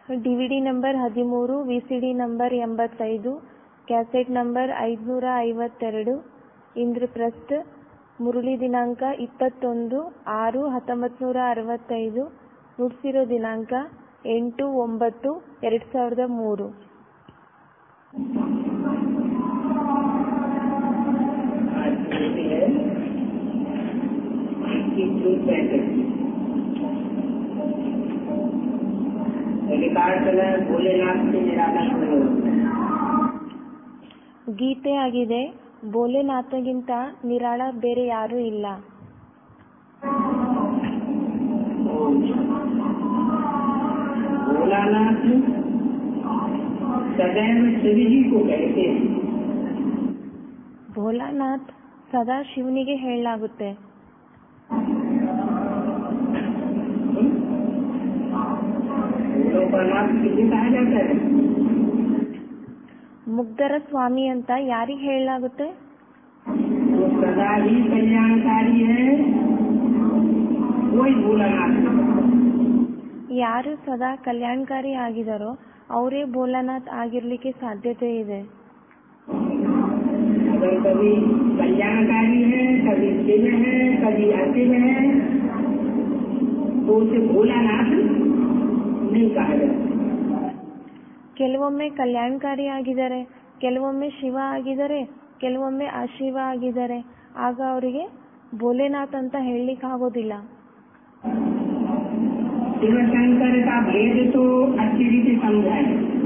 DVD number ಹದಿಮೂರು VCD number ಎಂಬತ್ತೈದು cassette number ಐದುನೂರ ಐವತ್ತೆರಡು ಇಂದ್ರಪ್ರಸ್ಥ ಮುರುಳಿ ದಿನಾಂಕ ಇಪ್ಪತ್ತೊಂದು ಆರು ಹತ್ತೊಂಬತ್ತು ನೂರ ಅರವತ್ತೈದು ನುಡಿಸಿರೋ ದಿನಾಂಕ ಎಂಟು ಒಂಬತ್ತು ಎರಡು ಸಾವಿರದ ಮೂರು आज कहते हैं इसकी ट्रूथ बैठक रिकॉर्ड कलर भोलेनाथ से निराकरण ಗೀತೆ ಆಗಿದೆ ಭೋಲೆನಾಥಗಿಂತ ನಿರಾಳ ಬೇರೆ ಯಾರೂ ಇಲ್ಲ भोलानाथ सदैव शिव जी को कहते हैं ಭೋಲಾನಾಥ್ ಸದಾ ಶಿವನಿಗೆ ಹೇಳಲಾಗುತ್ತೆ भोलों का नाथ किसे कहा जाता है ಮುಗ್ಧರ ಸ್ವಾಮಿ ಅಂತ ಯಾರಿಗೆ ಹೇಳಲಾಗುತ್ತೆ जो सदा ही कल्याणकारी है वही भोलानाथ है। ಯಾರು ಸದಾ ಕಲ್ಯಾಣಕಾರಿ ಆಗಿದಾರೋ ಅವರೇ ಭೋಲಾನಾಥ್ ಆಗಿರ್ಲಿಕ್ಕೆ ಸಾಧ್ಯತೆ ಇದೆ अगर कभी कल्याणकारी है कभी शिव है कभी अशिव है तो उसे भोलानाथ नहीं कहा जाता ಕೆಲವೊಮ್ಮೆ ಕಲ್ಯಾಣಕಾರಿ ಆಗಿದ್ದಾರೆ ಕೆಲವೊಮ್ಮೆ ಶಿವ ಆಗಿದ್ದಾರೆ ಕೆಲವೊಮ್ಮೆ ಅಶಿವ ಆಗಿದ್ದಾರೆ ಆಗ ಅವರಿಗೆ ಭೋಲೆನಾಥ್ ಅಂತ ಹೇಳಲಿಕ್ಕೆ ಆಗೋದಿಲ್ಲ शिव शंकर का भेद तो अच्छी रीति समझाए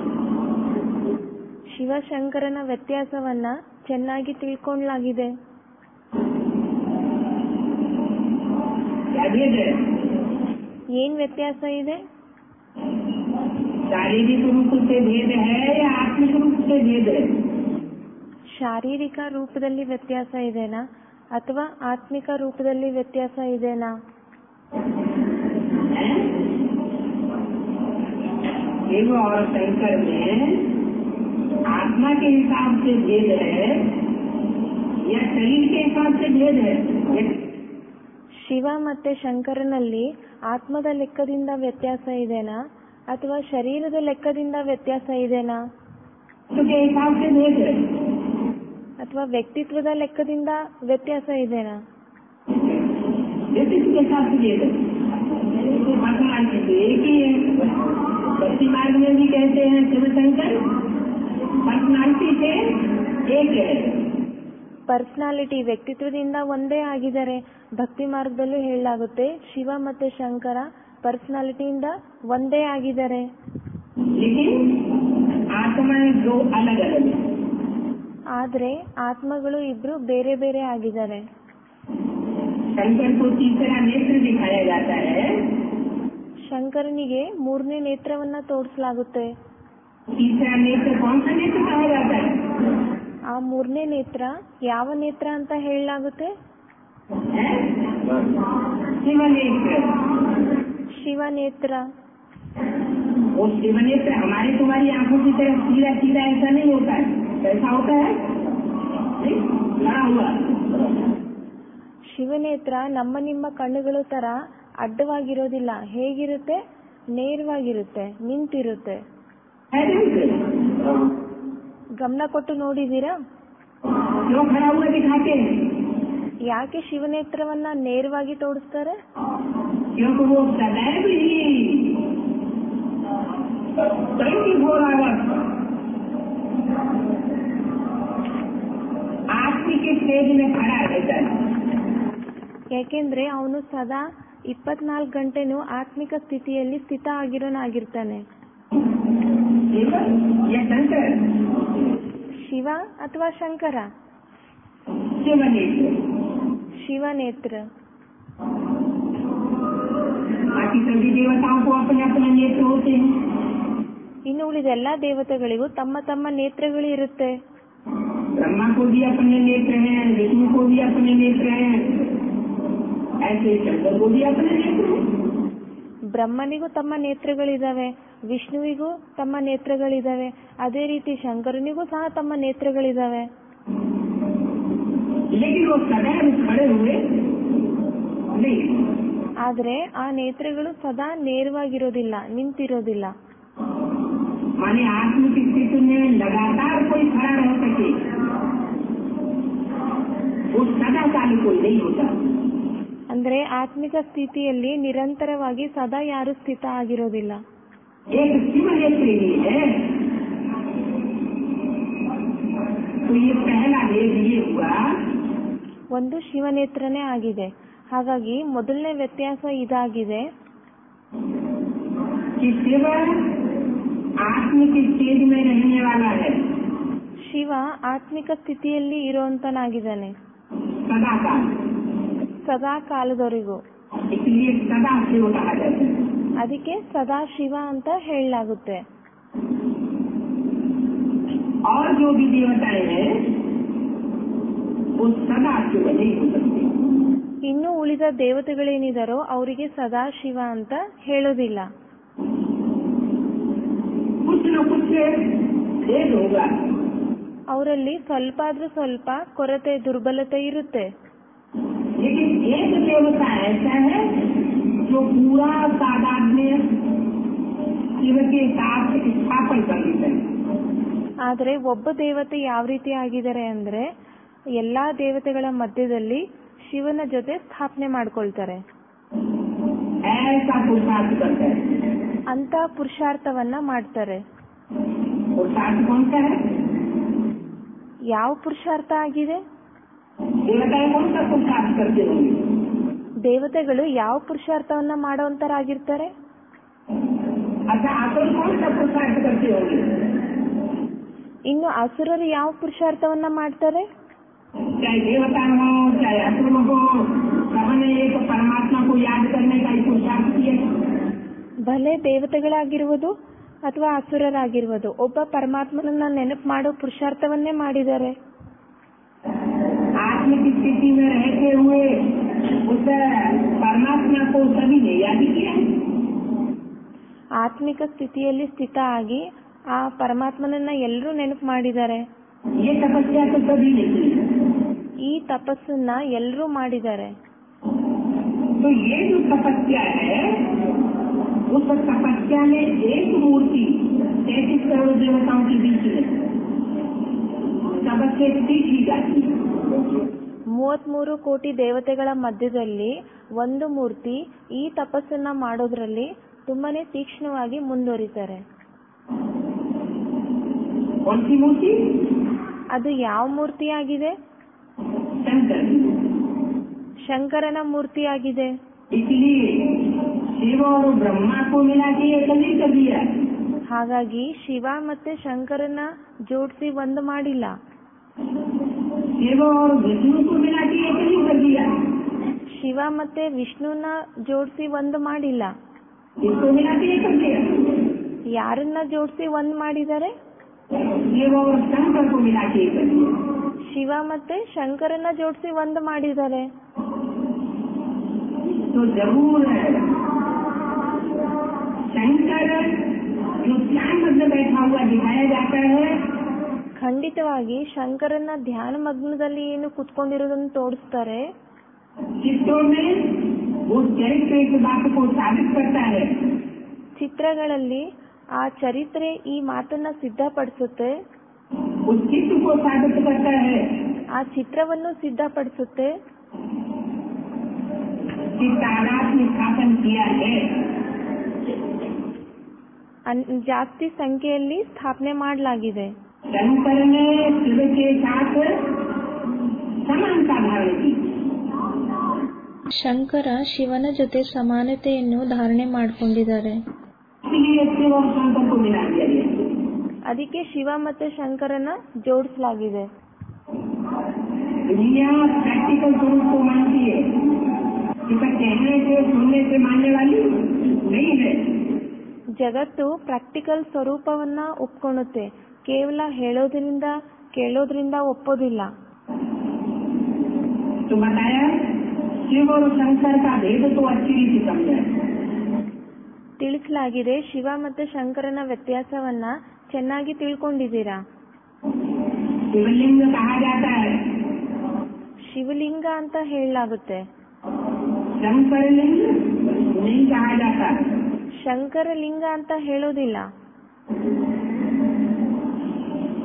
ಶಿವಶಂಕರನ ವ್ಯತ್ಯಾಸವನ್ನ ಚೆನ್ನಾಗಿ ತಿಳ್ಕೊಳ್ಳಲಾಗಿದೆ क्या भेद है ಏನ್ ವ್ಯತ್ಯಾಸ ಇದೆ शारीरिक रूप से भेद है या आत्मिक रूप से भेद है ಶಾರೀರಿಕ ರೂಪದಲ್ಲಿ ವ್ಯತ್ಯಾಸ ಇದೆನಾ ಅಥವಾ ಆತ್ಮಿಕ ರೂಪದಲ್ಲಿ ವ್ಯತ್ಯಾಸ ಇದೆನಾ हैं? शिव और शंकर में आत्मा के हिसाब से भेद है या शरीर के हिसाब से भेद है या ಶಿವ ಮತ್ತೆ ಶಂಕರನಲ್ಲಿ ಆತ್ಮದ ಲೆಕ್ಕದಿಂದ ವ್ಯತ್ಯಾಸ ಇದೆನಾ ಅಥವಾ ಶರೀರದ ಲೆಕ್ಕದಿಂದ ವ್ಯತ್ಯಾಸ ಇದೆನಾ तो के हिसाब से भेद है ಅಥವಾ ವ್ಯಕ್ತಿತ್ವದ ಲೆಕ್ಕದಿಂದ ವ್ಯತ್ಯಾಸ ಇದೆನಾ जैसे के हिसाब से भेद है तो वर्तमान के तो एक ही है भक्ति मार्ग में भी कहते हैं शिव शंकर पर्सनालिटी से एक है ಪರ್ಸನಾಲಿಟಿ ವ್ಯಕ್ತಿತ್ವದಿಂದ ಒಂದೇ ಆಗಿದ್ದಾರೆ ಭಕ್ತಿ ಮಾರ್ಗದಲ್ಲೂ ಹೇಳಲಾಗುತ್ತೆ ಶಿವ ಮತ್ತೆ ಶಂಕರ ಪರ್ಸನಾಲಿಟಿಯಿಂದ ಒಂದೇ ಆಗಿದ್ದಾರೆ लेकिन आत्माएं दो अलग अलग है ಆದ್ರೆ ಆತ್ಮಗಳು ಇಬ್ರು ಬೇರೆ ಬೇರೆ ಆಗಿದ್ದಾರೆ शंकर को तीसरा नेत्र दिखाया जाता है ಶಂಕರನಿಗೆ ಮೂರನೇ ನೇತ್ರವನ್ನ ತೋರಿಸಲಾಗುತ್ತೆ तीसरा नेत्र कौन सा नेत्र कहा जाता है ಆ ಮೂರನೇ ನೇತ್ರ ಯಾವ ನೇತ್ರ ಅಂತ ಹೇಳಲಾಗುತ್ತೆ हैं? शिव नेत्र ಶಿವ ನೇತ್ರ वो शिव नेत्र हमारे तुम्हारी आंखों की तरफ सीधा सीधा ऐसा नहीं होता है कैसा होता है नहीं? लड़ा हुआ ಶಿವನೇತ್ರ ನಮ್ಮ ನಿಮ್ಮ ಕಣ್ಣುಗಳು ತರ ಅಡ್ಡವಾಗಿರೋದಿಲ್ಲ ಹೇಗಿರುತ್ತೆ ನೇರವಾಗಿರುತ್ತೆ ನಿಂತಿರುತ್ತೆ है नेत्र ಗಮನ ಕೊಟ್ಟು ನೋಡಿದೀರಾ क्यों खड़ा हुआ दिखाते हैं ಯಾಕೆ ಶಿವನೇತ್ರವನ್ನ ನೇರವಾಗಿ ತೋರಿಸ್ತಾರೆ क्योंकि वो सदैव ही ट्वेंटी फोर आवर्स आत्मिक स्टेज में खड़ा रहता है ಯಾಕೆಂದ್ರೆ ಅವನು ಸದಾ ಇಪ್ಪತ್ನಾಲ್ಕು ಗಂಟೆನೂ ಆತ್ಮಿಕ ಸ್ಥಿತಿಯಲ್ಲಿ ಸ್ಥಿತ ಆಗಿರೋನಾಗಿರ್ತಾನೆ शिव या शंकर ಶಿವ ಅಥವಾ ಶಂಕರ शिव नेत्र ಶಿವನೇತ್ರ बाकी सभी देवताओं को अपने अपने नेत्र होते हैं ಇನ್ನು ಉಳಿದ ಎಲ್ಲಾ ದೇವತೆಗಳಿಗೂ ತಮ್ಮ ತಮ್ಮ ನೇತ್ರಗಳು ಇರುತ್ತೆ ब्रह्मा को भी अपने नेत्र हैं विष्णु को भी अपने नेत्र हैं ऐसे शंकर को भी अपने नेत्र हैं ಬ್ರಹ್ಮನಿಗೂ ತಮ್ಮ ನೇತ್ರಗಳಿದಾವೆ ವಿಷ್ಣುವಿಗೂ ತಮ್ಮ ನೇತ್ರಗಳಿದಾವೆ ಅದೇ ರೀತಿ ಶಂಕರನಿಗೂ ಸಹ ತಮ್ಮ ನೇತ್ರಗಳಿದಾವೆ लेकिन वो सदैव खड़े हुए नहीं ಆದ್ರೆ ಆ ನೇತ್ರಗಳು ಸದಾ ನೇರವಾಗಿರೋದಿಲ್ಲ ನಿಂತಿರೋದಿಲ್ಲ माने आत्मिक स्थिति में लगातार कोई खड़ा रह सके वो सदा काल कोई नहीं होता ಅಂದ್ರೆ ಆತ್ಮಿಕ ಸ್ಥಿತಿಯಲ್ಲಿ ನಿರಂತರವಾಗಿ ಸದಾ ಯಾರು ಸ್ಥಿತ ಆಗಿರೋದಿಲ್ಲ एक शिव नेत्री ही है तो ये पहला भेद ये हुआ ಒಂದು ಶಿವನೇತ್ರನೇ ಆಗಿದೆ ಹಾಗಾಗಿ ಮೊದಲನೇ ವ್ಯತ್ಯಾಸ ಇದಾಗಿದೆ कि शिव आत्मिक स्टेज में रहने वाला है ಶಿವ ಆತ್ಮಿಕ ಸ್ಥಿತಿಯಲ್ಲಿ ಇರುವಂತನಾಗಿದ್ದಾನೆ सदा काल ಸದಾ ಕಾಲದವರೆಗೂ इसलिए सदा शिव कहा जाता है ಅದಕ್ಕೆ ಸದಾ ಶಿವ ಅಂತ ಹೇಳಲಾಗುತ್ತೆ और जो भी देवताएं हैं वो सदा शिव नहीं हो सकते ಇನ್ನು ಉಳಿದ ದೇವತೆಗಳೇನಿದಾರೋ ಅವರಿಗೆ ಸದಾ ಶಿವ ಅಂತ ಹೇಳೋದಿಲ್ಲ कुछ न कुछ भेद होगा ಅವರಲ್ಲಿ ಸ್ವಲ್ಪ ಆದ್ರೂ ಸ್ವಲ್ಪ ಕೊರತೆ ದುರ್ಬಲತೆ ಇರುತ್ತೆ लेकिन एक देवता ऐसा है जो पूरा तादाद में शिव के साथ स्थापन कर देता है ಆದ್ರೆ ಒಬ್ಬ ದೇವತೆ ಯಾವ ರೀತಿ ಆಗಿದ್ದಾರೆ ಅಂದ್ರೆ ಎಲ್ಲಾ ದೇವತೆಗಳ ಮಧ್ಯದಲ್ಲಿ ಶಿವನ ಜೊತೆ ಸ್ಥಾಪನೆ ಮಾಡ್ಕೊಳ್ತಾರೆ ऐसा पुरुषार्थ करता है ಅಂತ ಪುರುಷಾರ್ಥವನ್ನ ಮಾಡ್ತಾರೆ पुरुषार्थ कौन सा है ಯಾವ ಪುರುಷಾರ್ಥ ಆಗಿದೆ देवताएं कौन सा पुरुषार्थ करते होंगे ದೇವತೆಗಳು ಯಾವ ಪುರುಷಾರ್ಥವನ್ನ ಮಾಡೋಂತರಾಗಿರ್ತಾರೆ अच्छा असुर कौन सा पुरुषार्थ करते होंगे ಇನ್ನು ಅಸುರರು ಯಾವ ಪುರುಷಾರ್ಥವನ್ನ ಮಾಡ್ತಾರೆ चाहे देवता हो चाहे असुर हो सबने एक परमात्मा को याद करने का ही पुरुषार्थ किया ಭಲೆ ದೇವತೆಗಳಾಗಿರುವುದು ಅಥವಾ ಅಸುರರಾಗಿರುವುದು ಒಬ್ಬ ಪರಮಾತ್ಮನನ್ನ ನೆನಪು ಮಾಡೋ ಪುರುಷಾರ್ಥವನ್ನೇ ಮಾಡಿದ್ದಾರೆ आत्मिक स्थिति में रहते हुए उस परमात्मा को सभी ने याद किया है ಆತ್ಮಿಕ ಸ್ಥಿತಿಯಲ್ಲಿ ಸ್ಥಿತ ಆಗಿ ಆ ಪರಮಾತ್ಮನನ್ನ ಎಲ್ಲರೂ ನೆನಪು ಮಾಡಿದ್ದಾರೆ ये तपस्या तो सभी ने की ಈ ತಪಸ್ಸನ್ನ ಎಲ್ಲರೂ ಮಾಡಿದ್ದಾರೆ तो ये जो तपस्या है उस तपस्या में एक मूर्ति तैतीस करोड़ देवताओं के बीच में सबसे सीखी जाती है ಮೂವತ್ಮೂರು ಕೋಟಿ ದೇವತೆಗಳ ಮಧ್ಯದಲ್ಲಿ ಒಂದು ಮೂರ್ತಿ ಈ ತಪಸ್ಸನ್ನ ಮಾಡೋದ್ರಲ್ಲಿ ತುಂಬಾನೇ ತೀಕ್ಷ್ಣವಾಗಿ ಮುಂದುವರಿತಾರೆ कौन सी मूर्ति ಅದು ಯಾವ ಮೂರ್ತಿಯಾಗಿದೆ शंकर की ಶಂಕರನ ಮೂರ್ತಿಯಾಗಿದೆ इसलिए शिव और ब्रह्मा को मिला के एक नहीं कर दिया ಹಾಗಾಗಿ ಶಿವ ಮತ್ತೆ ಶಂಕರನ ಜೋಡಿಸಿ ಒಂದು ಮಾಡಿಲ್ಲ शिव और विष्णु को मिला के एक नहीं कर दिया ಶಿವ ಮತ್ತೆ ವಿಷ್ಣುನ ಜೋಡಿಸಿ ಒಂದು ಮಾಡಿಲ್ಲ इसको मिला के एक कर दिया ಯಾರನ್ನ ಜೋಡಿಸಿ ಒಂದ್ ಮಾಡಿದ್ದಾರೆ शिव और शंकर को मिला के एक कर दिया ಶಿವ ಮತ್ತೆ ಶಂಕರನ ಜೋಡಿಸಿ ಒಂದು ಮಾಡಿದ್ದಾರೆ तो जरूर है शंकर जो ध्यान मध्य बैठा हुआ दिखाया जाता है ಖಂಡಿತವಾಗಿ ಶಂಕರನ ಧ್ಯಾನ ಮಗ್ನದಲ್ಲಿ ಏನು ಕುತ್ಕೊಂಡಿರೋದನ್ನು ತೋರಿಸ್ತಾರೆ चित्रों में वो चरित्र की बात को साबित करता है ಚಿತ್ರಗಳಲ್ಲಿ ಆ ಚರಿತ್ರೆ ಈ ಮಾತನ್ನ ಸಿದ್ಧಪಡಿಸುತ್ತೆ उस चित्र को साबित करता है ಆ ಚಿತ್ರವನ್ನು ಸಿದ್ಧಪಡಿಸುತ್ತೆ कि तादाद में स्थापन किया है ಅನ್- ಜಾಸ್ತಿ ಸಂಖ್ಯೆಯಲ್ಲಿ ಸ್ಥಾಪನೆ ಮಾಡಲಾಗಿದೆ शंकर ने शिव के साथ समानता धारण की ಶಂಕರ ಶಿವನ ಜೊತೆ ಸಮಾನತೆಯನ್ನು ಧಾರಣೆ ಮಾಡಿಕೊಂಡಿದ್ದಾರೆ इसलिए शिव और शंकर को मिला दिया गया ಅದಕ್ಕೆ ಶಿವ ಮತ್ತೆ ಶಂಕರನ ಜೋಡಿಸಲಾಗಿದೆ दुनिया प्रैक्टिकल स्वरूप को मानती है इसे कहने से सुनने से मानने वाली नहीं है ಜಗತ್ತು ಪ್ರಾಕ್ಟಿಕಲ್ ಸ್ವರೂಪವನ್ನ ಒಪ್ಕೊಳ್ಳುತ್ತೆ ಕೇವಲ ಹೇಳೋದ್ರಿಂದ ಕೇಳೋದ್ರಿಂದ ಒಪ್ಪೋದಿಲ್ಲ तो बताया शिव और शंकर का भेद तो अच्छी रीति समझा ತಿಳಿಸಲಾಗಿದೆ ಶಿವ ಮತ್ತೆ ಶಂಕರನ ವ್ಯತ್ಯಾಸವನ್ನ ಚೆನ್ನಾಗಿ ತಿಳ್ಕೊಂಡಿದ್ದೀರಾ शिवलिंग कहा जाता है ಶಿವಲಿಂಗ ಅಂತ ಹೇಳಲಾಗುತ್ತೆ शंकर लिंग नहीं कहा जाता ಶಂಕರ ಲಿಂಗ ಅಂತ ಹೇಳೋದಿಲ್ಲ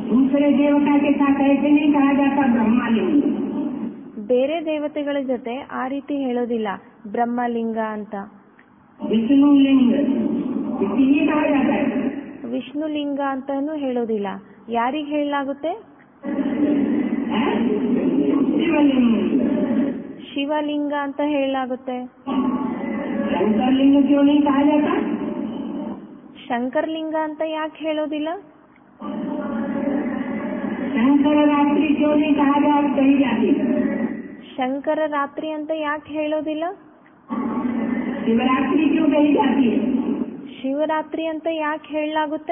दूसरे देवता के साथ ऐसे नहीं कहा जाता ब्रह्मालिंग ಬೇರೆ ದೇವತೆಗಳ ಜೊತೆ ಆ ರೀತಿ ಹೇಳೋದಿಲ್ಲ ಬ್ರಹ್ಮಲಿಂಗ ಅಂತ विष्णु लिंग इसलिए कहा जाता है ವಿಷ್ಣು ಲಿಂಗ ಅಂತಾನು ಹೇಳೋದಿಲ್ಲ ಯಾರಿಗೆ ಹೇಳಲಾಗುತ್ತೆ हैं? शिवलिंग ಶಿವಲಿಂಗ ಅಂತ ಹೇಳಲಾಗುತ್ತೆ शंकर लिंग क्यों नहीं कहा जाता ಶಂಕರ್ಲಿಂಗ ಅಂತ ಯಾಕೆ ಹೇಳೋದಿಲ್ಲ शंकर रात्रि क्यों नहीं कहा जा कही जाती ಶಂಕರ ರಾತ್ರಿ ಅಂತ ಯಾಕೆ ಹೇಳೋದಿಲ್ಲ शिवरात्रि क्यों कही जाती है ಶಿವರಾತ್ರಿ ಅಂತ ಯಾಕೆ ಹೇಳಲಾಗುತ್ತೆ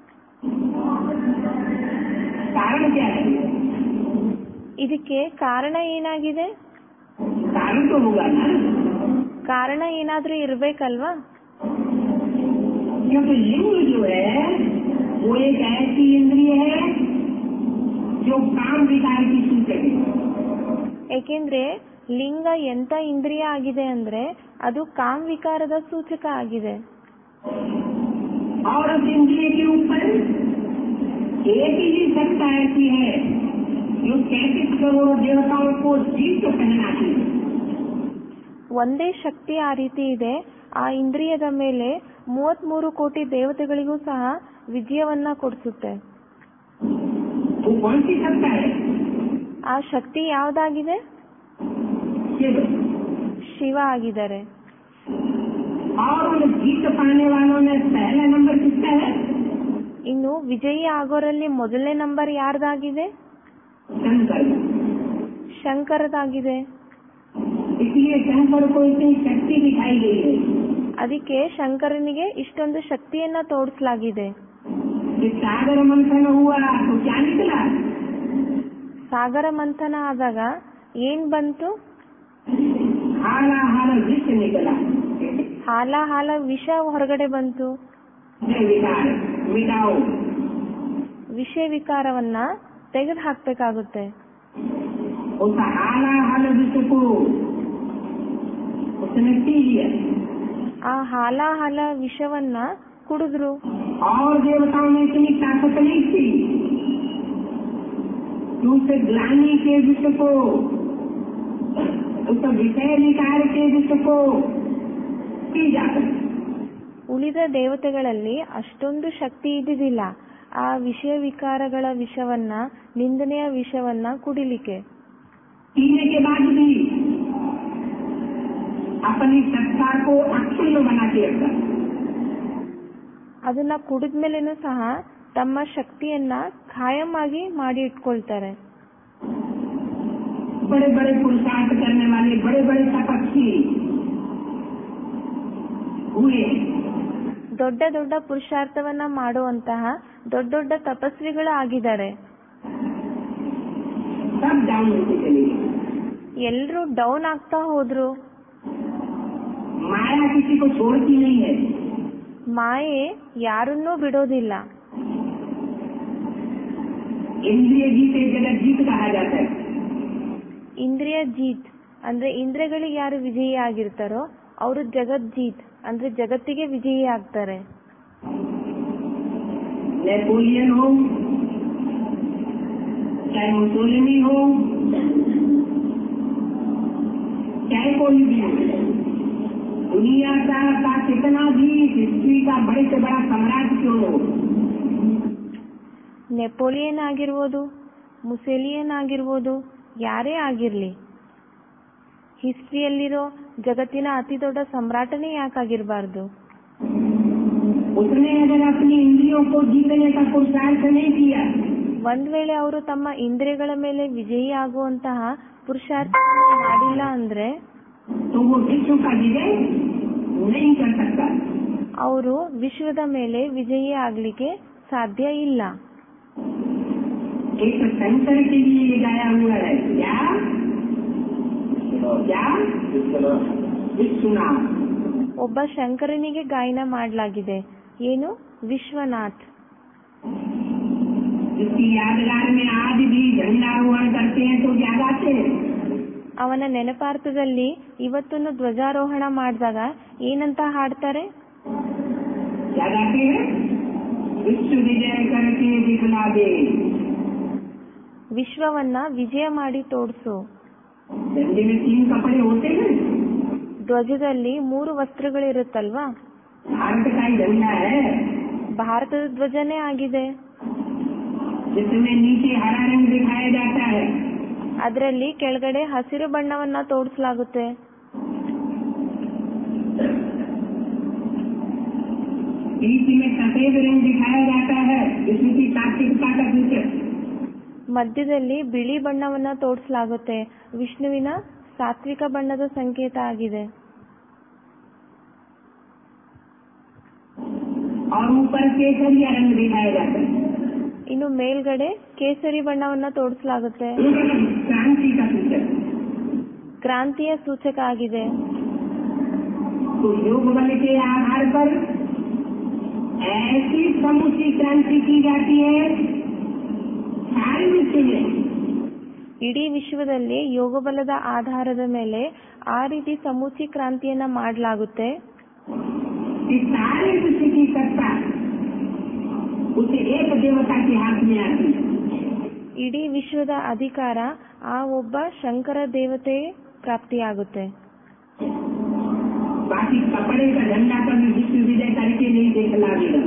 कारण क्या है ಇದಕ್ಕೆ ಕಾರಣ ಏನಾಗಿದೆ कारण तो होगा ना ಕಾರಣ ಏನಾದ್ರೂ ಇರ್ಬೇಕಲ್ವಾ क्योंकि लिंग जो है वो एक ऐसी इंद्रिय है जो काम विकार की सूचक है ಏಕೆಂದ್ರೆ ಲಿಂಗ ಎಂತ ಇಂದ್ರಿಯ ಆಗಿದೆ ಅಂದ್ರೆ ಅದು ಕಾಮ್ ವಿಕಾರದ ಸೂಚಕ ಆಗಿದೆ और उस इंद्रिय के ऊपर एक ही सत्ता ऐसी है जो तैतीस करोड़ देवताओं को जीत पहनाती है ಒಂದೇ ಶಕ್ತಿ ಆ ರೀತಿ ಇದೆ ಆ ಇಂದ್ರಿಯದ ಮೇಲೆ ಮೂವತ್ಮೂರು ಕೋಟಿ ದೇವತೆಗಳಿಗೂ ಸಹ ವಿಜಯವನ್ನ ಕೊಡಿಸುತ್ತೆ वो कौन सी सत्ता है ಆ ಶಕ್ತಿ ಯಾವ್ದಾಗಿದೆ शिव ಶಿವ ಆಗಿದ್ದಾರೆ और उन जीत पाने वालों में पहला नंबर किसका है ಇನ್ನು ವಿಜಯಿ ಆಗೋರಲ್ಲಿ ಮೊದಲನೇ ನಂಬರ್ ಯಾರ್ದಾಗಿದೆ शंकर ಶಂಕರದಾಗಿದೆ इसलिए शंकर को इतनी शक्ति दिखाई गई है ಅದಕ್ಕೆ ಶಂಕರನಿಗೆ ಇಷ್ಟೊಂದು ಶಕ್ತಿಯನ್ನ ತೋರಿಸಲಾಗಿದೆ कि सागर मंथन हुआ तो क्या निकला ಸಾಗರ ಮಂಥನ ಆದಾಗ ಏನ್ ಬಂತು हारा हारा विष निकला ಹಾಲ ಹಾಲ ವಿಷ ಹೊರಗಡೆ ಬಂತು है विकार मिटाओ ವಿಷಯ ವಿಕಾರವನ್ನ ತೆಗೆದು ಹಾಕ್ಬೇಕಾಗುತ್ತೆ उस हाला हल विष को उसने पी लिया ಆ ಹಾಲ ಹಾಲ ವಿಷವನ್ನ ಕುಡಿದ್ರು और देवताओं में इतनी ताकत नहीं थी कि उसे ग्लानी के विष को उस विषय विकार के विष को पी जा सके ಉಳಿದ ದೇವತೆಗಳಲ್ಲಿ ಅಷ್ಟೊಂದು ಶಕ್ತಿ ಇದ್ದಿದ್ದಿಲ್ಲ ಆ ವಿಷಯ ವಿಕಾರಗಳ ವಿಷವನ್ನ ನಿಂದನೆಯ ವಿಷವನ್ನ ಕುಡಿಲಿಕ್ಕೆ पीने के बाद भी अपनी सत्ता को अक्षुण्ण बना के रखा ಅದನ್ನ ಕುಡಿದ್ಮೇಲೆನೂ ಸಹ ತಮ್ಮ ಶಕ್ತಿಯನ್ನ ಖಾಯಂ ಆಗಿ ಮಾಡಿ ಇಟ್ಕೊಳ್ತಾರೆ बड़े बड़े पुरुषार्थ करने वाले बड़े बड़े तपस्वी हुए ದೊಡ್ಡ ದೊಡ್ಡ ಪುರುಷಾರ್ಥವನ್ನ ಮಾಡುವಂತಹ ದೊಡ್ಡ ದೊಡ್ಡ ತಪಸ್ವಿಗಳು ಆಗಿದ್ದಾರೆ सब डाउन होते चले गए ಎಲ್ರೂ ಡೌನ್ ಆಗ್ತಾ ಹೋದ್ರು माया किसी को छोड़ती नहीं है ಮಾಯೆ ಯಾರನ್ನೂ ಬಿಡೋದಿಲ್ಲ इंद्रिय जीते जगत जीत कहा जाता है ಇಂದ್ರಿಯ ಜೀತ್ ಅಂದ್ರೆ ಇಂದ್ರಿಯಗಳಿಗೆ ಯಾರು ವಿಜಯಿ ಆಗಿರ್ತಾರೋ ಅವರು ಜಗತ್ ಜೀತ್ ಅಂದ್ರೆ ಜಗತ್ತಿಗೆ ವಿಜಯಿ ಆಗ್ತಾರೆ नेपोलियन हो चाहे मुसोलिनी हो चाहे कोई भी हो दुनिया का, का कितना भी हिस्ट्री का बड़े से बड़ा सम्राट क्यों हो ನೆಪೋಲಿಯನ್ ಆಗಿರ್ಬೋದು ಮುಸೇಲಿಯನ್ ಆಗಿರ್ಬೋದು ಯಾರೇ ಆಗಿರ್ಲಿ ಹಿಸ್ಟ್ರಿಯಲ್ಲಿರೋ ಜಗತ್ತಿನ ಅತಿ ದೊಡ್ಡ ಸಮ್ರಾಟನೇ ಯಾಕಾಗಿರ್ಬಾರ್ದು उसने अगर अपनी इंद्रियों को जीतने का पुरुषार्थ नहीं किया ಒಂದ್ ವೇಳೆ ಅವರು ತಮ್ಮ ಇಂದ್ರಿಯಗಳ ಮೇಲೆ ವಿಜಯಿ ಆಗುವಂತಹ ಪುರುಷಾರ್ಥ ಮಾಡಿಲ್ಲ ಅಂದ್ರೆ तो वो विश्व का विजय नहीं कर सकता ಅವರು ವಿಶ್ವದ ಮೇಲೆ ವಿಜಯಿ ಆಗ್ಲಿಕ್ಕೆ ಸಾಧ್ಯ ಇಲ್ಲ एक शंकर के लिए ये गाया हुआ है क्या क्या विश्वनाथ ಒಬ್ಬ ಶಂಕರನಿಗೆ ಗಾಯನ ಮಾಡಲಾಗಿದೆ ಏನು ವಿಶ್ವನಾಥ್ जिसकी यादगार में आज भी झंडारोहण करते हैं तो क्या गाते हैं ಅವನ ನೆನಪಾರ್ಥದಲ್ಲಿ ಇವತ್ತನ್ನು ಧ್ವಜಾರೋಹಣ ಮಾಡಿದಾಗ ಏನಂತ ಹಾಡ್ತಾರೆ क्या गाते हैं विश्व विजय करके दिखला दे ವಿಶ್ವವನ್ನ ವಿಜಯ ಮಾಡಿ ತೋರ್ಸು झंडे में तीन कपड़े होते हैं ಧ್ವಜದಲ್ಲಿ ಮೂರು ವಸ್ತ್ರಗಳಿರುತ್ತಲ್ವಾ भारत का ही झंडा है ಭಾರತದ ಧ್ವಜನೇ ಆಗಿದೆ जिसमें नीचे हरा रंग दिखाया जाता है ಅದರಲ್ಲಿ ಕೆಳಗಡೆ ಹಸಿರು ಬಣ್ಣವನ್ನ ತೋರಿಸಲಾಗುತ್ತೆ बीच में सफेद रंग दिखाया जाता है जिसमें की सात्विकता का सूचक ಮಧ್ಯದಲ್ಲಿ ಬಿಳಿ ಬಣ್ಣವನ್ನ ತೋರಿಸಲಾಗುತ್ತೆ ವಿಷ್ಣುವಿನ ಸಾತ್ವಿಕ ಬಣ್ಣದ ಸಂಕೇತ ಆಗಿದೆ और ऊपर केसरिया रंग दिखाया जाता है ಇನ್ನು ಮೇಲ್ಗಡೆ ಕೇಸರಿ ಬಣ್ಣವನ್ನ ತೋರಿಸಲಾಗುತ್ತೆ क्रांति का सूचक ಕ್ರಾಂತಿಯ ಸೂಚಕ ಆಗಿದೆ तो योग बल के आधार पर ऐसी समूची क्रांति की जाती है सारे विश्व में ಇಡೀ ವಿಶ್ವದಲ್ಲಿ ಯೋಗಬಲದ ಆಧಾರದ ಮೇಲೆ ಆ ರೀತಿ ಸಮೂಚಿ ಕ್ರಾಂತಿಯನ್ನ ಮಾಡಲಾಗುತ್ತೆ कि सारे विश्व की सत्ता उसे एक देवता के हाथ में आती है ಇಡೀ ವಿಶ್ವದ ಅಧಿಕಾರ ಆ ಒಬ್ಬ ಶಂಕರ ದೇವತೆ ಪ್ರಾಪ್ತಿಯಾಗುತ್ತೆ बाकी कपड़े का झंडा कभी विश्व विजय करके नहीं देखला देगा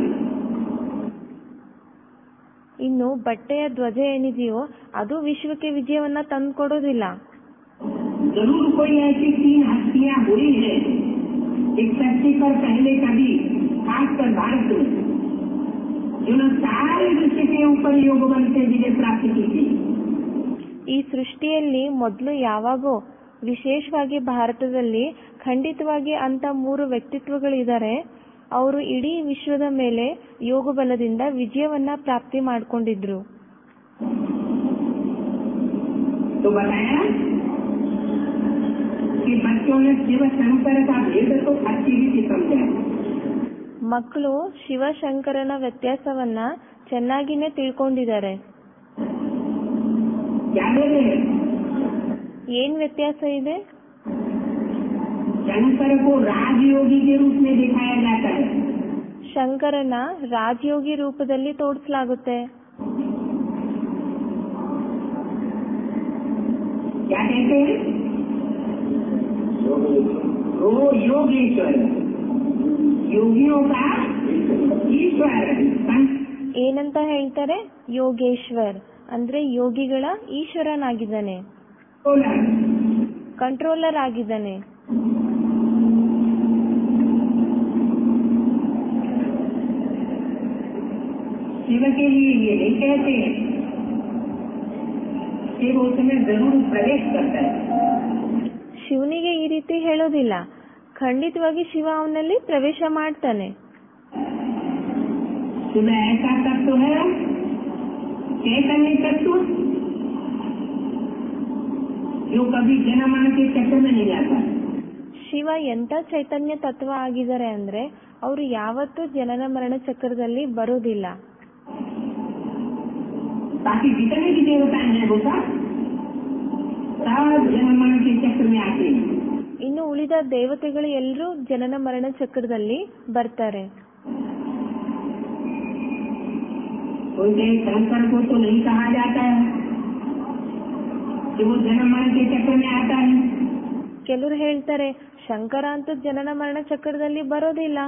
ಇನ್ನು ಬಟ್ಟೆಯ ಧ್ವಜ ಏನಿದೆಯೋ ಅದು ವಿಶ್ವಕ್ಕೆ ವಿಜಯವನ್ನ ತಂದುಕೊಡೋದಿಲ್ಲ जरूर कोई ऐसी तीन हस्तियां हुई है एक धरती पर पहले कभी खासकर भारत में जिन्होंने सारे विश्व के ऊपर योग बल से विजय प्राप्त की थी ಈ ಸೃಷ್ಟಿಯಲ್ಲಿ ಮೊದಲು ಯಾವಾಗೋ ವಿಶೇಷವಾಗಿ ಭಾರತದಲ್ಲಿ ಖಂಡಿತವಾಗಿ ಅಂತ ಮೂರು ವ್ಯಕ್ತಿತ್ವಗಳಿದ್ದಾರೆ ಅವರು ಇಡೀ ವಿಶ್ವದ ಮೇಲೆ ಯೋಗ ಬಲದಿಂದ ವಿಜಯವನ್ನ ಪ್ರಾಪ್ತಿ ಮಾಡ್ಕೊಂಡಿದ್ರು तो बताया कि बच्चों ने शिव शंकर का भेद तो अच्छी रीति समझा ಮಕ್ಕಳು ಶಿವಶಂಕರನ ವ್ಯತ್ಯಾಸವನ್ನ ಚೆನ್ನಾಗಿನೇ ತಿಳ್ಕೊಂಡಿದ್ದಾರೆ क्या भेद है ಏನ್ ವ್ಯತ್ಯಾಸ ಇದೆ शंकर को राजयोगी के रूप में दिखाया जाता है ಶಂಕರನ ರಾಜಯೋಗಿ ರೂಪದಲ್ಲಿ ತೋರಿಸಲಾಗುತ್ತೆ क्या कहते हैं वो योगेश्वर योगियों का ईश्वर संत ಏನಂತ ಹೇಳ್ತಾರೆ ಯೋಗೇಶ್ವರ್ ಅಂದ್ರೆ ಯೋಗಿಗಳ ಈಶ್ವರನಾಗಿದ್ದಾನೆ सोलह ಕಂಟ್ರೋಲರ್ ಆಗಿದ್ದಾನೆ शिव के लिए ये नहीं कहते हैं शिव उसमें जरूर प्रवेश करता है ಶಿವನಿಗೆ ಈ ರೀತಿ ಹೇಳೋದಿಲ್ಲ ಖಂಡಿತವಾಗಿ ಶಿವ ಅವನಲ್ಲಿ ಪ್ರವೇಶ ಮಾಡ್ತಾನೆ शिव ऐसा तत्व है चैतन्य तत्व जो कभी जनमन के चक्कर में नहीं आता ಶಿವ ಎಂತ ಚೈತನ್ಯ ತತ್ವ ಆಗಿದ್ದಾರೆ ಅಂದ್ರೆ ಅವರು ಯಾವತ್ತೂ ಜನನ ಮರಣ ಚಕ್ರದಲ್ಲಿ ಬರೋದಿಲ್ಲ बाकी जितने भी देवताएं हैं वो सब सब जनमन के चक्र में आते हैं ಇನ್ನು ಉಳಿದ ದೇವತೆಗಳು ಎಲ್ಲರೂ ಜನನ ಮರಣ ಚಕ್ರದಲ್ಲಿ ಬರ್ತಾರೆ उनके शंकर को तो नहीं कहा जाता है कि वो जनमन के चक्र में आता है ಕೆಲವರು ಹೇಳ್ತಾರೆ ಶಂಕರ ಅಂತೂ ಜನನ ಮರಣ ಚಕ್ರದಲ್ಲಿ ಬರೋದಿಲ್ಲ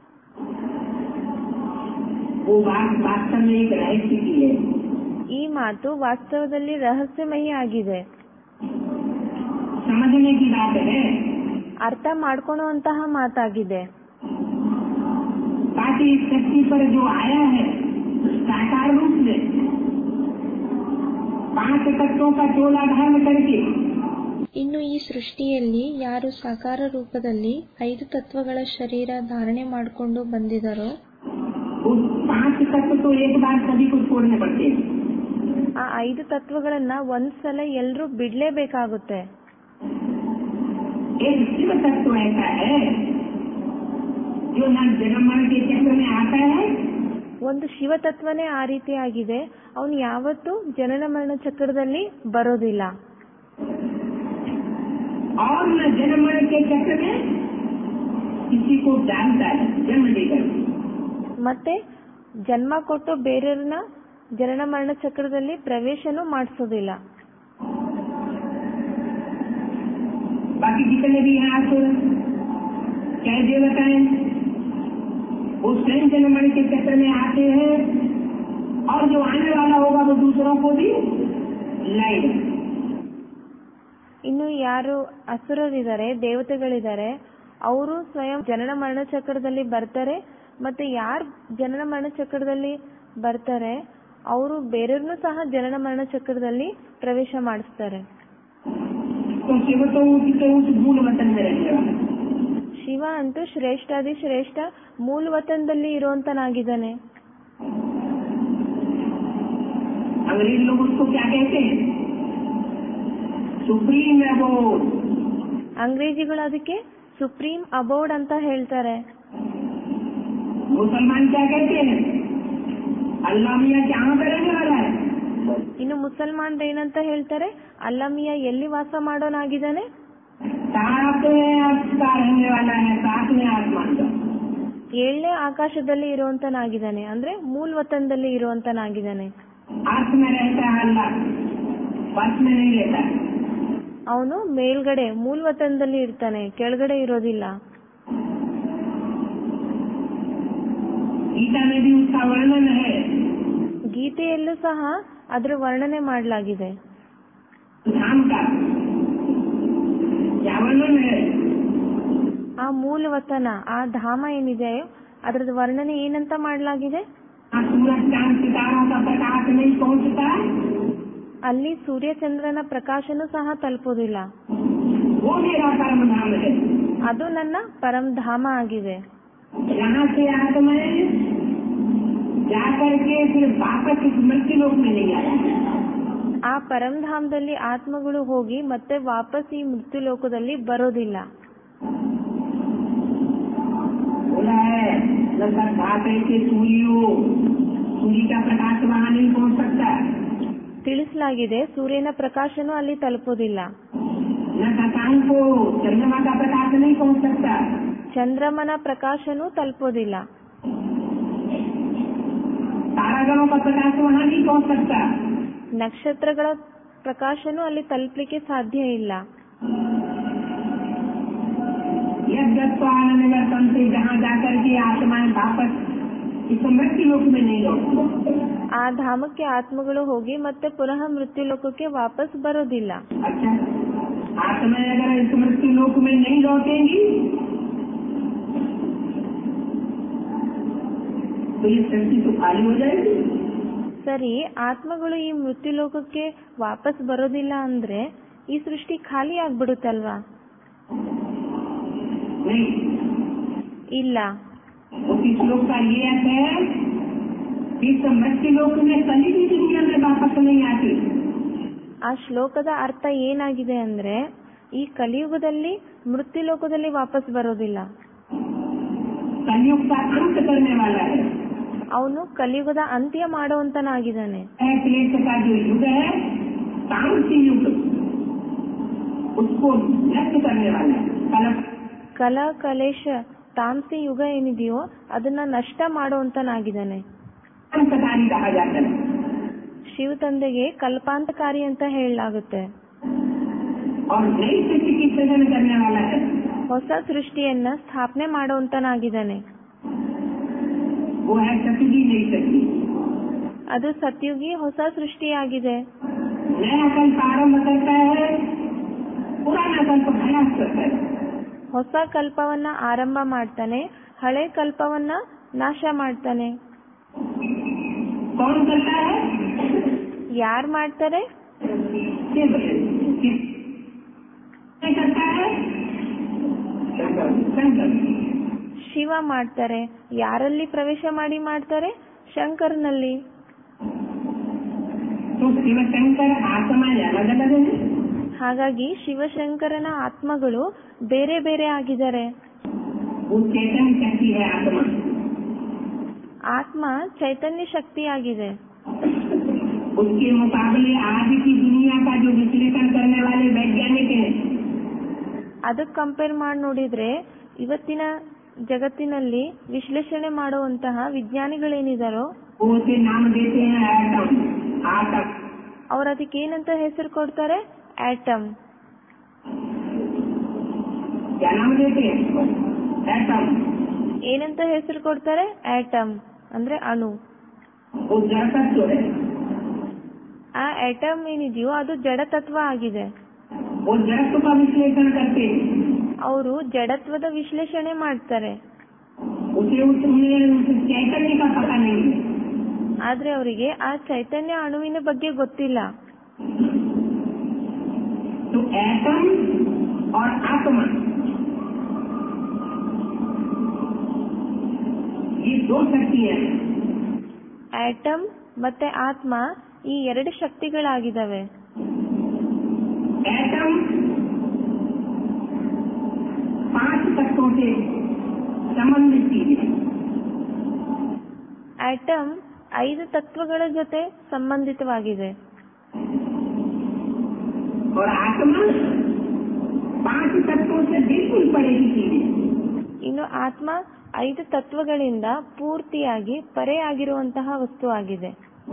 वो बात वास्तव में एक रहस्य की है ಈ ಮಾತು ವಾಸ್ತವದಲ್ಲಿ ರಹಸ್ಯಮಯಿ ಆಗಿದೆ समझने की बात है ಅರ್ಥ ಮಾಡ್ಕೊಳ್ಳುವಂತಹ ಮಾತಾಗಿದೆ बाकी इस धरती पर जो आया है साकार रूप में पांच तत्वों का चोला धारण करके ಇನ್ನು ಈ ಸೃಷ್ಟಿಯಲ್ಲಿ ಯಾರು ಸಾಕಾರ ರೂಪದಲ್ಲಿ ಐದು ತತ್ವಗಳ ಶರೀರ ಧಾರಣೆ ಮಾಡಿಕೊಂಡು ಬಂದಿದರೋ उस पांच तत्व तो एक बार सभी को छोड़ने पड़ते हैं ಆ ಐದು ತತ್ವಗಳನ್ನ ಒಂದ್ಸಲ ಎಲ್ರೂ ಬಿಡ್ಲೇಬೇಕಾಗುತ್ತೆ एक शिव तत्व ऐसा है जो न जन्म मरण के चक्र में आता है ಒಂದು ಶಿವ ತತ್ವನೇ ಆ ರೀತಿ ಆಗಿದೆ ಅವನು ಯಾವತ್ತೂ ಜನನ ಮರಣ ಚಕ್ರದಲ್ಲಿ ಬರೋದಿಲ್ಲ और न जन्म मरण के चक्र में किसी को डालता है जन्म देकर ಮತ್ತೆ ಜನ್ಮ ಕೊಟ್ಟು ಬೇರೆಯವ್ರನ್ನ ಜನನ ಮರಣ ಚಕ್ರದಲ್ಲಿ ಪ್ರವೇಶನೂ ಮಾಡಿಸೋದಿಲ್ಲ बाकी जितने भी हैं असुर चाहे देवताएं वो स्वयं जन्म मरण के चक्र में आते हैं और जो आने वाला होगा वो दूसरों को भी लाएगा ಇನ್ನು ಯಾರು ಅಸುರರಿದ್ದಾರೆ ದೇವತೆಗಳಿದ್ದಾರೆ ಅವರು ಸ್ವಯಂ ಜನನ ಮರಣ ಚಕ್ರದಲ್ಲಿ ಬರ್ತಾರೆ ಮತ್ತೆ ಯಾರು ಜನನ ಮರಣ ಚಕ್ರದಲ್ಲಿ ಬರ್ತಾರೆ ಅವರು ಬೇರೆಯವ್ರನ್ನೂ ಸಹ ಜನನ ಮರಣ ಚಕ್ರದಲ್ಲಿ ಪ್ರವೇಶ ಮಾಡಿಸ್ತಾರೆ तो शिव तो उसके उस मूल वतन में रहने वाला ಶಿವ ಅಂತೂ ಶ್ರೇಷ್ಠಾದಿ ಶ್ರೇಷ್ಠ ಮೂಲವತನದಲ್ಲಿ ಇರುವಂತನಾಗಿದ್ದಾನೆ अंग्रेज लोग उसको क्या कहते हैं सुप्रीम अबोर्ड ಅಂಗ್ರೇಜಿಗಳು ಅದಕ್ಕೆ ಸುಪ್ರೀಂ ಅಬೌಡ್ ಅಂತ ಹೇಳ್ತಾರೆ मुसलमान क्या कहते हैं अल्लाह मियाँ कहाँ पे रहने वाला है ಇನ್ನು ಮುಸಲ್ಮಾನ್ರು ಏನಂತ ಹೇಳ್ತಾರೆ ಅಲ್ಲಮಿಯ ಎಲ್ಲಿ ವಾಸ ಮಾಡೋನಾಗಿದ್ದಾನೆ सातवें का रहने वाला है सातवें आसमान का ಏಳನೇ ಆಕಾಶದಲ್ಲಿ ಇರುವಂತನಾಗಿದ್ದಾನೆ ಅಂದ್ರೆ ಮೂಲವತನದಲ್ಲಿ ಇರುವಂತನಾಗಿದ್ದಾನೆ अर्थ में रहता है अल्लाह फर्श में नहीं रहता है ಅವನು ಮೇಲ್ಗಡೆ ಮೂಲವತನದಲ್ಲಿ ಇರ್ತಾನೆ ಕೆಳಗಡೆ ಇರೋದಿಲ್ಲ गीता में भी उसका वर्णन है ಗೀತೆಯಲ್ಲೂ ಸಹ ಅದರ ವರ್ಣನೆ ಮಾಡಲಾಗಿದೆ धाम का क्या वर्णन है ಆ ಮೂಲವತನ ಆ ಧಾಮ ಏನಿದೆ ಅದರದ ವರ್ಣನೆ ಏನಂತ ಮಾಡಲಾಗಿದೆ हाँ, सूरज चांद सितारों का प्रकाश नहीं पहुंचता ಅಲ್ಲಿ ಸೂರ್ಯಚಂದ್ರನ ಪ್ರಕಾಶನೂ ಸಹ ತಲುಪೋದಿಲ್ಲ वो मेरा परम धाम है ಅದು ನನ್ನ ಪರಂಧಾಮ ಆಗಿದೆ यहाँ से आत्माएं जाकर के फिर वापस इस मृत्यु लोक में नहीं आया ಆ ಪರಂಧಾಮದಲ್ಲಿ ಆತ್ಮಗಳು ಹೋಗಿ ಮತ್ತೆ ವಾಪಸ್ ಈ ಮೃತ್ಯು ಲೋಕದಲ್ಲಿ ಬರೋದಿಲ್ಲ बोला है न भात ऐसे सूर्यो सूर्य का प्रकाश वहाँ नहीं पहुँच सकता ತಿಳಿಸಲಾಗಿದೆ ಸೂರ್ಯನ ಪ್ರಕಾಶನೂ ಅಲ್ಲಿ ತಲುಪೋದಿಲ್ಲ न शशांक को चंद्रमा का प्रकाश नहीं पहुँच सकता ಚಂದ್ರಮನ ಪ್ರಕಾಶನೂ ತಲುಪೋದಿಲ್ಲ तारागणों का प्रकाश वहाँ नहीं पहुँच सकता ನಕ್ಷತ್ರಗಳ ಪ್ರಕಾಶನೂ ಅಲ್ಲಿ ತಲುಪಲಿಕ್ಕೆ ಸಾಧ್ಯ ಇಲ್ಲ यद्यप आनंद नगर से जहाँ जाकर के आत्माएं वापस इस मृत्यु लोक में नहीं लौटती ಆ ಧಾಮಕ್ಕೆ ಆತ್ಮಗಳು ಹೋಗಿ ಮತ್ತೆ ಪುನಃ ಮೃತ್ಯು ಲೋಕಕ್ಕೆ ವಾಪಸ್ ಬರೋದಿಲ್ಲ अच्छा आत्माएं अगर इस मृत्यु लोक में नहीं लौटेंगी तो ये शक्ति तो खाली हो जाएगी ಸರಿ ಆತ್ಮಗಳು ಈ ಮೃತ್ಯು ಲೋಕಕ್ಕೆ ವಾಪಸ್ ಬರೋದಿಲ್ಲ ಅಂದ್ರೆ ಈ ಸೃಷ್ಟಿ ಖಾಲಿ ಆಗ್ಬಿಡುತ್ತಲ್ವಾ नहीं ಇಲ್ಲ उस श्लोक का ये अर्थ है कि इस मृत्यु लोक में कभी भी दुनिया में वापस नहीं आती ಆ ಶ್ಲೋಕದ ಅರ್ಥ ಏನಾಗಿದೆ ಅಂದ್ರೆ ಈ ಕಲಿಯುಗದಲ್ಲಿ ಮೃತ್ಯು ಲೋಕದಲ್ಲಿ ವಾಪಸ್ ಬರೋದಿಲ್ಲ कलयुग का अंत करने वाला है ಅವನು ಕಲಿಯುಗದ ಅಂತ್ಯ ಮಾಡುವಂತನಾಗಿದ್ದಾನೆ क्लेश का जो युग है तामसी युग उसको नष्ट करने वाला है कलप ಕಲಾ ಕಲೇಶ ತಾಮ್ಸಿ ಯುಗ ಏನಿದೆಯೋ ಅದನ್ನ ನಷ್ಟ ಮಾಡುವಂತನಾಗಿದ್ದಾನೆ अंतकारी कहा जाता है ಶಿವ ತಂದೆಗೆ ಕಲ್ಪಾಂತಕಾರಿ ಅಂತ ಹೇಳಲಾಗುತ್ತೆ और नई सृष्टि की सृजन करने वाला है ಹೊಸ ಸೃಷ್ಟಿಯನ್ನ ಸ್ಥಾಪನೆ ಮಾಡುವಂತನಾಗಿದ್ದಾನೆ वो है सतयुगी नई सृष्टि ಅದು ಸತ್ಯುಗಿ ಹೊಸ ಸೃಷ್ಟಿಯಾಗಿದೆ नया कल्प आरम्भ करता है पुराना कल्प खलास करता है ಹೊಸ ಕಲ್ಪವನ್ನ ಆರಂಭ ಮಾಡ್ತಾನೆ ಹಳೆ ಕಲ್ಪವನ್ನ ನಾಶ ಮಾಡ್ತಾನೆ कौन करता है ಯಾರ್ ಮಾಡ್ತಾರೆ शिव किस क्या करता है शंकर ಶಿವ ಮಾಡ್ತಾರೆ ಯಾರಲ್ಲಿ ಪ್ರವೇಶ ಮಾಡಿ ಮಾಡ್ತಾರೆ ಶಂಕರ್ನಲ್ಲಿ तो शिव शंकर आत्मा अलग अलग है ಹಾಗಾಗಿ ಶಿವಶಂಕರನ ಆತ್ಮಗಳು ಬೇರೆ ಬೇರೆ ಆಗಿದ್ದಾರೆ वो चेतन शक्ति है आत्मा ಆತ್ಮ ಚೈತನ್ಯ ಶಕ್ತಿಯಾಗಿದೆ उसके मुकाबले आज की दुनिया का जो विश्लेषण करने वाले वैज्ञानिक हैं ಅದಕ್ಕೆ ಕಂಪೇರ್ ಮಾಡಿ ನೋಡಿದ್ರೆ ಇವತ್ತಿನ ಜಗತ್ತಿನಲ್ಲಿ ವಿಶ್ಲೇಷಣೆ ಮಾಡುವಂತಹ ವಿಜ್ಞಾನಿಗಳೇನಿದಾರೋ वो उसे नाम देते हैं एटम आटम ಅವ್ರು ಅದಕ್ಕೆ ಏನಂತ ಹೆಸರು ಕೊಡ್ತಾರೆ ಆಟಮ್ क्या नाम देते हैं एटम ಏನಂತ ಹೆಸರು ಕೊಡ್ತಾರೆ ಆಟಮ್ ಅಂದ್ರೆ ಅಣು वो जड़ तत्व है ಆ ಆಟಮ್ ಏನಿದೆಯೋ ಅದು ಜಡತತ್ವ ಆಗಿದೆ वो जड़त्व का विश्लेषण करते हैं ಅವರು ಜಡತ್ವದ ವಿಶ್ಲೇಷಣೆ ಮಾಡ್ತಾರೆ उसे उस उन्हें उस चैतन्य का पता नहीं है ಆದ್ರೆ ಅವರಿಗೆ ಆ ಚೈತನ್ಯ ಅಣುವಿನ ಬಗ್ಗೆ ಗೊತ್ತಿಲ್ಲ तो एटम और आत्मा ये दो शक्तियां हैं ಆಟಮ್ ಮತ್ತೆ ಆತ್ಮ ಈ ಎರಡು ಶಕ್ತಿಗಳಾಗಿದ್ದಾವೆ एटम पांच तत्वों से संबंधित चीज है ಆಟಮ್ ಐದು ತತ್ವಗಳ ಜೊತೆ ಸಂಬಂಧಿತವಾಗಿದೆ और आत्मा पांच तत्वों से बिल्कुल परे की चीज है ಇನ್ನು ಆತ್ಮ ಐದು ತತ್ವಗಳಿಂದ ಪೂರ್ತಿಯಾಗಿ ಪರೆಯಾಗಿರುವಂತಹ ವಸ್ತು ಆಗಿದೆ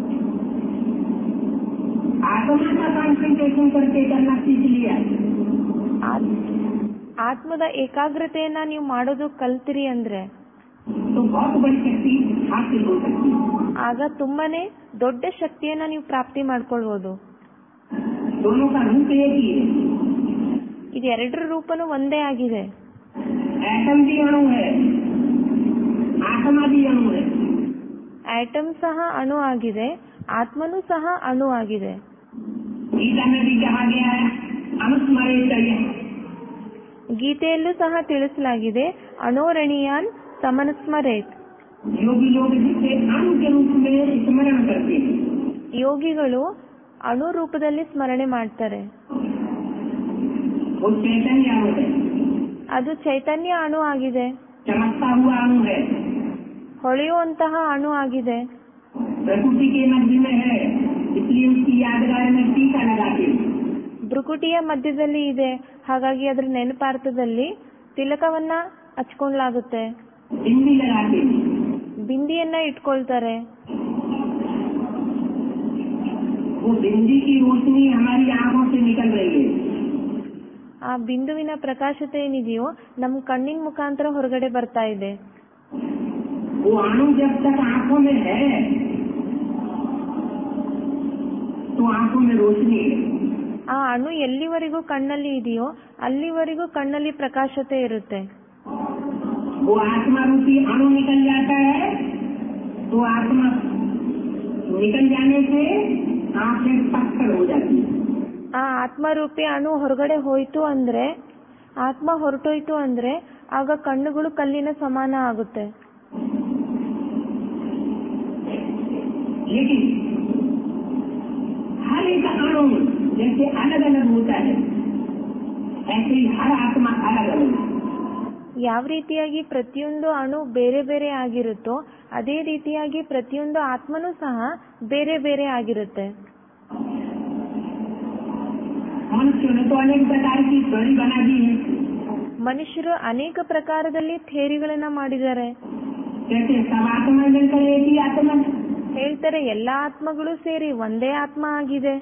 आत्मा का कॉन्सेंट्रेशन करके करना सीख लिया ಆತ್- ಆತ್ಮದ ಏಕಾಗ್ರತೆಯನ್ನ ನೀವು ಮಾಡೋದು ಕಲ್ತಿರಿ ಅಂದ್ರೆ तो बहुत बड़ी शक्ति हासिल हो सकती है ಆಗ ತುಂಬಾನೇ ದೊಡ್ಡ ಶಕ್ತಿಯನ್ನ ನೀವು ಪ್ರಾಪ್ತಿ ಮಾಡ್ಕೊಳ್ಬಹುದು दोनों का रूप एक ही है ಇದೆರಡರ ರೂಪನೂ ಒಂದೇ ಆಗಿದೆ एटम भी अणु है आत्मा भी अणु है ಆಟಮ್ ಸಹ ಅಣು ಆಗಿದೆ ಆತ್ಮನೂ ಸಹ ಅಣು ಆಗಿದೆ गीता में भी कहा गया है अनुस्मरे चाहिए ಗೀತೆಯಲ್ಲೂ ಸಹ ತಿಳಿಸಲಾಗಿದೆ ಅಣೋರಣೀಯಾನ್ ಸಮನಸ್ಮರೇತ್ योगी लोग जिसे अणु के रूप में स्मरण करते हैं ಯೋಗಿಗಳು ಅಣು ರೂಪದಲ್ಲಿ ಸ್ಮರಣೆ ಮಾಡ್ತಾರೆ वो चैतन्य अणु है ಅದು ಚೈತನ್ಯ ಅಣು ಆಗಿದೆ चमकता हुआ अणु है ಹೊಳೆಯುವಂತಹ ಅಣು ಆಗಿದೆ प्रकृति के मध्य में है इसलिए उसकी यादगार में टीका लगाते हैं ಭ್ರುಕುಟಿಯ ಮಧ್ಯದಲ್ಲಿ ಇದೆ ಹಾಗಾಗಿ ಅದರ ನೆನಪಾರ್ಥದಲ್ಲಿ ತಿಲಕವನ್ನ ಹಚ್ಕೊಂಡ್ಲಾಗುತ್ತೆ बिंदी लगाते हैं ಬಿಂದಿಯನ್ನ ಇಟ್ಕೊಳ್ತಾರೆ वो बिंदी की रोशनी हमारी आंखों से निकल रही है ಆ ಬಿಂದುವಿನ ಪ್ರಕಾಶತೆ ಏನಿದೆಯೋ ನಮ್ ಕಣ್ಣಿನ ಮುಖಾಂತರ ಹೊರಗಡೆ ಬರ್ತಾ ಇದೆ वो अणु जब तक आंखों में है तो आंखों में रोशनी है ಆ ಅಣು ಎಲ್ಲಿವರೆಗೂ ಕಣ್ಣಲ್ಲಿ ಇದೆಯೋ ಅಲ್ಲಿವರೆಗೂ ಕಣ್ಣಲ್ಲಿ ಪ್ರಕಾಶತೆ ಇರುತ್ತೆ वो आत्मा रूपी अणु निकल जाता है तो आत्मा निकल जाने से आंखें पत्थर हो जाती है ಆ ಆತ್ಮರೂಪಿ ಅಣು ಹೊರಗಡೆ ಹೋಯ್ತು ಅಂದ್ರೆ ಆತ್ಮ ಹೊರಟೋಯ್ತು ಅಂದ್ರೆ ಆಗ ಕಣ್ಣುಗಳು ಕಲ್ಲಿನ ಸಮಾನ ಆಗುತ್ತೆ लेकिन हर एक अणु जैसे अलग अलग होता है ऐसे ही हर आत्मा अलग अलग है ಯಾವ ರೀತಿಯಾಗಿ ಪ್ರತಿಯೊಂದು ಅಣು ಬೇರೆ ಬೇರೆ ಆಗಿರುತ್ತೋ ಅದೇ ರೀತಿಯಾಗಿ ಪ್ರತಿಯೊಂದು ಆತ್ಮನೂ ಸಹ ಬೇರೆ ಬೇರೆ ಆಗಿರುತ್ತೆ मनुष्य ने तो अनेक प्रकार की थ्योरी बना दी है ಮನುಷ್ಯರು ಅನೇಕ ಪ್ರಕಾರದಲ್ಲಿ ಥೇರಿಗಳನ್ನ ಮಾಡಿದ್ದಾರೆ जैसे सब आत्मा मिलकर एक ही आत्मा है। ಹೇಳ್ತಾರೆ ಎಲ್ಲಾ ಆತ್ಮಗಳು ಸೇರಿ ಒಂದೇ ಆತ್ಮ ಆಗಿದೆ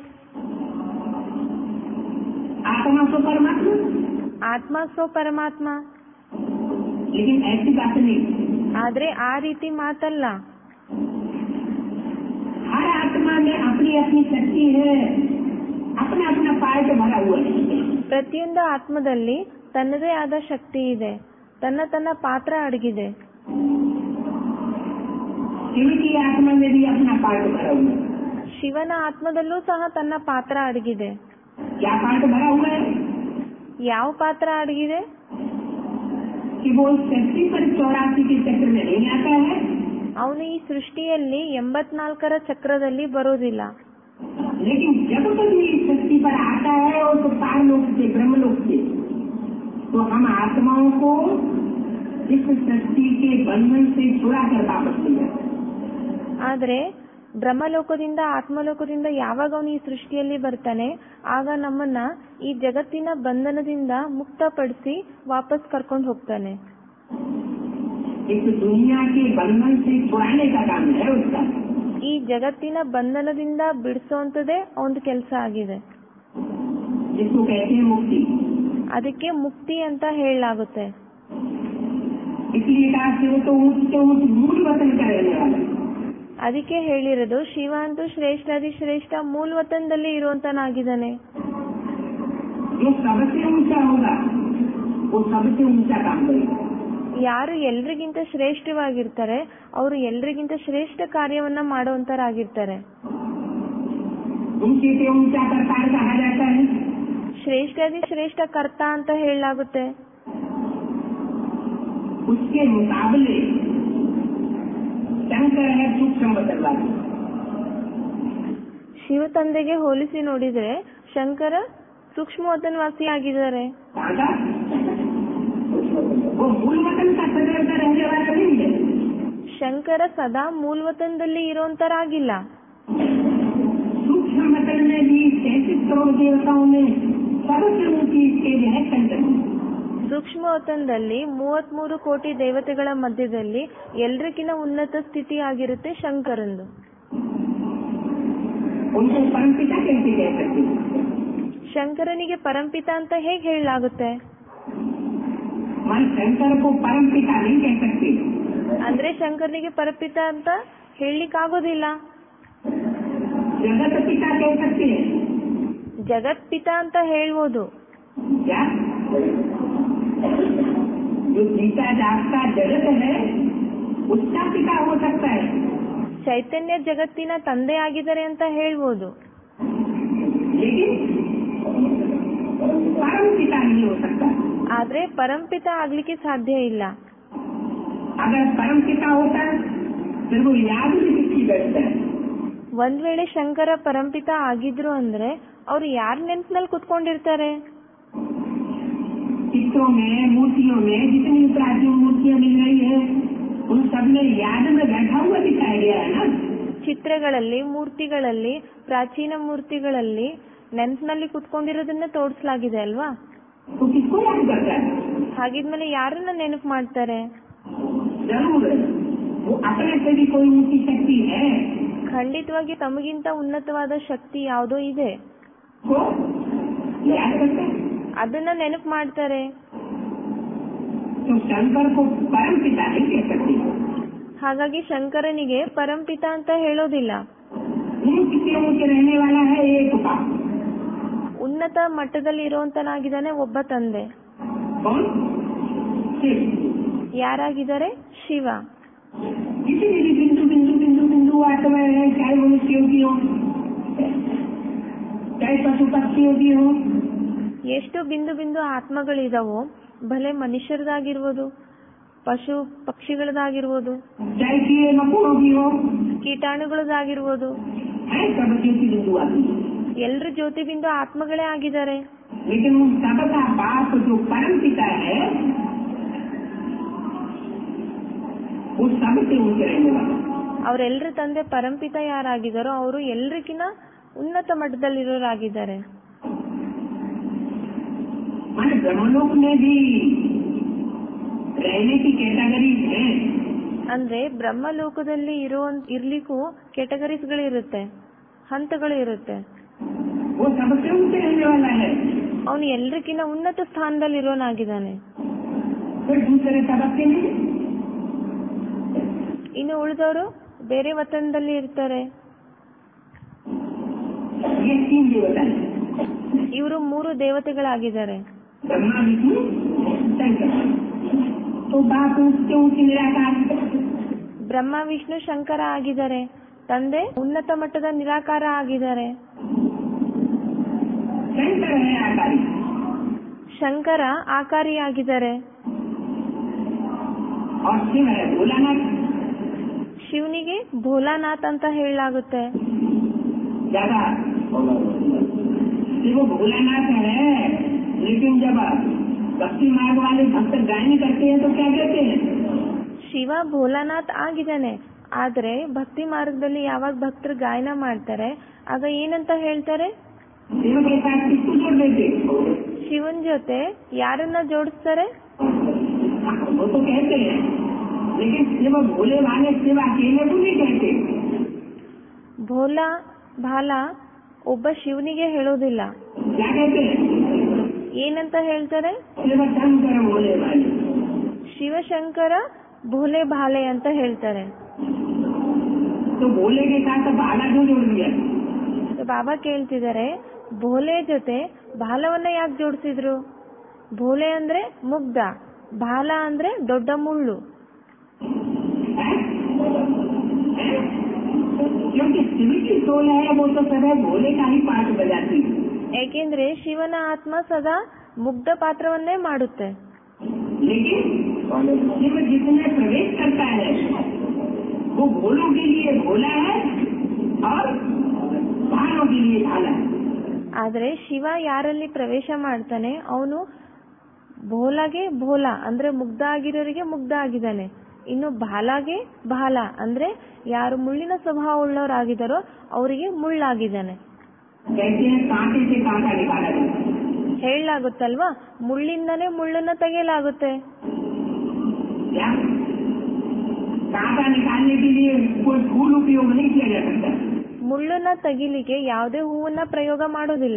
आत्मा तो परमात्मा ಆತ್ಮ ಸೋ ಪರಮಾತ್ಮ लेकिन ऐसी बात नहीं ಆದ್ರೆ ಆ ರೀತಿ ಮಾತಲ್ಲ हर आत्मा में अपनी अपनी शक्ति है अपना अपना पार्ट भरा हुआ है ಪ್ರತಿಯೊಂದು ಆತ್ಮದಲ್ಲಿ ತನ್ನದೇ ಆದ ಶಕ್ತಿ ಇದೆ ತನ್ನ ತನ್ನ ಪಾತ್ರ ಅಡಗಿದೆ शिव की आत्मा में भी अपना पार्ट भरा हुआ है ಶಿವನ ಆತ್ಮದಲ್ಲೂ ಸಹ ತನ್ನ ಪಾತ್ರ ಅಡಗಿದೆ क्या पार्ट भरा हुआ है ಯಾವ ಪಾತ್ರ ಅಡಗಿದೆ कि वो इस शक्ति पर चौरासी के चक्र में नहीं आता है ಅವನು ಈ ಸೃಷ್ಟಿಯಲ್ಲಿ ಎಂಬತ್ನಾಲ್ಕರ ಚಕ್ರದಲ್ಲಿ ಬರೋದಿಲ್ಲ लेकिन जब कभी इस शक्ति पर आता है और तो पारलोक से ब्रह्मलोक से तो हम आत्माओं को इस शक्ति के बंधन से छुड़ा कर वापस ले जाते हैं। ಆದ್ರೆ ಬ್ರಹ್ಮಲೋಕದಿಂದ ಆತ್ಮಲೋಕದಿಂದ ಯಾವಾಗ ಅವನು ಈ ಸೃಷ್ಟಿಯಲ್ಲಿ ಬರ್ತಾನೆ ಆಗ ನಮ್ಮನ್ನ ಈ ಜಗತ್ತಿನ ಬಂಧನದಿಂದ ಮುಕ್ತಪಡಿಸಿ ವಾಪಸ್ ಕರ್ಕೊಂಡು ಹೋಗ್ತಾನೆ इस दुनिया के बंधन से छुड़ाने का काम है उसका ಈ ಜಗತ್ತಿನ ಬಂಧನದಿಂದ ಬಿಡಿಸೋಂಥದ್ದೇ ಒಂದು ಕೆಲಸ ಆಗಿದೆ जिसको कहते हैं मुक्ति ಅದಕ್ಕೆ ಮುಕ್ತಿ ಅಂತ ಹೇಳಲಾಗುತ್ತೆ इसलिए कहा शिव तो ऊंच से ऊंच मूल वतन का रहने वाला है। ಅದಕ್ಕೆ ಹೇಳಿರೋದು ಶಿವ ಅಂತೂ ಶ್ರೇಷ್ಠಾದಿ ಶ್ರೇಷ್ಠ ಮೂಲ ವತನದಲ್ಲಿ ಇರುವಂತನಾಗಿದ್ದಾನೆ जो सबसे ऊंचा होगा वो सबसे ऊंचा काम करेगा ಯಾರು ಎಲ್ರಿಗಿಂತ ಶ್ರೇಷ್ಠವಾಗಿರ್ತಾರೆ ಅವರು ಎಲ್ರಿಗಿಂತ ಶ್ರೇಷ್ಠ ಕಾರ್ಯವನ್ನ ಮಾಡುವಂತರಾಗಿರ್ತಾರೆ ऊंचे से ऊंचा करतार कहा जाता है ಶ್ರೇಷ್ಠಾದಿ ಶ್ರೇಷ್ಠ ಕರ್ತ ಅಂತ ಹೇಳಲಾಗುತ್ತೆ उसके मुकाबले शंकर है सूक्ष्म वतन वाला ಶಿವ ತಂದೆಗೆ ಹೋಲಿಸಿ ನೋಡಿದ್ರೆ ಶಂಕರ ಸೂಕ್ಷ್ಮ ವತನವಾಸಿ ಆಗಿದ್ದಾರೆ कहा वो मूल वतन का सदैव का रहने वाला नहीं है ಶಂಕರ ಸದಾ ಮೂಲವತನದಲ್ಲಿ ಇರೋಂತರಾಗಿಲ್ಲ सूक्ष्म वतन में भी तैतीस करोड़ देवताओं में सबसे ऊंची स्टेज है शंकर की। ಸೂಕ್ಷ್ಮ ವತನದಲ್ಲಿ ಮೂವತ್ಮೂರು ಕೋಟಿ ದೇವತೆಗಳ ಮಧ್ಯದಲ್ಲಿ ಎಲ್ರಿಗಿನ ಉನ್ನತ ಸ್ಥಿತಿ ಆಗಿರುತ್ತೆ ಶಂಕರಂದು उनको परमपिता कैसे कह सकते हैं? ಶಂಕರನಿಗೆ ಪರಂಪಿತ ಅಂತ ಹೇಗೆ ಹೇಳಲಾಗುತ್ತೆ मन शंकर को परमपिता नहीं कह सकते ಅಂದ್ರೆ ಶಂಕರನಿಗೆ ಪರಪಿತ ಅಂತ ಹೇಳಲಿಕ್ಕಾಗೋದಿಲ್ಲ जगत पिता कह सकते हैं ಜಗತ್ ಪಿತ ಅಂತ ಹೇಳ್ಬೋದು क्या जो गीता जागता जगत है उसका पिता हो सकता है ಚೈತನ್ಯ ಜಗತ್ತಿನ ತಂದೆ ಆಗಿದ್ದಾರೆ ಅಂತ ಹೇಳ್ಬೋದು लेकिन परम पिता नहीं हो सकता ಆದ್ರೆ ಪರಂಪಿತ ಆಗ್ಲಿಕ್ಕೆ ಸಾಧ್ಯ ಇಲ್ಲ अगर परम पिता होता फिर वो याद भी किसकी बैठता है ಒಂದ್ ವೇಳೆ ಶಂಕರ ಪರಂಪಿತ ಆಗಿದ್ರು ಅಂದ್ರೆ ಅವ್ರು ಯಾರ್ ನೆನ್ಪಿನಲ್ಲಿ ಕುತ್ಕೊಂಡಿರ್ತಾರೆ चित्रों में मूर्तियों में जितनी प्राचीन मूर्तियां मिल रही है उन सब में याद में बैठा हुआ दिखाया गया है ना ಚಿತ್ರಗಳಲ್ಲಿ ಮೂರ್ತಿಗಳಲ್ಲಿ ಪ್ರಾಚೀನ ಮೂರ್ತಿಗಳಲ್ಲಿ ನೆನ್ಪಿನಲ್ಲಿ ಕುತ್ಕೊಂಡಿರೋದನ್ನ ತೋರಿಸಲಾಗಿದೆ ಅಲ್ವಾ तो किसको याद करता है ಹಾಗಿದ್ಮೇಲೆ ಯಾರನ್ನ ನೆನಪು ಮಾಡ್ತಾರೆ जरूर वो अपने से भी कोई ऊंची शक्ति है ಖಂಡಿತವಾಗಿ ತಮಗಿಂತ ಉನ್ನತವಾದ ಶಕ್ತಿ ಯಾವುದೋ ಇದೆ तो याद करता है ಅದನ್ನ ನೆನಪು ಮಾಡ್ತಾರೆ तो शंकर को परम पिता नहीं कह सकते ಹಾಗಾಗಿ ಶಂಕರನಿಗೆ ಪರಂಪಿತ ಅಂತ ಹೇಳೋದಿಲ್ಲ ऊंच से ऊंचे रहने वाला है एक बाप ಉನ್ನತ ಮಟ್ಟದಲ್ಲಿ ಇರುವಂತನಾಗಿದ್ದಾನೆ ಒಬ್ಬ ತಂದೆ कौन शिव ಯಾರಾಗಿದ್ದಾರೆ ಶಿವ किसी भी बिंदु बिंदु बिंदु बिंदु आत्मा है चाहे मनुष्यों की हो चाहे पशु पक्षियों की हो ಎಷ್ಟು ಬಿಂದು ಬಿಂದು ಆತ್ಮಗಳಿದಾವೋ ಭಲೆ ಮನುಷ್ಯರದಾಗಿರ್ಬೋದು ಪಶು ಪಕ್ಷಿಗಳದಾಗಿರ್ಬೋದು चाहे कीड़े मकोड़ों की हो ಕೀಟಾಣುಗಳದಾಗಿರ್ಬೋದು है सब ज्योति बिंदु आती है ಎಲ್ರು ಜ್ಯೋತಿ ಬಿಂದು ಆತ್ಮಗಳೇ ಆಗಿದ್ದಾರೆ लेकिन उन सबका बाप जो परम पिता है वो सबसे ऊंचे रहने वाला है। ಅವರೆಲ್ಲರ ತಂದೆ ಪರಂಪಿತ ಯಾರಾಗಿದ್ದಾರೋ ಅವರು ಎಲ್ರಿಗಿನ ಉನ್ನತ ಮಟ್ಟದಲ್ಲಿರೋರಾಗಿದ್ದಾರೆ माने ब्रह्मलोक में भी रहने की कैटेगरीज है ಅಂದ್ರೆ ಬ್ರಹ್ಮಲೋಕದಲ್ಲಿ ಇರೋ ಇರ್ಲಿಕ್ಕೂ ಕೆಟಗರೀಸ್ಗಳು ಇರುತ್ತೆ ಹಂತಗಳು ಇರುತ್ತೆ वो सबसे ऊंचे रहने वाला है ಅವನು ಎಲ್ರಿಗಿನ ಉನ್ನತ ಸ್ಥಾನದಲ್ಲಿ ಇರೋನಾಗಿದ್ದಾನೆ फिर दूसरे सबके लिए ಇನ್ನು ಉಳಿದವರು ಬೇರೆ ವತನದಲ್ಲಿ ಇರ್ತಾರೆ ये तीन देवता है ಇವರು ಮೂರು ದೇವತೆಗಳಾಗಿದ್ದಾರೆ ब्रह्मा विष्णु शंकर तो बाप ऊंचे ऊंचे निराकार ಬ್ರಹ್ಮ ವಿಷ್ಣು ಶಂಕರ ಆಗಿದ್ದಾರೆ ತಂದೆ ಉನ್ನತ ಮಟ್ಟದ ನಿರಾಕಾರ ಆಗಿದ್ದಾರೆ शंकर है आकारी ಶಂಕರ ಆಕಾರಿಯಾಗಿದ್ದಾರೆ और शिव है भोलानाथ ಶಿವನಿಗೆ ಭೋಲಾನಾಥ್ ಅಂತ ಹೇಳಲಾಗುತ್ತೆ ज्यादा शिव भोलानाथ है लेकिन जब भक्ति मार्ग वाले भक्त गायन करते हैं तो क्या कहते हैं ಶಿವ ಭೋಲಾನಾಥ್ ಆಗಿದ್ದಾನೆ ಆದ್ರೆ ಭಕ್ತಿ ಮಾರ್ಗದಲ್ಲಿ ಯಾವಾಗ ಭಕ್ತರು ಗಾಯನ ಮಾಡ್ತಾರೆ ಆಗ ಏನಂತ ಹೇಳ್ತಾರೆ शिव के साथ किसको जोड़ देते ಶಿವನ್ ಜೊತೆ ಯಾರನ್ನ ಜೋಡಿಸ್ತಾರೆ वो तो कहते हैं लेकिन शिव भोले वाले शिव अकेले को नहीं कहते ಭೋಲಾ ಭಾಲಾ ಒಬ್ಬ ಶಿವನಿಗೆ ಹೇಳೋದಿಲ್ಲ क्या कहते हैं ಏನಂತ ಹೇಳ್ತಾರೆ शिव शंकर भोले भाई ಶಿವಶಂಕರ ಭೋಲೆ ಭಾಲೆ ಅಂತ ಹೇಳ್ತಾರೆ तो भोले के साथ बाला क्यों जोड़ दिया ಬಾಬಾ ಕೇಳ್ತಿದ್ದಾರೆ ಭೋಲೆ ಜೊತೆ ಬಾಲವನ್ನ ಯಾಕೆ ಜೋಡಿಸಿದ್ರು ಭೋಲೆ ಅಂದ್ರೆ ಮುಗ್ಧ ಬಾಲ ಅಂದ್ರೆ ದೊಡ್ಡ ಮುಳ್ಳು है? है? क्योंकि शिव की सोल है वो तो सदैव भोले का ही पाठ बजाती है ಏಕೆಂದ್ರೆ ಶಿವನ ಆತ್ಮ ಸದಾ ಮುಗ್ಧ ಪಾತ್ರವನ್ನೇ ಮಾಡುತ್ತೆ लेकिन शिव जिसमें प्रवेश करता है वो भोलों के लिए भोला है और भालों के लिए भाला है ಆದ್ರೆ ಶಿವ ಯಾರಲ್ಲಿ ಪ್ರವೇಶ ಮಾಡ್ತಾನೆ ಅವನು ಭೋಲಾಗೆ ಭೋಲ ಅಂದ್ರೆ ಮುಗ್ಧ ಆಗಿರೋರಿಗೆ ಮುಗ್ಧ ಆಗಿದ್ದಾನೆ ಇನ್ನು ಭಾಲಾಗೆ ಭಾಲ ಅಂದ್ರೆ ಯಾರು ಮುಳ್ಳಿನ ಸ್ವಭಾವ ಉಳ್ಳವರಾಗಿದ್ದಾರೋ ಅವರಿಗೆ ಮುಳ್ಳಾಗಿದ್ದಾನೆ कहते हैं कांटे से कांटा निकाला जाता है ಹೇಳಲಾಗುತ್ತಲ್ವಾ ಮುಳ್ಳಿಂದನೇ ಮುಳ್ಳನ್ನ ತೆಗೆಯಲಾಗುತ್ತೆ क्या कांटा निकालने के लिए कोई फूल उपयोग नहीं किया जा सकता ಮುಳ್ಳನ್ನ ತೆಗಿಲಿಕ್ಕೆ ಯಾವುದೇ ಹೂವನ್ನ ಪ್ರಯೋಗ ಮಾಡೋದಿಲ್ಲ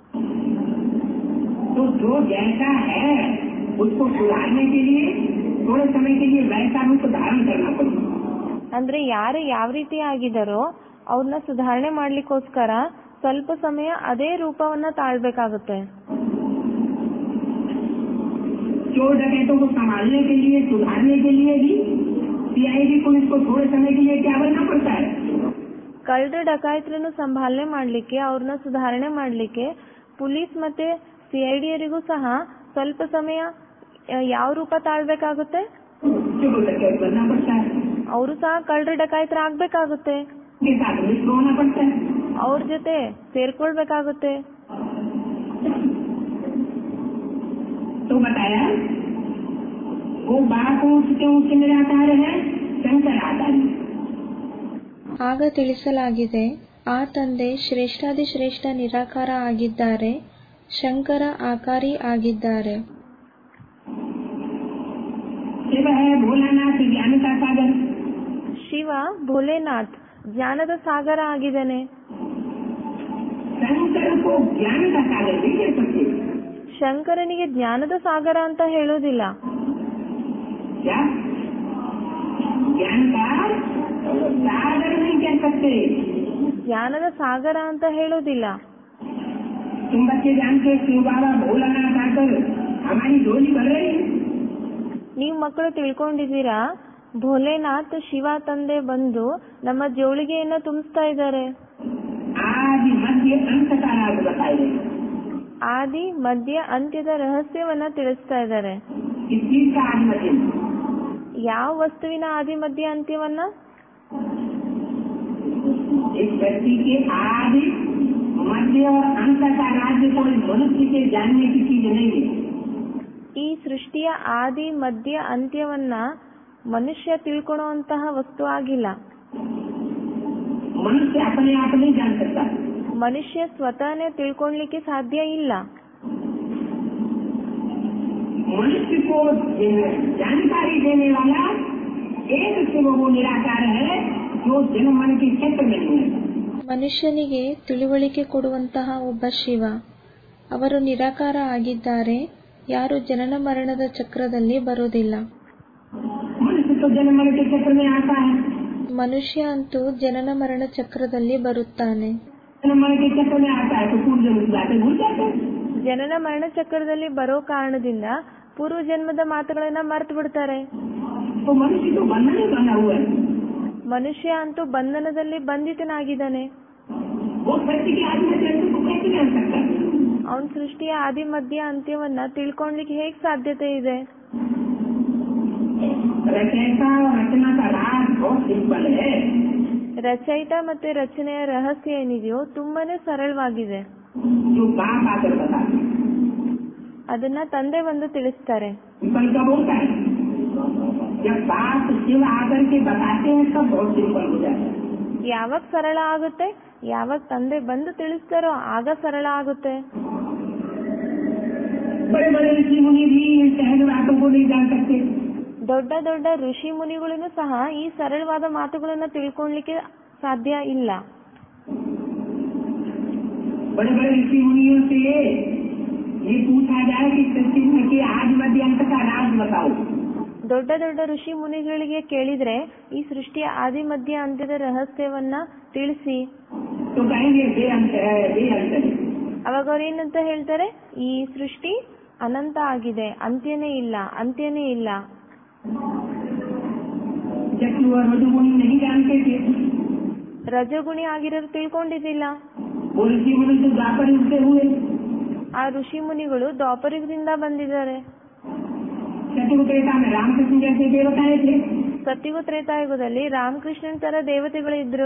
तो जो जैसा है उसको सुधारने के लिए थोड़े समय के लिए वैसा रूप धारण करना पड़ेगा ಅಂದ್ರೆ ಯಾರು ಯಾವ ರೀತಿ ಆಗಿದಾರೋ ಅವ್ರನ್ನ ಸುಧಾರಣೆ ಮಾಡ್ಲಿಕ್ಕೋಸ್ಕರ ಸ್ವಲ್ಪ ಸಮಯ ಅದೇ ರೂಪವನ್ನ ತಾಳ್ಬೇಕಾಗುತ್ತೆ चोर डकैतों को संभालने के लिए सुधारने के लिए भी सीआईडी पुलिस को थोड़े समय के लिए क्या बनना पड़ता है ಕಳ್ಳರ ಡಕಾಯಿತ್ರನ್ನು ಸಂಭಾಲನೆ ಮಾಡ್ಲಿಕ್ಕೆ ಅವ್ರನ್ನ ಸುಧಾರಣೆ ಮಾಡ್ಲಿಕ್ಕೆ ಪೊಲೀಸ್ ಮತ್ತೆ ಸಿಐಡಿಯರಿಗೂ ಸಹ ಸ್ವಲ್ಪ ಸಮಯ ಆ, ಯಾವ ರೂಪ ತಾಳ್ಬೇಕಾಗುತ್ತೆ चोर डकैत बनना पड़ता है ಅವರು ಸಹ ಕಳ್ಳರ ಡಕಾಯಿತ್ರ ಆಗ್ಬೇಕಾಗುತ್ತೆ उनके साथ मित्र होना पड़ता है ಅವ್ರ ಜೊತೆ ಸೇರ್ಕೊಳ್ಬೇಕಾಗುತ್ತೆ तो बताया वो बात ऊंच ऊंच निराकार है शंकर आचार्य ಆಗ ತಿಳಿಸಲಾಗಿದೆ ಆ ತಂದೆ ಶ್ರೇಷ್ಠಾದಿ ಶ್ರೇಷ್ಠ ನಿರಾಕಾರ ಆಗಿದ್ದಾರೆ ಶಂಕರ ಆಕಾರಿ ಆಗಿದ್ದಾರೆ शिव है भोलानाथ ज्ञान का सागर ಶಿವ ಭೋಲೆನಾಥ್ ಜ್ಞಾನದ ಸಾಗರ ಆಗಿದ್ದಾನೆ शंकर को ज्ञान का सागर नहीं कह सकते ಶಂಕರನಿಗೆ ಜ್ಞಾನದ ಸಾಗರ ಅಂತ ಹೇಳೋದಿಲ್ಲ क्या ज्ञान का सागर नहीं कह सकते ಜ್ಞಾನದ ಸಾಗರ ಅಂತ ಹೇಳೋದಿಲ್ಲ तुम बच्चे जानते शिव बाबा भोलानाथ आकर हमारी झोली भर रही है ನೀವು मಕ್ಕಳು ತಿಳ್ಕೊಂಡಿದ್ದೀರಾ ಭೋಲೆನಾಥ್ ಶಿವ ತಂದೆ ಬಂದು ನಮ್ಮ ಜೋಳಿಗೆಯನ್ನ ತುಂಬಿಸ್ತಾ ಇದ್ದಾರೆ आज मध्य अंत का राज बताए गए ಆದಿ ಮಧ್ಯ ಅಂತ್ಯದ ರಹಸ್ಯವನ್ನ ತಿಳಿಸ್ತಾ ಇದ್ದಾರೆ इस चीज का आज मध्य ಯಾವ ವಸ್ತುವಿನ ಆದಿ ಮಧ್ಯ ಅಂತ್ಯವನ್ನ इस व्यक्ति के आदि मध्य और अंत का राज्य कोई मनुष्य के जानने की चीज नहीं है ಈ ಸೃಷ್ಟಿಯ ಆದಿ ಮಧ್ಯ ಅಂತ್ಯವನ್ನ ಮನುಷ್ಯ ತಿಳ್ಕೊಳ್ಳುವಂತಹ ವಸ್ತು ಆಗಿಲ್ಲ मनुष्य अपने आप नहीं जान सकता ಮನುಷ್ಯ ಸ್ವತಃನೇ ತಿಳ್ಕೊಳ್ಲಿಕ್ಕೆ ಸಾಧ್ಯ ಇಲ್ಲ मनुष्य को जानकारी देने वाला एक शिव वो निराकार है जो जन्म मन के क्षेत्र में नहीं है ಮನುಷ್ಯನಿಗೆ ತಿಳುವಳಿಕೆ ಕೊಡುವಂತಹ ಒಬ್ಬ ಶಿವ ಅವರು ನಿರಾಕಾರ ಆಗಿದ್ದಾರೆ ಯಾರು ಜನನ ಮರಣದ ಚಕ್ರದಲ್ಲಿ ಬರೋದಿಲ್ಲ मनुष्य तो जन्म मन के क्षेत्र में आता है ಮನುಷ್ಯ ಅಂತೂ ಜನನ ಮರಣ ಚಕ್ರದಲ್ಲಿ ಬರುತ್ತಾನೆ जन्म मन के क्षेत्र में आता है तो पूर्व जन्म की बातें भूल जाते हैं ಜನನ ಮರಣ ಚಕ್ರದಲ್ಲಿ ಬರೋ ಕಾರಣದಿಂದ ಪೂರ್ವ ಜನ್ಮದ ಮಾತುಗಳನ್ನ ಮರ್ತು ಬಿಡ್ತಾರೆ तो मनुष्य तो बंधन ही बना हुआ है ಮನುಷ್ಯ ಅಂತೂ ಬಂಧನದಲ್ಲಿ ಬಂಧಿತನಾಗಿದ್ದಾನೆ वो सत्य के आदमी से को कैसे जान सकता है ಅವನ್ ಸೃಷ್ಟಿಯ ಆದಿ ಮಧ್ಯ ಅಂತ್ಯವನ್ನ ತಿಳ್ಕೊಳ್ಲಿಕ್ಕೆ ಹೇಗ್ ಸಾಧ್ಯತೆ ಇದೆ रचयिता और रचना का राज बहुत सिंपल है ರಚಯಿತ ಮತ್ತೆ ರಚನೆಯ ರಹಸ್ಯ ಏನಿದೆಯೋ ತುಂಬಾನೇ ಸರಳವಾಗಿದೆ जो बाप आकर बताते हैं ಅದನ್ನ ತಂದೆ ಬಂದು ತಿಳಿಸ್ತಾರೆ सिंपल कब होता है जब बाप शिव आकर के बताते हैं तब बहुत सिंपल हो जाता है ಯಾವಾಗ ಸರಳ ಆಗುತ್ತೆ ಯಾವಾಗ ತಂದೆ ಬಂದು ತಿಳಿಸ್ತಾರೋ ಆಗ ಸರಳ ಆಗುತ್ತೆ बड़े बड़े ऋषि मुनि भी इन सहज बातों को नहीं जान सकते ದೊಡ್ಡ ದೊಡ್ಡ ಋಷಿ ಮುನಿಗಳಿಗೂ ಸಹ ಈ ಸರಳವಾದ ಮಾತುಗಳನ್ನ ತಿಳ್ಕೊಳ್ಲಿಕ್ಕೆ ಸಾಧ್ಯ ಇಲ್ಲ बड़े बड़े ऋषि मुनियों से ये पूछा जाए कि सृष्टि में कि आज मध्य अंत का राज बताओ ದೊಡ್ಡ ದೊಡ್ಡ ಋಷಿ ಮುನಿಗಳಿಗೆ ಕೇಳಿದ್ರೆ ಈ ಸೃಷ್ಟಿಯ ಆದಿ ಮಧ್ಯ ಅಂತ್ಯದ ರಹಸ್ಯವನ್ನ ತಿಳಿಸಿ तो कहेंगे बे अंत है बे अंत है ಅವಾಗ ಅವ್ರು ಏನಂತ ಹೇಳ್ತಾರೆ ಈ ಸೃಷ್ಟಿ ಅನಂತ ಆಗಿದೆ ಅಂತ್ಯನೇ ಇಲ್ಲ ಅಂತ್ಯನೇ ಇಲ್ಲ जबकि वह रजुमुनि नहीं जानते थे ರಜಗುಣಿ ಆಗಿರೋರು ತಿಳ್ಕೊಂಡಿದ್ದಿಲ್ಲ वो ऋषि मुनि तो द्वापर युग से हुए ಆ ಋಷಿ ಮುನಿಗಳು ದ್ವಾಪರಯುಗದಿಂದ ಬಂದಿದ್ದಾರೆ सतयुग त्रेता में रामकृष्ण जैसे देवताएं थे ಸತ್ಯುಗ ತ್ರೇತಾಯುಗದಲ್ಲಿ ರಾಮಕೃಷ್ಣನ್ ತರ ದೇವತೆಗಳು ಇದ್ರು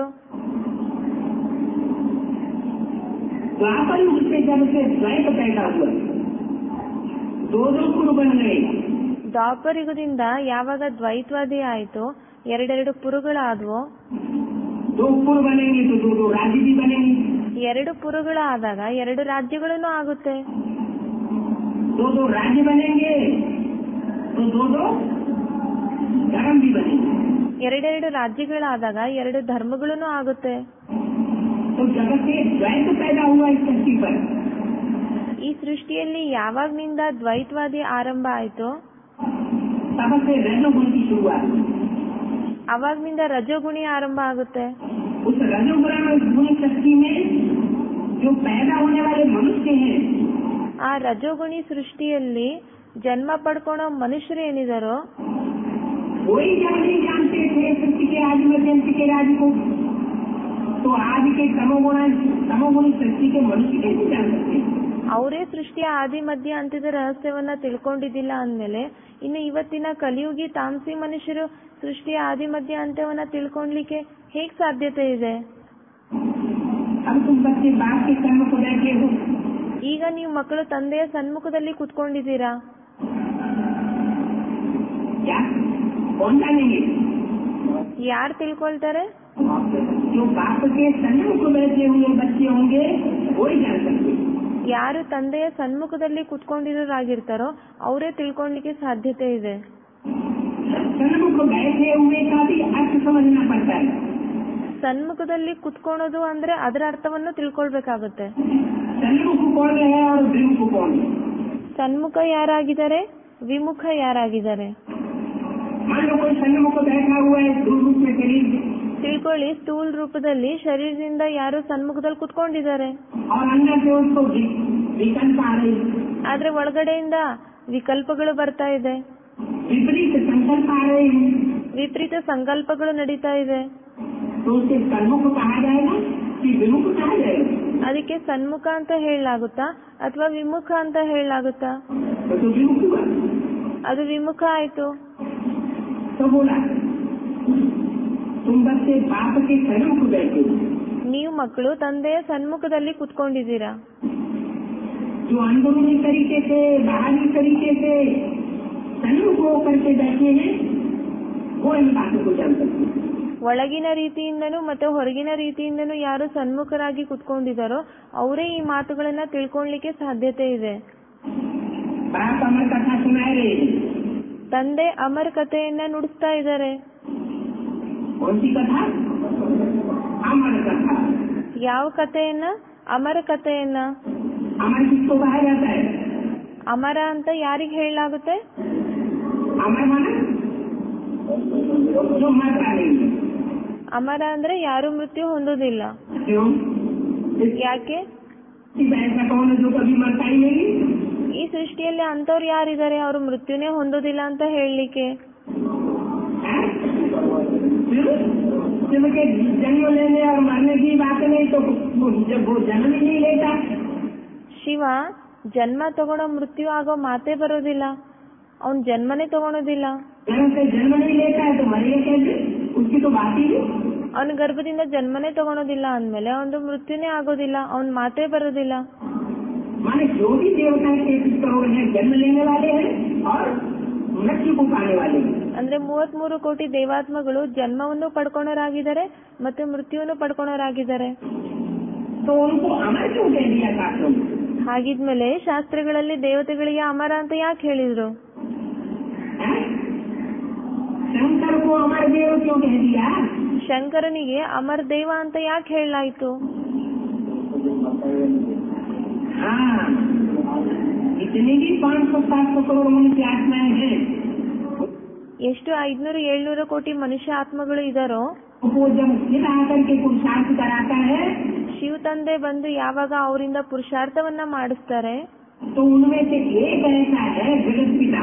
द्वापर युग से जब से द्वैत पैदा हुआ दो दो कुल बन गए ದ್ವಾಪರ ಯುಗದಿಂದ ಯಾವಾಗ ದ್ವೈತವಾದಿ ಆಯ್ತು ಎರಡೆರಡು ಪುರುಗಳಾದ್ವೋ दो कुल बनेंगे तो दो दो राज्य भी बनेंगे ಎರಡು ಪುರುಗಳಾದಾಗ ಎರಡು ರಾಜ್ಯಗಳನ್ನು ಆಗುತ್ತೆ दो दो राज्य बनेंगे तो दो दो धर्म भी बनेंगे ಎರಡೆರಡು ರಾಜ್ಯಗಳಾದಾಗ ಎರಡು ಧರ್ಮಗಳನ್ನು ಆಗುತ್ತೆ तो जगत से द्वैत पैदा हुआ इस धरती पर ಈ सृष्टिಯಲ್ಲಿ ಯಾವಾಗ್ನಿಂದ ದ್ವೈತವಾದಿ ಆರಂಭ ಆಯ್ತೋ तब से रजोगुण की शुरुआत ಅವಾಗ್ನಿಂದ ರಜೋಗುಣಿ ಆರಂಭ ಆಗುತ್ತೆ उस रजोगुण गुण शक्ति में जो पैदा होने वाले मनुष्य हैं ಆ ರಜೋಗುಣಿ ಸೃಷ್ಟಿಯಲ್ಲಿ ಜನ್ಮ ಪಡ್ಕೊಳೋ ಮನುಷ್ಯರು ಏನಿದಾರೋ कोई जब नहीं जानते थे सृष्टि के आदि मध्यंत के राज्य को तो आज के तमोगुण तमोगुणी सृष्टि के मनुष्य कैसे जान सकते हैं ಅವರೇ ಸೃಷ್ಟಿಯ ಆದಿ ಮಧ್ಯ ಅಂತ್ಯದ ರಹಸ್ಯವನ್ನ ತಿಳ್ಕೊಂಡಿದ್ದಿಲ್ಲ ಅಂದ್ಮೇಲೆ ಇನ್ನು ಇವತ್ತಿನ ಕಲಿಯುಗಿ ತಾಮಸಿ ಮನುಷ್ಯರು ಸೃಷ್ಟಿಯ ಆದಿ ಮಧ್ಯ ಅಂತ್ಯವನ್ನ ತಿಳ್ಕೊಂಡ್ಲಿಕ್ಕೆ ಹೇಗ್ ಸಾಧ್ಯತೆ ಇದೆ अब तुम बच्चे बाप के कर्म को बैठे हो ಈಗ ನೀವು मಕ್ಕಳು ತಂದೆಯ ಸನ್ಮುಖದಲ್ಲಿ ಕುತ್ಕೊಂಡಿದ್ದೀರಾ क्या कौन जानेंगे ಯಾರು ತಿಳ್ಕೊಳ್ತಾರೆ जो बाप के सन्मुख बैठे हुए बच्चे होंगे वो ही जान सकते हैं। ಯಾರು ತಂದೆಯ ಸನ್ಮುಖದಲ್ಲಿ ಕುತ್ಕೊಂಡಿರೋರಾಗಿರ್ತಾರೋ ಅವರೇ ತಿಳ್ಕೊಳ್ಲಿಕ್ಕೆ ಸಾಧ್ಯತೆ ಇದೆ सन्मुख बैठे हुए का भी अर्थ समझना पड़ता है ಸನ್ಮುಖದಲ್ಲಿ ಕುತ್ಕೊಳೋದು ಅಂದ್ರೆ ಅದರ ಅರ್ಥವನ್ನು ತಿಳ್ಕೊಳ್ಬೇಕಾಗುತ್ತೆ सन्मुख कौन है और विमुख कौन है ಸನ್ಮುಖ ಯಾರಾಗಿದ್ದಾರೆ ವಿಮುಖ ಯಾರಾಗಿದ್ದಾರೆ मान लो कोई सन्मुख बैठा हुआ है दो रूप में शरीर ತಿಳ್ಕೊಳ್ಳಿ ಸ್ಥೂಲ್ ರೂಪದಲ್ಲಿ ಶರೀರದಿಂದ ಯಾರು ಸನ್ಮುಖದಲ್ಲಿ ಕುತ್ಕೊಂಡಿದ್ದಾರೆ और अंदर से उसको वि- विकल्प आ रही ಆದ್ರೆ ಒಳಗಡೆಯಿಂದ ವಿಕಲ್ಪಗಳು ಬರ್ತಾ ಇದೆ विपरीत संकल्प आ रहे हैं ವಿಪರೀತ ಸಂಕಲ್ಪಗಳು ನಡೀತಾ ಇದೆ तो उसे सन्मुख कहा जाएगा कि विमुख कहा जाएगा ಅದಕ್ಕೆ ಸನ್ಮುಖ ಅಂತ ಹೇಳಲಾಗುತ್ತಾ ಅಥವಾ ವಿಮುಖ ಅಂತ ಹೇಳಲಾಗುತ್ತಾ तो, तो विमुख हुआ ಅದು ವಿಮುಖ ಆಯ್ತು तो बोला तुम बच्चे बाप के सन्मुख बैठे हो ನೀವು ಮಕ್ಕಳು ತಂದೆಯ ಸನ್ಮುಖದಲ್ಲಿ ಕುತ್ಕೊಂಡಿದ್ದೀರಾ जो अंदरूनी तरीके से बाहरी तरीके से सन्मुख होकर के बैठे हैं वो इन बातों को जान सकते हैं ಒಳಗಿನ ರೀತಿಯಿಂದನೂ ಮತ್ತೆ ಹೊರಗಿನ ರೀತಿಯಿಂದನೂ ಯಾರು ಸನ್ಮುಖರಾಗಿ ಕುತ್ಕೊಂಡಿದ್ದಾರೋ ಅವರೇ ಈ ಮಾತುಗಳನ್ನ ತಿಳ್ಕೊಳ್ಲಿಕ್ಕೆ ಸಾಧ್ಯತೆ ಇದೆ बाप अमर कथा सुनाए रहे हैं ತಂದೆ ಅಮರ್ ಕಥೆಯನ್ನ ನುಡಿಸ್ತಾ ಇದ್ದಾರೆ कौन सी कथा अमर कथा ಯಾವ ಕಥೆಯನ್ನ ಅಮರ ಕಥೆಯನ್ನ अमर किसको कहा जाता है ಅಮರ ಅಂತ ಯಾರಿಗ್ ಹೇಳಲಾಗುತ್ತೆ अमर माना जो मरता नहीं है। ಅಮರ ಅಂದ್ರೆ ಯಾರು ಮೃತ್ಯು ಹೊಂದೋದಿಲ್ಲ क्यों इस- ಯಾಕೆ इस ऐसा कौन है जो कभी मरता ही नहीं ಈ ಸೃಷ್ಟಿಯಲ್ಲಿ ಅಂತವ್ರು ಯಾರಿದ್ದಾರೆ ಅವರು ಮೃತ್ಯುನೇ ಹೊಂದೋದಿಲ್ಲ ಅಂತ ಹೇಳಲಿಕ್ಕೆ है? फिर जिनके जन्म लेने और मरने की बात नहीं तो वो- जब वो जन्म ही नहीं लेता ಶಿವ ಜನ್ಮ ತಗೊಳೋ ಮೃತ್ಯು ಆಗೋ ಮಾತೇ ಬರೋದಿಲ್ಲ ಅವನ್ ಜನ್ಮನೇ ತಗೊಳೋದಿಲ್ಲ जन्म से जन्म नहीं लेता है तो मरेगा कैसे उसकी तो बात ही नहीं ಅವನ ಗರ್ಭದಿಂದ ಜನ್ಮನೇ ತಗೊಳೋದಿಲ್ಲ ಅಂದ್ಮೇಲೆ ಅವನು ಮೃತ್ಯುನೇ ಆಗೋದಿಲ್ಲ ಅವನ್ ಮಾತೇ ಬರೋದಿಲ್ಲ माने जो भी देवता के करोड़ हैं जन्म लेने वाले हैं और मृत्यु को पाने वाले हैं ಅಂದ್ರೆ ಮೂವತ್ ಮೂರು ಕೋಟಿ ದೇವಾತ್ಮಗಳು ಜನ್ಮವನ್ನು ಪಡ್ಕೊಳೋರಾಗಿದ್ದಾರೆ ಮತ್ತೆ ಮೃತ್ಯುವನ್ನು ಪಡ್ಕೊಳೋರಾಗಿದ್ದಾರೆ तो उनको अमर क्यों कह दिया शास्त्रों में ಹಾಗಿದ್ಮೇಲೆ ಶಾಸ್ತ್ರಗಳಲ್ಲಿ ದೇವತೆಗಳಿಗೆ ಅಮರ ಅಂತ ಯಾಕೆ ಹೇಳಿದ್ರು हैं? शंकर को अमर देव क्यों कह दिया ಶಂಕರನಿಗೆ ಅಮರ್ ದೇವ ಅಂತ ಯಾಕೆ ಹೇಳಲಾಯ್ತು हाँ इतने भी पाँच सौ सात सौ करोड़ मनुष्य आत्माएं हैं ಎಷ್ಟು ಐದ್ನೂರು ಏಳ್ನೂರು ಕೋಟಿ ಮನುಷ್ಯ ಆತ್ಮಗಳು ಇದಾರೋ वो जब फिर आकर के पुरुषार्थ कराता है ಶಿವ ತಂದೆ ಬಂದು ಯಾವಾಗ ಅವರಿಂದ ಪುರುಷಾರ್ಥವನ್ನ ಮಾಡಿಸ್ತಾರೆ तो उनमें से एक ऐसा है जगत पिता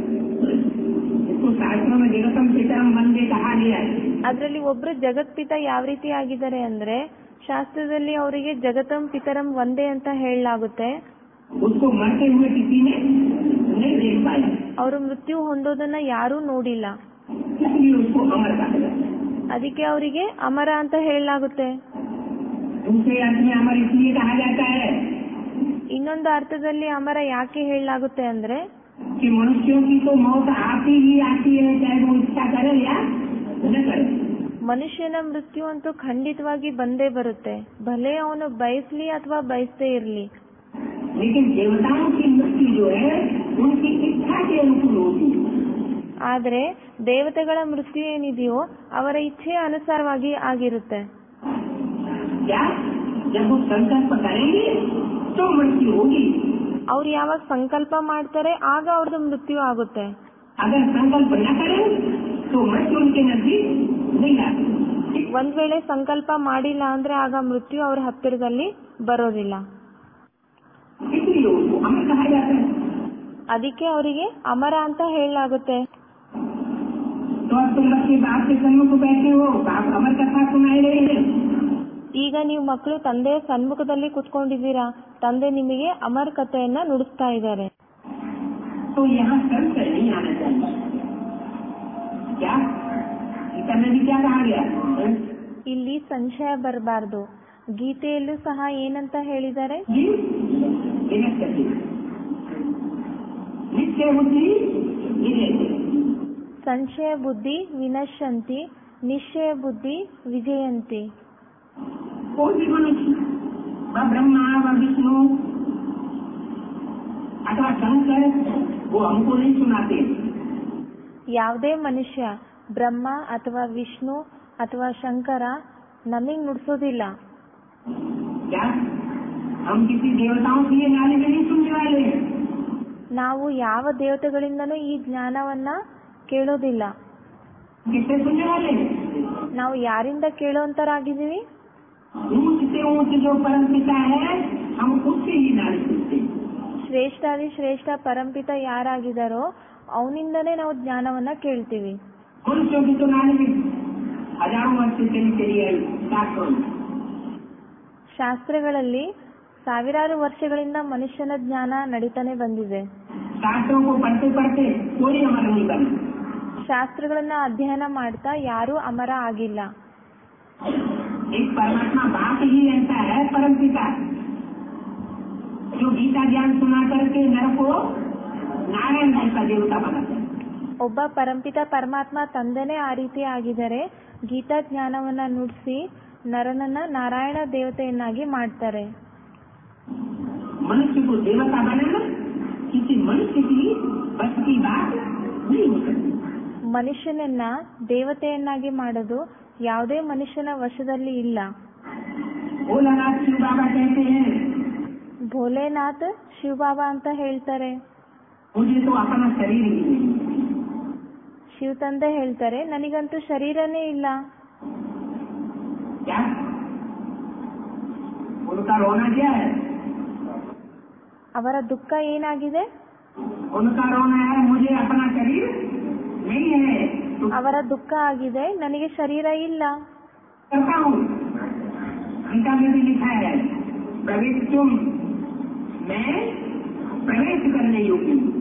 इसको शास्त्रों में जगतम पितरम वंदे कहा गया है ಅದ್ರಲ್ಲಿ ಒಬ್ರು ಜಗತ್ಪಿತ ಯಾವ ರೀತಿ ಆಗಿದ್ದಾರೆ ಅಂದ್ರೆ ಶಾಸ್ತ್ರದಲ್ಲಿ ಅವರಿಗೆ ಜಗತಂ ಪಿತರಂ ಒಂದೇ ಅಂತ ಹೇಳಲಾಗುತ್ತೆ उसको मरते हुए किसी ने नहीं देख पाया ಅವರು ಮೃತ್ಯು ಹೊಂದೋದನ್ನ ಯಾರೂ ನೋಡಿಲ್ಲ इसलिए उसको अमर कहा गया ಅದಕ್ಕೆ ಅವರಿಗೆ ಅಮರ ಅಂತ ಹೇಳಲಾಗುತ್ತೆ दूसरे अर्थ में अमर इसलिए कहा जाता है ಇನ್ನೊಂದು ಅರ್ಥದಲ್ಲಿ ಅಮರ ಯಾಕೆ ಹೇಳಲಾಗುತ್ತೆ ಅಂದ್ರೆ कि मनुष्यों की तो मौत आती ही आती है चाहे वो इच्छा करे या न करे ಮನುಷ್ಯನ ಮೃತ್ಯು ಅಂತೂ ಖಂಡಿತವಾಗಿ ಬಂದೇ ಬರುತ್ತೆ ಭಲೆ ಅವನು ಬಯಸ್ಲಿ ಅಥವಾ ಬಯಸದೇ ಇರ್ಲಿ लेकिन देवताओं की मृत्यु जो है उनकी इच्छा के अनुकूल होती है ಆದ್ರೆ ದೇವತೆಗಳ ಮೃತ್ಯು ಏನಿದೆಯೋ ಅವರ ಇಚ್ಛೆಯ ಅನುಸಾರವಾಗಿ ಆಗಿರುತ್ತೆ क्या जब वो संकल्प करेंगे तो मृत्यु होगी ಅವ್ರು ಯಾವಾಗ ಸಂಕಲ್ಪ ಮಾಡ್ತಾರೆ ಆಗ ಅವ್ರದ್ದು ಮೃತ್ಯು ಆಗುತ್ತೆ अगर संकल्प न करें तो मृत्यु उनके नजदीक नहीं आती ಒಂದ್ ವೇಳೆ ಸಂಕಲ್ಪ ಮಾಡಿಲ್ಲ ಅಂದ್ರೆ ಆಗ ಮೃತ್ಯು ಅವ್ರ ಹತ್ತಿರದಲ್ಲಿ ಬರೋದಿಲ್ಲ इसलिए उनको अमर कहा जाता है ಅದಕ್ಕೆ ಅವರಿಗೆ ಅಮರ ಅಂತ ಹೇಳಲಾಗುತ್ತೆ तो अब तुम बच्चे बाप के सन्मुख बैठे हो बाप अमर कथा सुनाए रहे हैं ಈಗ ನೀವು मಕ್ಕಳು ತಂದೆಯ ಸನ್ಮುಖದಲ್ಲಿ ಕುತ್ಕೊಂಡಿದ್ದೀರಾ ತಂದೆ ನಿಮಗೆ ಅಮರ್ ಕಥೆಯನ್ನ ನುಡಿಸ್ತಾ ಇದ್ದಾರೆ तो यहाँ संशय नहीं आना चाहिए क्या गीता में भी क्या कहा गया है? ಇಲ್ಲಿ ಸಂಶಯ ಬರಬಾರ್ದು ಗೀತೆಯಲ್ಲೂ ಸಹ ಏನಂತ ಹೇಳಿದ್ದಾರೆ ये विनश्यति निश्चय बुद्धि विजय ಸಂಶಯ ಬುದ್ಧಿ ವಿನಶ್ಯಂತಿ ನಿಶ್ಚಯ ಬುದ್ಧಿ ವಿಜಯಂತಿ कोई भी मनुष्य व ब्रह्मा व विष्णु अथवा शंकर वो हमको नहीं सुनाते ಯಾವುದೇ ಮನುಷ್ಯ ಬ್ರಹ್ಮ ಅಥವಾ ವಿಷ್ಣು ಅಥವಾ ಶಂಕರ ನಮಗ್ ನುಡ್ಸೋದಿಲ್ಲ क्या हम किसी देवताओं की ये नाले में नहीं सुनने वाले हैं ನಾವು ಯಾವ देवತೆಗಳಿಂದನೂ ಈ ಜ್ಞಾನವನ್ನ ಕೇಳೋದಿಲ್ಲ किससे सुनने वाले हैं ನಾವು ಯಾರಿಂದ ಕೇಳೋಂತರಾಗಿದ್ದೀವಿ ऊंच से ऊंच जो परम पिता है हम उससे ही नाले सुनते हैं ಶ್ರೇಷ್ಠಾದಿ ಶ್ರೇಷ್ಠ ಪರಂಪಿತ ಯಾರಾಗಿದಾರೋ ಅವನಿಂದನೇ ನಾವು ಜ್ಞಾನವನ್ನ ಕೇಳ್ತೀವಿ मनुष्यों की तो नाले में हजारों वर्ष से चली चली आई शास्त्रों में ಶಾಸ್ತ್ರಗಳಲ್ಲಿ ಸಾವಿರಾರು ವರ್ಷಗಳಿಂದ ಮನುಷ್ಯನ ಜ್ಞಾನ ನಡೀತಾನೆ ಬಂದಿದೆ शास्त्रों को पढ़ते पढ़ते कोई अमर नहीं बना ಶಾಸ್ತ್ರಗಳನ್ನ ಅಧ್ಯಯನ ಮಾಡ್ತಾ ಯಾರೂ ಅಮರ ಆಗಿಲ್ಲ एक परमात्मा बाप ही ऐसा है परम पिता जो गीता ज्ञान सुना करके नर को नारायण नाम का देवता बनाता है ಒಬ್ಬ ಪರಂಪಿತ ಪರಮಾತ್ಮ ತಂದೆನೇ ಆ ರೀತಿ ಆಗಿದ್ದಾರೆ ಗೀತಾ ಜ್ಞಾನವನ್ನ ನುಡಿಸಿ ನರನನ್ನ ನಾರಾಯಣ ದೇವತೆಯನ್ನಾಗಿ ಮಾಡ್ತಾರೆ मनुष्य को देवता बनाना किसी मनुष्य की बस की बात नहीं हो सकती ಮನುಷ್ಯನನ್ನ ದೇವತೆಯನ್ನಾಗಿ ಮಾಡೋದು ಯಾವುದೇ ಮನುಷ್ಯನ ವಶದಲ್ಲಿ ಇಲ್ಲ भोलानाथ शिव बाबा कहते हैं ಭೋಲೆನಾಥ್ ಶಿವಬಾಬಾ ಅಂತ ಹೇಳ್ತಾರೆ मुझे तो अपना शरीर ही नहीं ಶಿವ ತಂದೆ ಹೇಳ್ತಾರೆ ನನಗಂತೂ ಶರೀರನೇ ಇಲ್ಲ क्या उनका रोना क्या है ಅವರ ದುಃಖ ಏನಾಗಿದೆ उनका रोना है मुझे अपना शरीर नहीं है तो ಅವರ ದುಃಖ ಆಗಿದೆ ನನಗೆ ಶರೀರ ಇಲ್ಲ करता हूँ गीता में भी लिखा है प्रवेश तुम मैं प्रवेश करने योग्य हूँ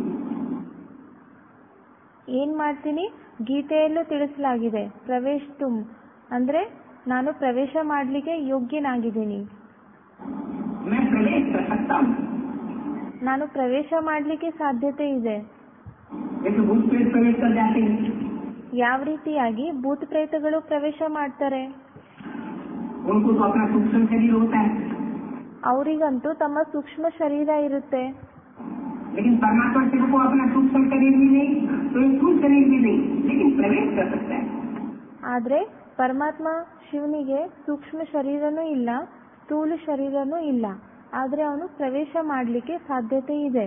ಏನ್ ಮಾಡ್ತೀನಿ ಗೀತೆಯಲ್ಲೂ ತಿಳಿಸಲಾಗಿದೆ ಪ್ರವೇಶ್ ತುಮ್ ಅಂದ್ರೆ ನಾನು ಪ್ರವೇಶ ಮಾಡ್ಲಿಕ್ಕೆ ಯೋಗ್ಯನಾಗಿದ್ದೀನಿ मैं प्रवेश कर सकता हूँ ನಾನು ಪ್ರವೇಶ ಮಾಡ್ಲಿಕ್ಕೆ ಸಾಧ್ಯತೆ ಇದೆ जैसे भूत प्रेत प्रवेश कर जाते हैं ಯಾವ ರೀತಿಯಾಗಿ ಭೂತ ಪ್ರೇತಗಳು ಪ್ರವೇಶ ಮಾಡ್ತಾರೆ उनको तो अपना सूक्ष्म शरीर होता है ಅವರಿಗಂತೂ ತಮ್ಮ ಸೂಕ್ಷ್ಮ ಶರೀರ ಇರುತ್ತೆ लेकिन परमात्मा शिव को अपना सूक्ष्म शरीर भी नहीं तो एक स्थूल शरीर भी नहीं लेकिन प्रवेश कर सकता है ಆದ್ರೆ ಪರಮಾತ್ಮ ಶಿವನಿಗೆ ಸೂಕ್ಷ್ಮ ಶರೀರನೂ ಇಲ್ಲ ಸ್ಥೂಲ ಶರೀರನೂ ಇಲ್ಲ ಆದರೆ ಅವನು ಪ್ರವೇಶ ಮಾಡಲಿಕ್ಕೆ ಸಾಧ್ಯತೆ ಇದೆ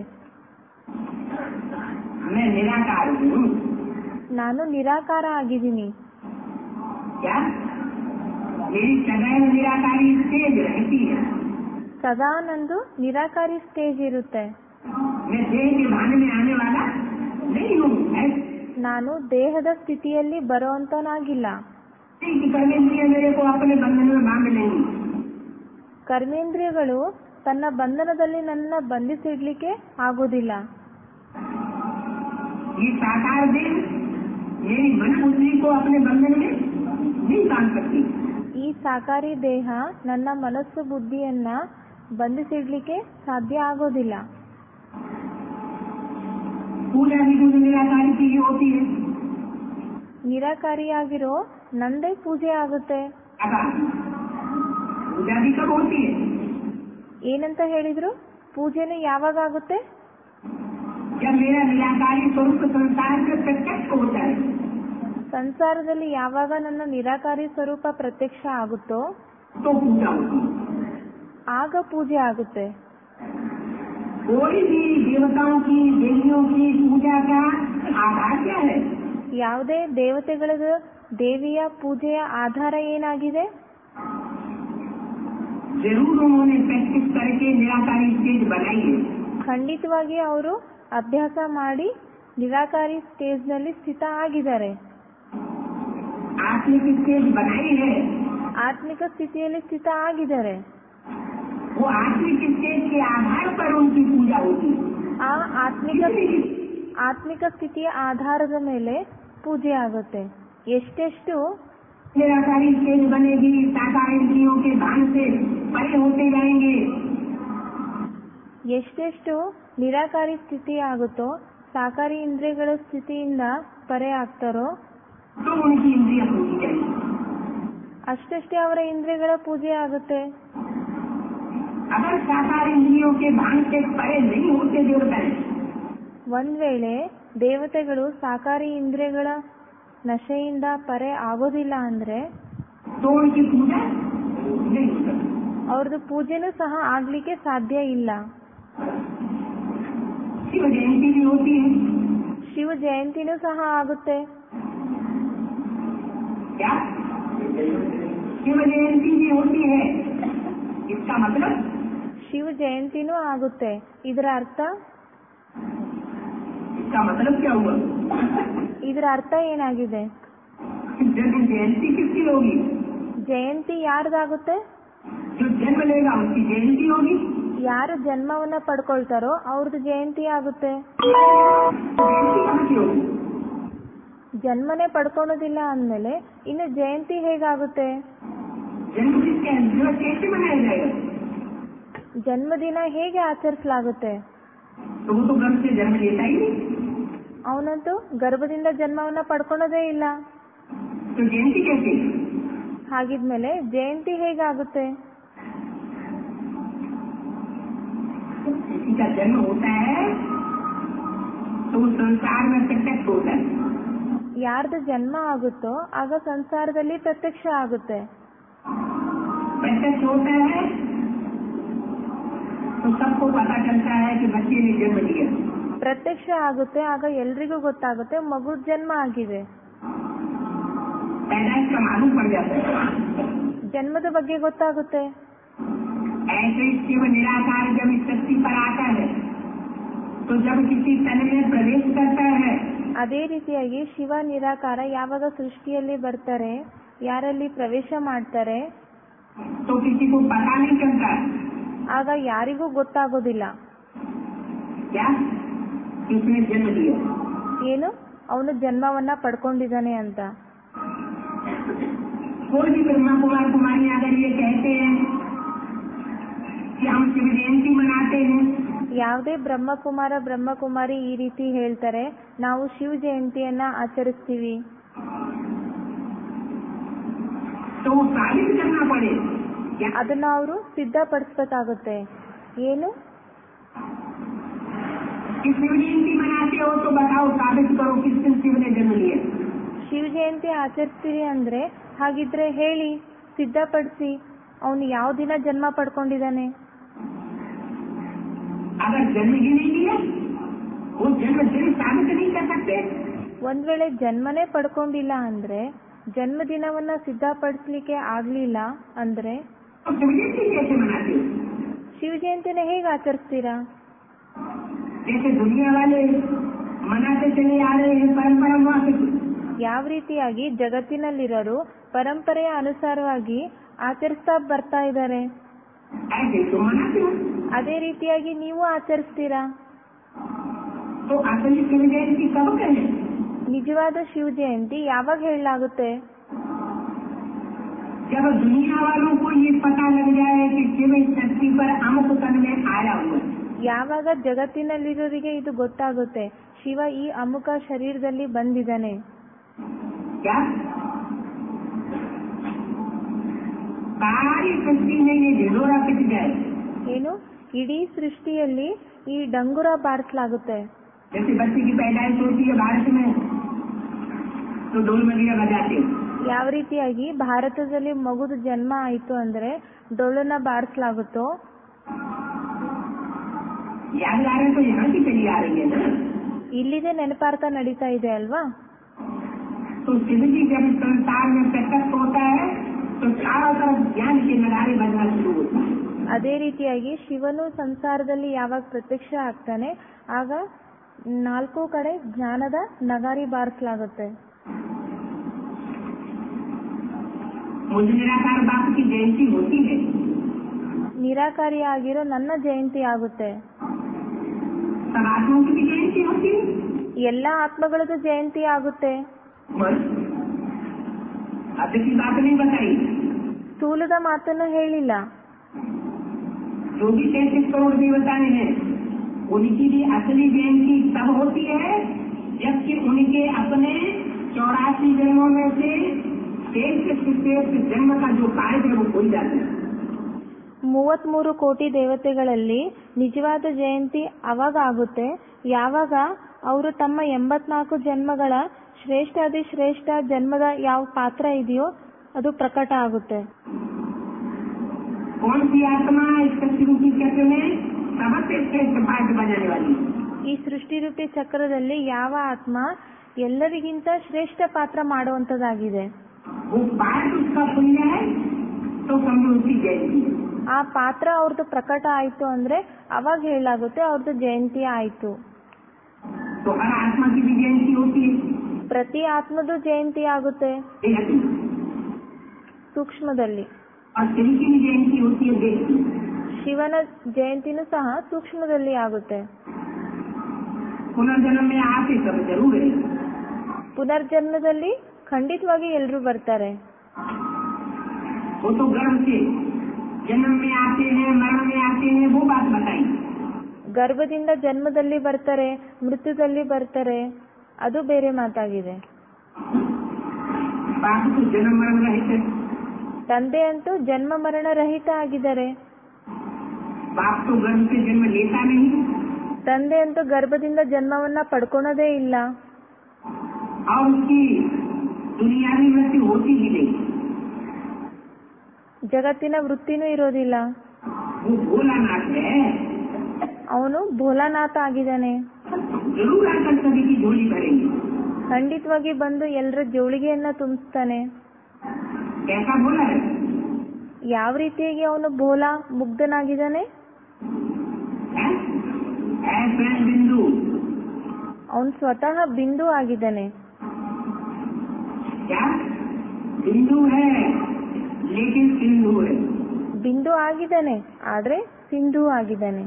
मैं निराकार हूँ ನಾನು ನಿರಾಕಾರ ಆಗಿದ್ದೀನಿ क्या मेरी सदैव निराकारी स्टेज रहती है ಸದಾ ನಂದು ನಿರಾಕಾರಿ ಸ್ಟೇಜ್ ಇರುತ್ತೆ मैं देह के भान में आने वाला नहीं हूँ ऐसे ನಾನು ದೇಹದ ಸ್ಥಿತಿಯಲ್ಲಿ ಬರುವಂತನಾಗಿಲ್ಲ कि कर्मेंद्रिय मेरे को अपने बंधन में बांध लेंगी ಕರ್ಮೇಂದ್ರಿಯಗಳು ತನ್ನ ಬಂಧನದಲ್ಲಿ ನನ್ನ ಬಂಧಿಸಿಡ್ಲಿಕ್ಕೆ ಆಗೋದಿಲ್ಲ ये साकार देह मेरी मन बुद्धि को अपने बंधन में नहीं बांध सकती ಈ ಸಾಕಾರಿ ದೇಹ ನನ್ನ ಮನಸ್ಸು ಬುದ್ಧಿಯನ್ನ ಬಂಧಿಸಿಡ್ಲಿಕ್ಕೆ ಸಾಧ್ಯ ಆಗೋದಿಲ್ಲ पूजा भी जो निराकारी चीज होती है ನಿರಾಕಾರಿಯಾಗಿರೋ ನಂದೇ ಪೂಜೆ ಆಗುತ್ತೆ आकार पूजा भी कब होती है ಏನಂತ ಹೇಳಿದ್ರು ಪೂಜೆನೂ ಯಾವಾಗ ಆಗುತ್ತೆ जब मेरा निराकारी स्वरूप संसार में प्रत्यक्ष होता है ಸಂಸಾರದಲ್ಲಿ ಯಾವಾಗ ನನ್ನ ನಿರಾಕಾರಿ ಸ್ವರೂಪ ಪ್ರತ್ಯಕ್ಷ ಆಗುತ್ತೋ तो पूजा होती है ಆಗ ಪೂಜೆ ಆಗುತ್ತೆ कोई भी देवताओं की देवियों की पूजा का आधार क्या है ಯಾವುದೇ ದೇವತೆಗಳದ ದೇವಿಯ ಪೂಜೆಯ ಆಧಾರ ಏನಾಗಿದೆ जरूर उन्होंने प्रैक्टिस करके निराकारी स्टेज बनाई है ಖಂಡಿತವಾಗಿ ಅವರು ಅಭ್ಯಾಸ ಮಾಡಿ ನಿರಾಕಾರಿ ಸ್ಟೇಜ್ನಲ್ಲಿ ಸ್ಥಿತ ಆಗಿದ್ದಾರೆ आत्मिक स्टेज बनाई है ಆತ್ಮಿಕ ಸ್ಥಿತಿಯಲ್ಲಿ ಸ್ಥಿತ ಆಗಿದ್ದಾರೆ वो आत्मिक स्टेज के आधार पर उनकी पूजा होती है ಆ ಆತ್ಮಿಕ इसलिए ಆತ್ಮಿಕ ಸ್ಥಿತಿಯ ಆಧಾರದ ಮೇಲೆ ಪೂಜೆ ಆಗುತ್ತೆ ಎಷ್ಟೆಷ್ಟು निराकारी स्टेज बनेगी साकार इंद्रियों के भान से परे होते जाएंगे ಎಷ್ಟೆಷ್ಟು ನಿರಾಕಾರಿ ಸ್ಥಿತಿ ಆಗುತ್ತೋ ಸಾಕಾರಿ ಇಂದ್ರಿಯಗಳ ಸ್ಥಿತಿಯಿಂದ ಪರೆ ಆಗ್ತಾರೋ तो उनकी इंद्रिय पूजी जाएगी ಅಷ್ಟಷ್ಟೇ ಅವರ ಇಂದ್ರಿಯಗಳ ಪೂಜೆ ಆಗುತ್ತೆ अगर साकार इंद्रियों के भान से परे नहीं होते देवता है ಒಂದ್ ವೇಳೆ ದೇವತೆಗಳು ಸಾಕಾರಿ ಇಂದ್ರಿಯಗಳ ನಶೆಯಿಂದ ಪರೆ ಆಗೋದಿಲ್ಲ ಅಂದ್ರೆ तो उनकी पूजा नहीं हो सकती ಅವ್ರದ್ದು ಪೂಜೆನೂ ಸಹ ಆಗ್ಲಿಕ್ಕೆ ಸಾಧ್ಯ ಇಲ್ಲ शिव जयंती भी होती है ಶಿವ ಜಯಂತಿನೂ ಸಹ ಆಗುತ್ತೆ क्या शिव जयंती भी होती है इसका मतलब ಶಿವ ಜಯಂತಿನೂ ಆಗುತ್ತೆ ಇದರ ಅರ್ಥ इसका मतलब क्या हुआ ಇದರ ಅರ್ಥ ಏನಾಗಿದೆ जन्म जयंती किसकी होगी ಜಯಂತಿ ಯಾರ್ದಾಗುತ್ತೆ जो जन्म लेगा उसकी जयंती होगी ಯಾರು ಜನ್ಮವನ್ನ ಪಡ್ಕೊಳ್ತಾರೋ ಅವ್ರದ್ದು ಜಯಂತಿ ಆಗುತ್ತೆ जयंती कहाँ की होगी ಜನ್ಮನೇ ಪಡ್ಕೊಳೋದಿಲ್ಲ ಅಂದ್ಮೇಲೆ ಇನ್ನು ಜಯಂತಿ ಹೇಗಾಗುತ್ತೆ जन्म किसके जो कैसे मनाया जाएगा ಜನ್ಮದಿನ ಹೇಗೆ ಆಚರಿಸಲಾಗುತ್ತೆ तो वो तो गर्भ से जन्म लेता ही नहीं ಅವನಂತೂ ಗರ್ಭದಿಂದ ಜನ್ಮವನ್ನ ಪಡ್ಕೊಳೋದೇ ಇಲ್ಲ तो जयंती कैसे ಹಾಗಿದ್ಮೇಲೆ ಜಯಂತಿ ಹೇಗಾಗುತ್ತೆ किसी का जन्म होता है तो वो संसार में प्रत्यक्ष होता है ಯಾರ್ದು ಜನ್ಮ ಆಗುತ್ತೋ ಆಗ ಸಂಸಾರದಲ್ಲಿ ಪ್ರತ್ಯಕ್ಷ ಆಗುತ್ತೆ प्रत्यक्ष होता है तो सबको पता चलता है कि बच्चे ने जन्म लिया ಪ್ರತ್ಯಕ್ಷ ಆಗುತ್ತೆ ಆಗ ಎಲ್ರಿಗೂ ಗೊತ್ತಾಗುತ್ತೆ ಮಗು ಜನ್ಮ ಆಗಿದೆ पैदाइश का मालूम पड़ जाता है ಜನ್ಮದ ಬಗ್ಗೆ ಗೊತ್ತಾಗುತ್ತೆ ऐसे शिव निराकार जब इस शक्ति पर आता है तो जब किसी तन में प्रवेश करता है ಅದೇ ರೀತಿಯಾಗಿ ಶಿವ ನಿರಾಕಾರ ಯಾವಾಗ ಸೃಷ್ಟಿಯಲ್ಲಿ ಬರ್ತಾರೆ ಯಾರಲ್ಲಿ ಪ್ರವೇಶ ಮಾಡ್ತಾರೆ तो किसी को पता नहीं चलता ಆಗ ಯಾರಿಗೂ ಗೊತ್ತಾಗೋದಿಲ್ಲ क्या कि उसने जन्म लिया ಏನು ಅವನು ಜನ್ಮವನ್ನ ಪಡ್ಕೊಂಡಿದ್ದಾನೆ ಅಂತ कोई भी ब्रह्मा कुमार कुमारी अगर ये कहते हैं कि हम शिव जयंती मनाते हैं ಯಾವುದೇ ಬ್ರಹ್ಮಕುಮಾರ ಬ್ರಹ್ಮಕುಮಾರಿ ಈ ರೀತಿ ಹೇಳ್ತಾರೆ ನಾವು ಶಿವ ಜಯಂತಿಯನ್ನ ಆಚರಿಸ್ತೀವಿ तो वो साबित करना पड़े क्या ಅದನ್ನ ಅವರು ಸಿದ್ಧಪಡಿಸ್ಬೇಕಾಗುತ್ತೆ ಏನು कि शिव जयंती मनाते हो तो बताओ साबित करो किस दिन शिव ने जन्म लिया ಶಿವ ಜಯಂತಿ ಆಚರಿಸ್ತೀವಿ ಅಂದ್ರೆ ಹಾಗಿದ್ರೆ ಹೇಳಿ ಸಿದ್ಧಪಡಿಸಿ ಅವನು ಯಾವ ದಿನ ಜನ್ಮ ಪಡ್ಕೊಂಡಿದ್ದಾನೆ अगर जन्म ही नहीं लिया वो जन्म दिन साबित नहीं कर सकते ಒಂದ್ ವೇಳೆ ಜನ್ಮನೇ ಪಡ್ಕೊಂಡಿಲ್ಲ ಅಂದ್ರೆ ಜನ್ಮದಿನವನ್ನ ಸಿದ್ಧಪಡಿಸ್ಲಿಕ್ಕೆ ಆಗ್ಲಿಲ್ಲ ಅಂದ್ರೆ तो शिवजयंती कैसे मनाते हो ಶಿವ ಜಯಂತಿನ ಹೇಗೆ ಆಚರಿಸ್ತೀರಾ जैसे दुनिया वाले मनाते चले आ रहे हैं परंपरा वहाँ से ಯಾವ ರೀತಿಯಾಗಿ ಜಗತ್ತಿನಲ್ಲಿರೋರು ಪರಂಪರೆಯ ಅನುಸಾರವಾಗಿ ಆಚರಿಸ್ತಾ ಬರ್ತಾ ಇದ್ದಾರೆ ऐसे तो मनाते हो ಅದೇ ರೀತಿಯಾಗಿ ನೀವು ಆಚರಿಸ್ತೀರಾ तो असली शिव जयंती कब कहें ನಿಜವಾದ ಶಿವ ಜಯಂತಿ ಯಾವಾಗ ಹೇಳಲಾಗುತ್ತೆ जब दुनिया वालों को ये पता लग जाए कि शिव इस धरती पर अमुक तन में आया हुआ है ಯಾವಾಗ ಜಗತ್ತಿನಲ್ಲಿರೋರಿಗೆ ಇದು ಗೊತ್ತಾಗುತ್ತೆ ಶಿವ ಈ ಅಮುಕ ಶರೀರದಲ್ಲಿ ಬಂದಿದ್ದಾನೆ क्या सारी सृष्टि में ये ढिढोरा पिट जाए ಏನು ಇಡೀ ಸೃಷ್ಟಿಯಲ್ಲಿ ಈ ಡಂಗುರ ಬಾರಿಸಲಾಗುತ್ತೆ जैसे बच्चे की पैदाइश होती है भारत में तो ढोल मजीरा बजाते हो ಯಾವ ರೀತಿಯಾಗಿ ಭಾರತದಲ್ಲಿ ಮಗುದು ಜನ್ಮ ಆಯಿತು ಅಂದ್ರೆ ಡೊಳ್ಳನ್ನ ಬಾರಿಸಲಾಗುತ್ತೋ याद आ रहे तो यहाँ की चली आ रही है ना ಇಲ್ಲಿದೆ ನೆನಪಾರ್ಥ ನಡೀತಾ ಇದೆ ಅಲ್ವಾ तो शिव जी जब संसार में प्रकट होता है तो चारों तरफ ज्ञान के नगारे बजना शुरू होता है ಅದೇ ರೀತಿಯಾಗಿ ಶಿವನು ಸಂಸಾರದಲ್ಲಿ ಯಾವಾಗ ಪ್ರತ್ಯಕ್ಷ ಆಗ್ತಾನೆ ಆಗ ನಾಲ್ಕು ಕಡೆ ಜ್ಞಾನದ ನಗಾರಿ ಬಾರಿಸಲಾಗುತ್ತೆ मुझ निराकार बाप की जयंती होती है ನಿರಾಕಾರಿಯಾಗಿರೋ ನನ್ನ ಜಯಂತಿ ಆಗುತ್ತೆ सब आत्माओं की भी जयंती होती है ಎಲ್ಲ ಆತ್ಮಗಳದ್ದು ಜಯಂತಿ ಆಗುತ್ತೆ बस अब की बात नहीं बताई ಸ್ಥೂಲದ ಮಾತನ್ನು ಹೇಳಿಲ್ಲ जो भी तैतीस करोड़ देवताएं हैं उनकी भी असली जयंती तब होती है जबकि उनके अपने चौरासी जन्मों में से श्रेष्ठ से श्रेष्ठ जन्म का जो कार्य है वो हो जाता है ಮೂವತ್ಮೂರು ಕೋಟಿ ದೇವತೆಗಳಲ್ಲಿ ನಿಜವಾದ ಜಯಂತಿ ಅವಾಗ ಆಗುತ್ತೆ ಯಾವಾಗ ಅವರು ತಮ್ಮ ಎಂಬತ್ನಾಲ್ಕು ಜನ್ಮಗಳ ಶ್ರೇಷ್ಠಾದಿ ಶ್ರೇಷ್ಠ ಜನ್ಮದ ಯಾವ ಪಾತ್ರ ಇದೆಯೋ ಅದು ಪ್ರಕಟ ಆಗುತ್ತೆ कौन सी आत्मा इस सृष्टि की चक्र में सबसे श्रेष्ठ पाठ बजाने वाली है? ಈ ಸೃಷ್ಟಿ ರೂಪಿ ಚಕ್ರದಲ್ಲಿ ಯಾವ ಆತ್ಮ ಎಲ್ಲರಿಗಿಂತ ಶ್ರೇಷ್ಠ ಪಾತ್ರ ಮಾಡುವಂತದ್ದಾಗಿದೆ वो पाठ उसका पुण्य है तो समझो उसकी जयंती है ಆ ಪಾತ್ರ ಅವ್ರದ್ದು ಪ್ರಕಟ ಆಯ್ತು ಅಂದ್ರೆ ಅವಾಗ ಹೇಳಲಾಗುತ್ತೆ ಅವ್ರದ್ದು ಜಯಂತಿ ಆಯ್ತು तो हर आत्मा की भी जयंती होती है ಪ್ರತಿ ಆತ್ಮದು ಜಯಂತಿ ಆಗುತ್ತೆ बेहद में। ಸೂಕ್ಷ್ಮದಲ್ಲಿ और श्री की भी जयंती होती है देश की ಶಿವನ ಜಯಂತಿನೂ ಸಹ ಸೂಕ್ಷ್ಮದಲ್ಲಿ ಆಗುತ್ತೆ पुनर्जन्म में आते सब जरूर है ಪುನರ್ಜನ್ಮದಲ್ಲಿ ಖಂಡಿತವಾಗಿ ಎಲ್ರೂ ಬರ್ತಾರೆ वो तो गर्भ से जन्म में आते हैं मरण में आते हैं वो बात बताई ಗರ್ಭದಿಂದ ಜನ್ಮದಲ್ಲಿ ಬರ್ತಾರೆ ಮೃತ್ಯುದಲ್ಲಿ ಬರ್ತಾರೆ ಅದು ಬೇರೆ ಮಾತಾಗಿದೆ बाप तो जन्म मरण रहित है ತಂದೆ ಅಂತೂ ಜನ್ಮ ಮರಣ ರಹಿತ ಆಗಿದ್ದಾರೆ बाप तो गर्भ से जन्म लेता नहीं ತಂದೆ ಅಂತೂ ಗರ್ಭದಿಂದ ಜನ್ಮವನ್ನ ಪಡ್ಕೊಳೋದೇ ಇಲ್ಲ और उसकी दुनियावी मृत्यु होती ही नहीं ಜಗತ್ತಿನ ವೃತ್ತಿನೂ ಇರೋದಿಲ್ಲ वो भोलानाथ है ಅವನು ಭೋಲಾನಾಥ ಆಗಿದ್ದಾನೆ जरूर आकर सभी की झोली भरेंगे ಖಂಡಿತವಾಗಿ ಬಂದು ಎಲ್ಲರ ಜೋಳಿಗೆಯನ್ನ ತುಂಬಿಸ್ತಾನೆ कैसा भोला है ಯಾವ ರೀತಿಯಾಗಿ ಅವನು ಭೋಲಾ ಮುಗ್ಧನಾಗಿದ್ದಾನೆ हैं? है स्वयं बिंदु ಅವನು ಸ್ವತಃ ಬಿಂದು ಆಗಿದ್ದಾನೆ क्या बिंदु है लेकिन सिंधु है ಬಿಂದು ಆಗಿದ್ದಾನೆ ಆದ್ರೆ ಸಿಂಧು ಆಗಿದ್ದಾನೆ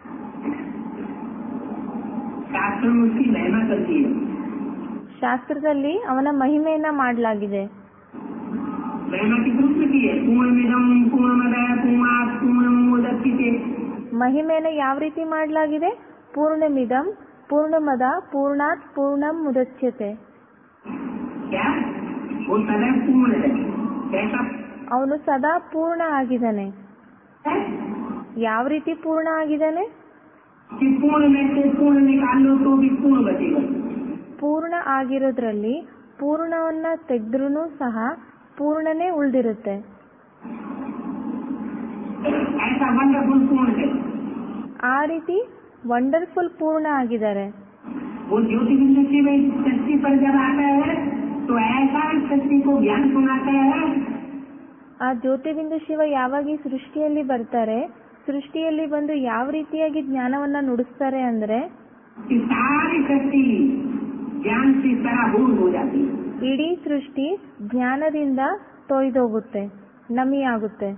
शास्त्र में उसकी महिमा करती है ಶಾಸ್ತ್ರದಲ್ಲಿ ಅವನ ಮಹಿಮೆಯನ್ನ ಮಾಡಲಾಗಿದೆ महिमा किस रूप में की है पूर्णमिदम पूर्णमदय पूर्णात् पूर्णमुदच्यते ಮಹಿಮೆಯನ್ನ ಯಾವ ರೀತಿ ಮಾಡಲಾಗಿದೆ ಪೂರ್ಣಮಿದಂ ಪೂರ್ಣಮದ ಪೂರ್ಣಾತ್ ಪೂರ್ಣಂ ಮುದಚ್ಯತೆ क्या वो सदैव पूर्ण है कैसा ಅವನು ಸದಾ ಪೂರ್ಣ ಆಗಿದ್ದಾನೆ है ಯಾವ ರೀತಿ ಪೂರ್ಣ ಆಗಿದ್ದಾನೆ कि पूर्ण में से पूर्ण निकाल लो तो भी पूर्ण बचेगा ಪೂರ್ಣ ಆಗಿರೋದ್ರಲ್ಲಿ ಪೂರ್ಣವನ್ನ ತೆಗೆದ್ರೂ ಸಹ ಪೂರ್ಣನೇ ಉಳ್ದಿರುತ್ತೆ ऐसा वंडरफुल पूर्ण है ಆ ರೀತಿ ವಂಡರ್ಫುಲ್ ಪೂರ್ಣ ಆಗಿದ್ದಾರೆ वो ज्योति बिंदु शिव इस सृष्टि पर जब आता है तो ऐसा इस सृष्टि को ज्ञान सुनाता है ಆ ಜ್ಯೋತಿಬಿಂದು ಶಿವ ಯಾವಾಗ ಈ ಸೃಷ್ಟಿಯಲ್ಲಿ ಬರ್ತಾರೆ ಸೃಷ್ಟಿಯಲ್ಲಿ ಬಂದು ಯಾವ ರೀತಿಯಾಗಿ ಜ್ಞಾನವನ್ನ ನುಡಿಸ್ತಾರೆ ಅಂದ್ರೆ कि सारी सृष्टि ज्ञान से सराबूर हो जाती है ಇಡೀ ಸೃಷ್ಟಿ ಜ್ಞಾನದಿಂದ ತೊಯ್ದೋಗುತ್ತೆ ನಮಿ ಆಗುತ್ತೆ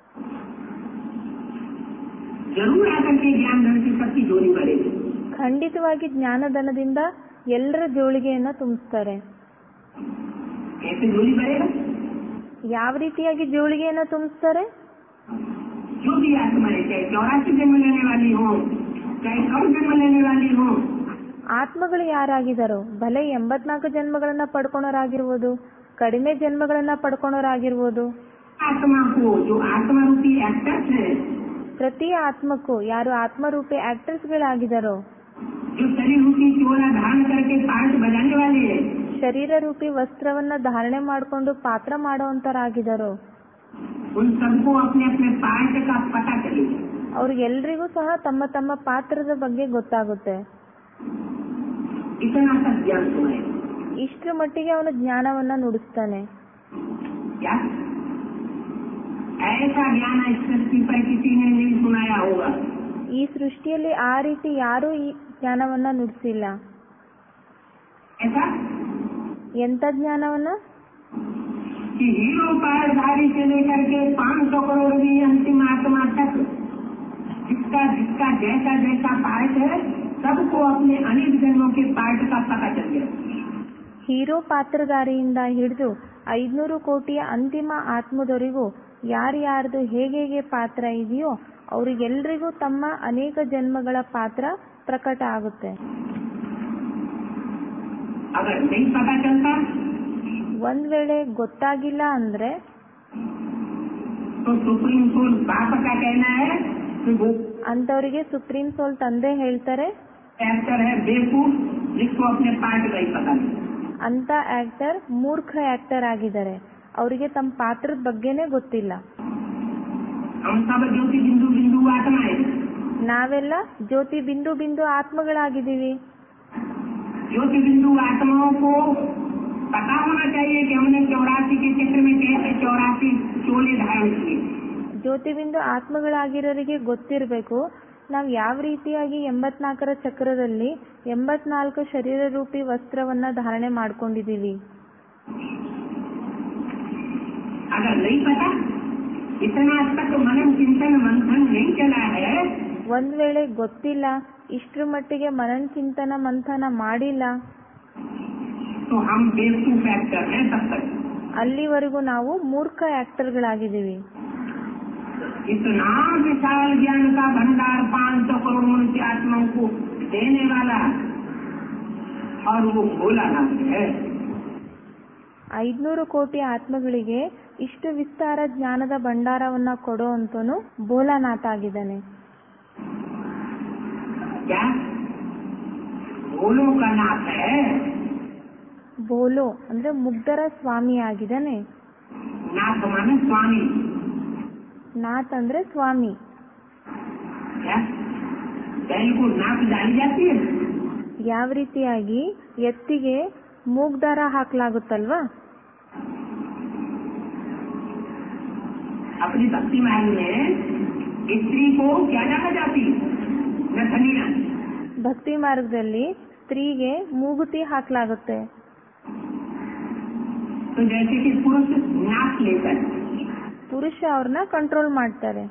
जरूर आकर के ज्ञान धन की सबकी जोड़ी बढ़ेगी ಖಂಡಿತವಾಗಿ ಜ್ಞಾನಧನದಿಂದ ಎಲ್ಲರ ಜೋಳಿಗೆಯನ್ನ ತುಂಬಿಸ್ತಾರೆ कैसे जोड़ी बढ़ेगा ಯಾವ ರೀತಿಯಾಗಿ ಜೋಳಿಗೆಯನ್ನ ತುಂಬಿಸ್ತಾರೆ जो भी आत्माएं चाहे चौरासी जन्म लेने वाली हो चाहे कम जन्म लेने वाली हो ಆತ್ಮಗಳು ಯಾರಾಗಿದ್ದಾರೋ ಭಲೆ ಎಂಬತ್ನಾಲ್ಕು ಜನ್ಮಗಳನ್ನ ಪಡ್ಕೊಳೋರಾಗಿರ್ಬೋದು ಕಡಿಮೆ ಜನ್ಮಗಳನ್ನ ಪಡ್ಕೊಳೋರಾಗಿರ್ಬೋದು आत्मा को जो आत्मा रूपी एक्टर्स है ಪ್ರತಿ ಆತ್ಮಕ್ಕೂ ಯಾರು ಆತ್ಮರೂಪಿ ಆಕ್ಟರ್ಸ್ಗಳಾಗಿದ್ದಾರೋ जो शरीर रूपी चोला धारण करके पार्ट बजाने वाले हैं ಶರೀರ ರೂಪಿ ವಸ್ತ್ರವನ್ನ ಧಾರಣೆ ಮಾಡಿಕೊಂಡು ಪಾತ್ರ ಮಾಡೋಂತರಾಗಿದ್ದಾರೋ उन सबको अपने अपने पार्ट का पता चलेगा ಅವ್ರಿಗೆಲ್ರಿಗೂ ಸಹ ತಮ್ಮ ತಮ್ಮ ಪಾತ್ರದ ಬಗ್ಗೆ ಗೊತ್ತಾಗುತ್ತೆ इतना तक ज्ञान सुनाए ಇಷ್ಟರ ಮಟ್ಟಿಗೆ ಅವನು ಜ್ಞಾನವನ್ನ ನುಡಿಸ್ತಾನೆ क्या ऐसा ज्ञान इस सृष्टि पर किसी ने नहीं सुनाया होगा ಈ ಸೃಷ್ಟಿಯಲ್ಲಿ ಆ ರೀತಿ ಯಾರೂ ಈ ಜ್ಞಾನವನ್ನ ನುಡಿಸಿಲ್ಲ ऐसा ಎಂತ ಜ್ಞಾನವನ್ನ कि हीरो पारधारी से लेकर के पाँच सौ करोड़ की अंतिम आत्मा तक जिसका जिसका जैसा जैसा पार्ट है सबको अपने अनेक जन्मों के पार्ट का पता चल गया ಹೀರೋ ಪಾತ್ರಧಾರಿಯಿಂದ ಹಿಡಿದು ಐದ್ನೂರು ಕೋಟಿಯ ಅಂತಿಮ ಆತ್ಮದವರೆಗೂ ಯಾರ್ಯಾರ್ದು ಹೇಗೆ ಹೇಗೆ ಪಾತ್ರ ಇದೆಯೋ ಅವರಿಗೆಲ್ರಿಗೂ ತಮ್ಮ ಅನೇಕ ಜನ್ಮಗಳ ಪಾತ್ರ ಪ್ರಕಟ ಆಗುತ್ತೆ अगर नहीं पता चलता ಒಂದ್ ವೇಳೆ ಗೊತ್ತಾಗಿಲ್ಲ ಅಂದ್ರೆ तो सुप्रीम कोर्ट बाप का कहना है कि वो ಅಂತವರಿಗೆ ಸುಪ್ರೀಂ ಸೋಲ್ ತಂದೆ ಹೇಳ್ತಾರೆ एक्टर है बेवकूफ जिसको अपने पार्ट का ही पता नहीं ಅಂತ ಆಕ್ಟರ್ ಮೂರ್ಖ ಆಕ್ಟರ್ ಆಗಿದ್ದಾರೆ ಅವರಿಗೆ ತಮ್ಮ ಪಾತ್ರದ ಬಗ್ಗೆನೇ ಗೊತ್ತಿಲ್ಲ हम सब ज्योति बिंदु बिंदु आत्माएं ನಾವೆಲ್ಲ ಜ್ಯೋತಿ ಬಿಂದು ಬಿಂದು ಆತ್ಮಗಳಾಗಿದ್ದೀವಿ ज्योति बिंदु आत्माओं को पता होना चाहिए कि हमने चौरासी के चक्र में कैसे चौरासी चोले धारण किए ಜ್ಯೋತಿ ಬಿಂದು ಆತ್ಮಗಳಾಗಿರೋರಿಗೆ ಗೊತ್ತಿರಬೇಕು ನಾವು ಯಾವ ರೀತಿಯಾಗಿ ಎಂಬತ್ನಾಲ್ಕರ ಚಕ್ರದಲ್ಲಿ ಎಂಬತ್ನಾಲ್ಕು ಶರೀರ ರೂಪಿ ವಸ್ತ್ರವನ್ನ ಧಾರಣೆ ಮಾಡ್ಕೊಂಡಿದೀವಿ अगर नहीं पता इतना तक मनन चिंतन मंथन नहीं चला है ಒಂದ್ ವೇಳೆ ಗೊತ್ತಿಲ್ಲ ಇಷ್ಟ್ರ ಮಟ್ಟಿಗೆ ಮನನ್ ಚಿಂತನ ಮಂಥನ ಮಾಡಿಲ್ಲ तो हम बेवकूफ एक्टर हैं तब तक ಅಲ್ಲಿವರೆಗೂ ನಾವು ಮೂರ್ಖ ಆಕ್ಟರ್ಗಳಾಗಿದ್ದೀವಿ इतना विशाल ज्ञान का भंडार पाँच सौ करोड़ मनुष्य आत्माओं को देने वाला और वो भोला नाम है ಐದ್ನೂರು ಕೋಟಿ ಆತ್ಮಗಳಿಗೆ ಇಷ್ಟು ವಿಸ್ತಾರ ಜ್ಞಾನದ ಭಂಡಾರವನ್ನ ಕೊಡೋ ಅಂತನು ಭೋಲಾನಾಥ ಆಗಿದ್ದಾನೆ क्या भोलों का नाथ है ಬೋಲೋ ಅಂದ್ರೆ ಮುಗ್ಧರ ಸ್ವಾಮಿ ಆಗಿದ್ದಾನೆ नाथ माने स्वामी ನಾಥ್ ಅಂದ್ರೆ ಸ್ವಾಮಿ क्या बैल को नाथ डाली जाती है ಯಾವ ರೀತಿಯಾಗಿ ಎತ್ತಿಗೆ ಮೂಗ್ದಾರ ಹಾಕ್ಲಾಗುತ್ತಲ್ವಾ अपनी भक्ति मार्ग में स्त्री को क्या डाला जाती नथनिया ಭಕ್ತಿ ಮಾರ್ಗದಲ್ಲಿ ಸ್ತ್ರೀಗೆ ಮೂಗುತಿ ಹಾಕ್ಲಾಗುತ್ತೆ तो जैसे कि पुरुष नाथ लेकर ಪುರುಷ ಅವ್ರನ್ನ ಕಂಟ್ರೋಲ್ ಮಾಡ್ತಾರೆ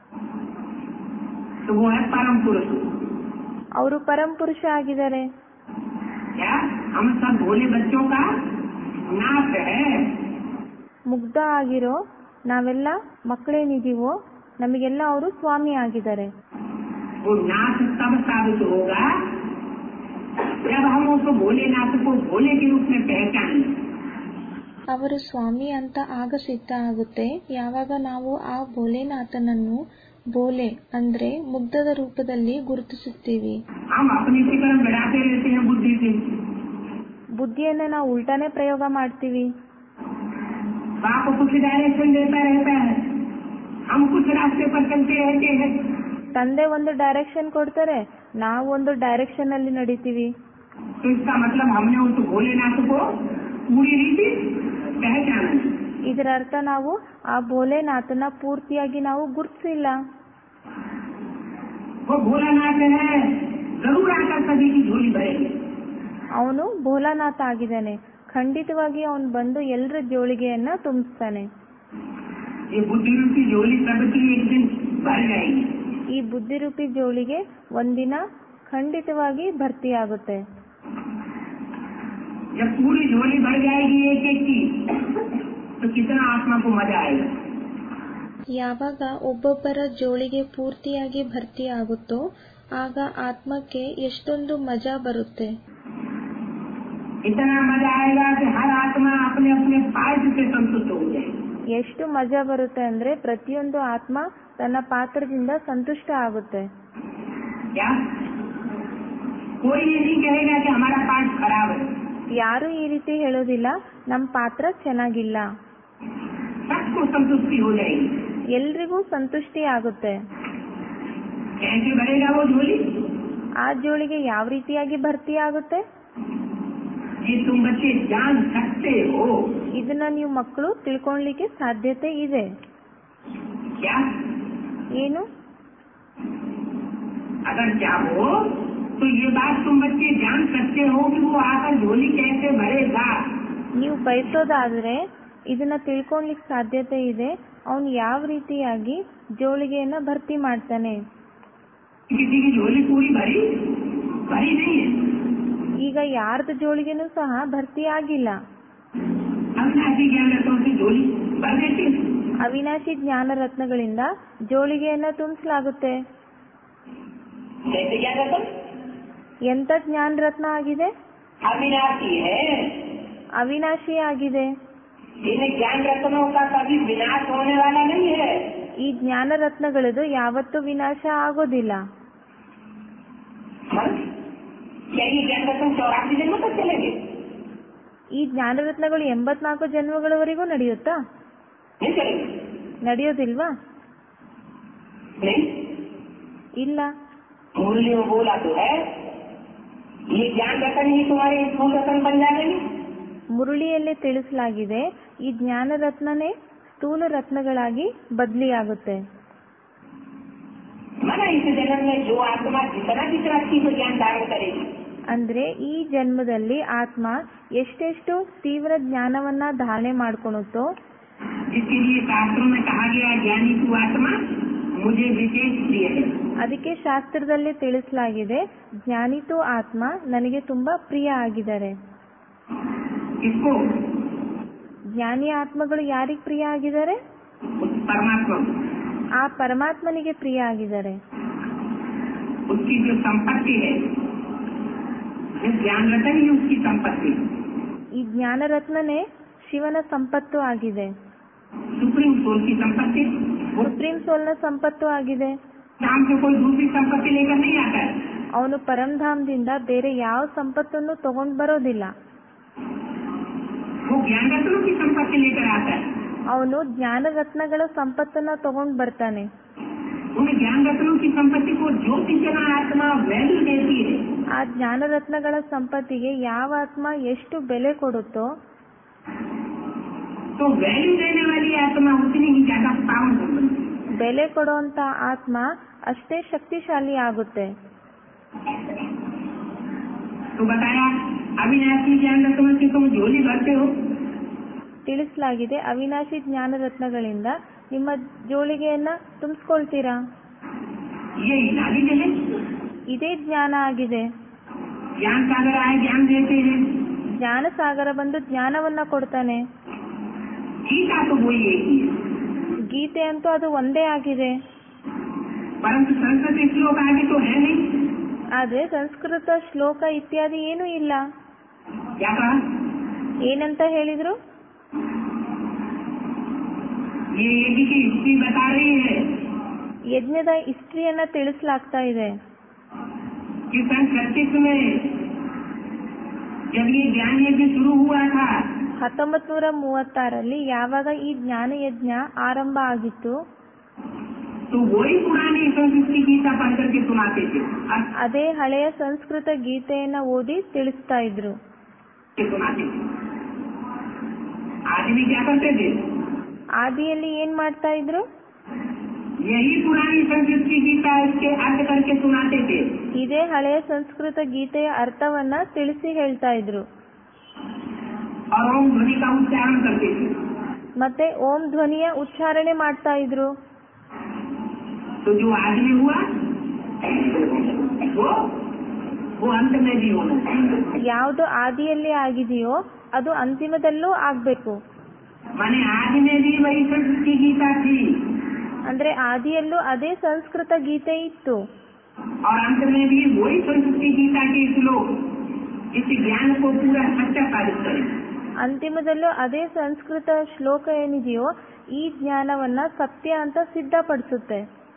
तो वो है परम पुरुष ಅವರು ಪರಂ ಪುರುಷ ಆಗಿದ್ದಾರೆ क्या हम सब भोले बच्चों का नाथ है ಮುಗ್ಧ ಆಗಿರೋ ನಾವೆಲ್ಲ ಮಕ್ಕಳೇನಿದೀವೋ ನಮಗೆಲ್ಲ ಅವರು ಸ್ವಾಮಿ ಆಗಿದ್ದಾರೆ वो नाथ तब साबित होगा जब हम उस भोलेनाथ को भोले के रूप में पहचान लें ಅವರು ಸ್ವಾಮಿ ಅಂತ ಆಗ ಸಿದ್ಧ ಆಗುತ್ತೆ ಯಾವಾಗ ನಾವು ಆ ಭೋಲೆನಾಥನನ್ನು ಬೋಲೆ ಅಂದ್ರೆ ಮುಗ್ಧದ ರೂಪದಲ್ಲಿ ಗುರುತಿಸುತ್ತೀವಿ हम अपनी फिक्र बढ़ाते रहते हैं बुद्धि से ಬುದ್ಧಿಯನ್ನ ನಾವು ಉಲ್ಟಾನೇ ಪ್ರಯೋಗ ಮಾಡ್ತೀವಿ बाप कुछ डायरेक्शन देता रहता है हम कुछ रास्ते पर चलते रहते हैं ತಂದೆ ಒಂದು ಡೈರೆಕ್ಷನ್ ಕೊಡ್ತಾರೆ ನಾವೊಂದು ಡೈರೆಕ್ಷನ್ ಅಲ್ಲಿ ನಡೀತೀವಿ तो इसका मतलब हमने उस भोलेनाथ को पूरी रीति पहचाना नहीं। ಇದರ ಅರ್ಥ ನಾವು ಆ ಭೋಲೆನಾಥನ ಪೂರ್ತಿಯಾಗಿ ನಾವು ಗುರ್ತಿಸಿಲ್ಲ वो भोलानाथ है जरूर आकर सभी की झोली भरेगी ಅವನು ಭೋಲಾನಾಥ ಆಗಿದ್ದಾನೆ ಖಂಡಿತವಾಗಿ ಅವನು ಬಂದು ಎಲ್ಲರ ಜೋಳಿಗೆಯನ್ನ ತುಂಬಿಸ್ತಾನೆ ये बुद्धि रूपी झोली सबकी एक दिन भर जाएगी ಈ ಬುದ್ಧಿರೂಪಿ ಜೋಳಿಗೆ ಒಂದಿನ ಖಂಡಿತವಾಗಿ ಭರ್ತಿಯಾಗುತ್ತೆ जब पूरी झोली भर जाएगी एक एक की तो कितना आत्मा को मजा आएगा ಯಾವಾಗ ಒಬ್ಬೊಬ್ಬರ ಜೋಳಿಗೆ ಪೂರ್ತಿಯಾಗಿ ಭರ್ತಿಯಾಗುತ್ತೋ ಆಗ ಆತ್ಮಕ್ಕೆ ಎಷ್ಟೊಂದು ಮಜಾ ಬರುತ್ತೆ इतना मजा आएगा कि हर आत्मा अपने अपने पार्ट से संतुष्ट हो जाए ಎಷ್ಟು ಮಜಾ ಬರುತ್ತೆ ಅಂದ್ರೆ ಪ್ರತಿಯೊಂದು ಆತ್ಮ ತನ್ನ ಪಾತ್ರದಿಂದ ಸಂತುಷ್ಟ ಆಗುತ್ತೆ क्या कोई ये नहीं कहेगा कि हमारा पार्ट खराब है ಯಾರು ಈ ರೀತಿ ಹೇಳೋದಿಲ್ಲ ನಮ್ಮ ಪಾತ್ರ ಚೆನ್ನಾಗಿಲ್ಲ सबको संतुष्टि हो जाएगी ಎಲ್ರಿಗೂ ಸಂತುಷ್ಟಿ ಆಗುತ್ತೆ कैसे भरेगा वो झोली ಆ ಜೋಳಿಗೆ ಯಾವ ರೀತಿಯಾಗಿ ಭರ್ತಿ ಆಗುತ್ತೆ ये तुम बच्चे जान सकते हो ಇದನ್ನ ನೀವು ಮಕ್ಕಳು ತಿಳ್ಕೊಳ್ಲಿಕ್ಕೆ ಸಾಧ್ಯತೆ ಇದೆ क्या ಏನು अगर चाहो तो ये बात तुम बच्चे जान सकते हो कि वो आकर झोली कैसे भरेगा ನೀವು ಬಯಸೋದಾದ್ರೆ ಇದನ್ನ ತಿಳ್ಕೊಳ್ಲಿಕ್ಕೆ ಸಾಧ್ಯತೆ ಇದೆ ಅವನು ಯಾವ ರೀತಿಯಾಗಿ ಜೋಳಿಗೆಯನ್ನ ಭರ್ತಿ ಮಾಡ್ತಾನೆ किसी की झोली पूरी भरी भरी नहीं है ಈಗ ಯಾರ್ದು ಜೋಳಿಗೆನೂ ಸಹ ಭರ್ತಿ ಆಗಿಲ್ಲ अविनाशी ज्ञान रत्नों से झोली भर देते हैं। ಅವಿನಾಶಿ ಜ್ಞಾನ ರತ್ನಗಳಿಂದ ಜೋಳಿಗೆಯನ್ನ ತುಂಬಿಸಲಾಗುತ್ತೆ कैसे ज्ञान रत्न ಎಂತ ಜ್ಞಾನ ರತ್ನ ಆಗಿದೆ अविनाशी है ಅವಿನಾಶಿ ಆಗಿದೆ इन ज्ञान रत्नों का कभी विनाश होने वाला नहीं है ಈ ಜ್ಞಾನ ರತ್ನಗಳದು ಯಾವತ್ತೂ ವಿನಾಶ ಆಗೋದಿಲ್ಲ मन? क्या ये ज्ञान रत्न चौरासी जन्म तक चलेंगे ಈ ಜ್ಞಾನ ರತ್ನಗಳು ಎಂಬತ್ನಾಲ್ಕು ಜನ್ಮಗಳವರೆಗೂ ನಡೆಯುತ್ತಾ नहीं चलेंगे ನಡೆಯೋದಿಲ್ವಾ नहीं ಇಲ್ಲ मुरली में बोला तो है ये ज्ञान रतन ही तुम्हारे स्थूल रतन बन जाएंगे ಮುರುಳಿಯಲ್ಲಿ ತಿಳಿಸಲಾಗಿದೆ ಈ ಜ್ಞಾನ ರತ್ನನೇ ಸ್ಥೂಲ ರತ್ನಗಳಾಗಿ ಬದಲಿಯಾಗುತ್ತೆ माना इस जन्म में जो आत्मा जितना जितना तीव्र ज्ञान धारण करेगी ಅಂದ್ರೆ ಈ ಜನ್ಮದಲ್ಲಿ ಆತ್ಮ ಎಷ್ಟೆಷ್ಟು ತೀವ್ರ ಜ್ಞಾನವನ್ನ ಧಾರಣೆ ಮಾಡ್ಕೊಳುತ್ತೋ जिसके लिए शास्त्रों में कहा गया ज्ञानी तू आत्मा मुझे विशेष प्रिय है ಅದಕ್ಕೆ ಶಾಸ್ತ್ರದಲ್ಲಿ ತಿಳಿಸಲಾಗಿದೆ ಜ್ಞಾನಿತು ಆತ್ಮ ನನಗೆ ತುಂಬಾ ಪ್ರಿಯ ಆಗಿದ್ದಾರೆ इसको ಜ್ಞಾನಿ ಆತ್ಮಗಳು ಯಾರಿಗ್ ಪ್ರಿಯ ಆಗಿದ್ದಾರೆ उस परमात्मा को, ಆ ಪರಮಾತ್ಮನಿಗೆ ಪ್ರಿಯ ಆಗಿದ್ದಾರೆ उसकी जो संपत्ति है जो ज्ञान रतन ही उसकी संपत्ति है। ಈ ಜ್ಞಾನ ರತ್ನನೇ ಶಿವನ ಸಂಪತ್ತು ಆಗಿದೆ सुप्रीम सोल की संपत्ति वो ಸುಪ್ರೀಂ ಸೋಲ್ನ ಸಂಪತ್ತು ಆಗಿದೆ नाम से कोई दूसरी संपत्ति लेकर नहीं आता है ಅವನು ಪರಂಧಾಮದಿಂದ ಬೇರೆ ಯಾವ ಸಂಪತ್ತನ್ನು ತಗೊಂಡ್ ಬರೋದಿಲ್ಲ वो ज्ञान रत्नों की संपत्ति लेकर आता है ಅವನು ಜ್ಞಾನ ರತ್ನಗಳ ಸಂಪತ್ತನ್ನ ತಗೊಂಡ್ ಬರ್ತಾನೆ उन ज्ञान रत्नों की संपत्ति को जो कितना आत्मा वैल्यू देती है ಆ ಜ್ಞಾನ ರತ್ನಗಳ ಸಂಪತ್ತಿಗೆ ಯಾವ ಆತ್ಮ ಎಷ್ಟು ಬೆಲೆ ಕೊಡುತ್ತೋ तो वैल्यू देने वाली आत्मा उतनी ही ज्यादा पावरफुल बनती है ಬೆಲೆ ಕೊಡುವಂತ ಆತ್ಮ ಅಷ್ಟೇ ಶಕ್ತಿಶಾಲಿ ಆಗುತ್ತೆ तो बताया अविनाशी ज्ञान रत्नों से तुम झोली भरते हो ತಿಳಿಸಲಾಗಿದೆ ಅವಿನಾಶಿ ಜ್ಞಾನ ರತ್ನಗಳಿಂದ ನಿಮ್ಮ ಜೋಳಿಗೆಯನ್ನ ತುಂಬಿಸ್ಕೊಳ್ತೀರಾ ये नाली है ಇದೇ ಜ್ಞಾನ ಆಗಿದೆ ज्ञान सागर आए ज्ञान देते हैं ಜ್ಞಾನ ಸಾಗರ ಬಂದು ಜ್ಞಾನವನ್ನ ಕೊಡ್ತಾನೆ गीता तो वही एक ही है ಗೀತೆ ಅಂತೂ ಅದು ಒಂದೇ ಆಗಿದೆ परंतु संस्कृत श्लोक आगे तो है नहीं ಆದ್ರೆ ಸಂಸ್ಕೃತ ಶ್ಲೋಕ ಇತ್ಯಾದಿ ಏನೂ ಇಲ್ಲ क्या कहा ಏನಂತ ಹೇಳಿದ್ರು ये यज्ञ की हिस्ट्री बता रही है ಯಜ್ಞದ ಹಿಸ್ಟ್ರಿಯನ್ನ ತಿಳಿಸಲಾಗ್ತಾ ಇದೆ कि सन छत्तीस में जब ये ज्ञान यज्ञ शुरू हुआ था ಹತ್ತೊಂಬತ್ ನೂರ ಮೂವತ್ತಾರಲ್ಲಿ ಯಾವಾಗ ಈ ಜ್ಞಾನ ಯಜ್ಞ ಆರಂಭ ಆಗಿತ್ತು तो वही पुरानी संस्कृति गीता पढ़ करके सुनाते थे अब ಅದೇ ಹಳೆಯ ಸಂಸ್ಕೃತ ಗೀತೆಯನ್ನ ಓದಿ ತಿಳಿಸ್ತಾ ಇದ್ರು के सुनाते थे आदमी क्या करते थे ಆದಿಯಲ್ಲಿ ಏನ್ ಮಾಡ್ತಾ ಇದ್ರು यही पुरानी संस्कृति गीता इसके अर्थ करके सुनाते थे ಇದೇ ಹಳೆಯ ಸಂಸ್ಕೃತ ಗೀತೆಯ ಅರ್ಥವನ್ನ ತಿಳಿಸಿ ಹೇಳ್ತಾ ಇದ್ರು और ओम ध्वनि का उच्चारण करते थे ಮತ್ತೆ ಓಂ ಧ್ವನಿಯ ಉಚ್ಚಾರಣೆ ಮಾಡ್ತಾ ಇದ್ರು तो जो आदमी हुआ वो वो अंत में भी होना चाहिए ಯಾವುದು ಆದಿಯಲ್ಲಿ ಆಗಿದೆಯೋ ಅದು ಅಂತಿಮದಲ್ಲೂ ಆಗ್ಬೇಕು माने आदि में भी वही संस्कृति गीता थी ಅಂದ್ರೆ ಆದಿಯಲ್ಲೂ ಅದೇ ಸಂಸ್ಕೃತ ಗೀತೆ ಇತ್ತು और अंत में भी वही संस्कृति गीता के श्लोक इस ज्ञान को पूरा सच्चा साबित करे ಅಂತಿಮದಲ್ಲೂ ಅದೇ ಸಂಸ್ಕೃತ ಶ್ಲೋಕ ಏನಿದೆಯೋ ಈ ಜ್ಞಾನವನ್ನ ಸತ್ಯ ಅಂತ ಸಿದ್ಧಪಡಿಸುತ್ತೆ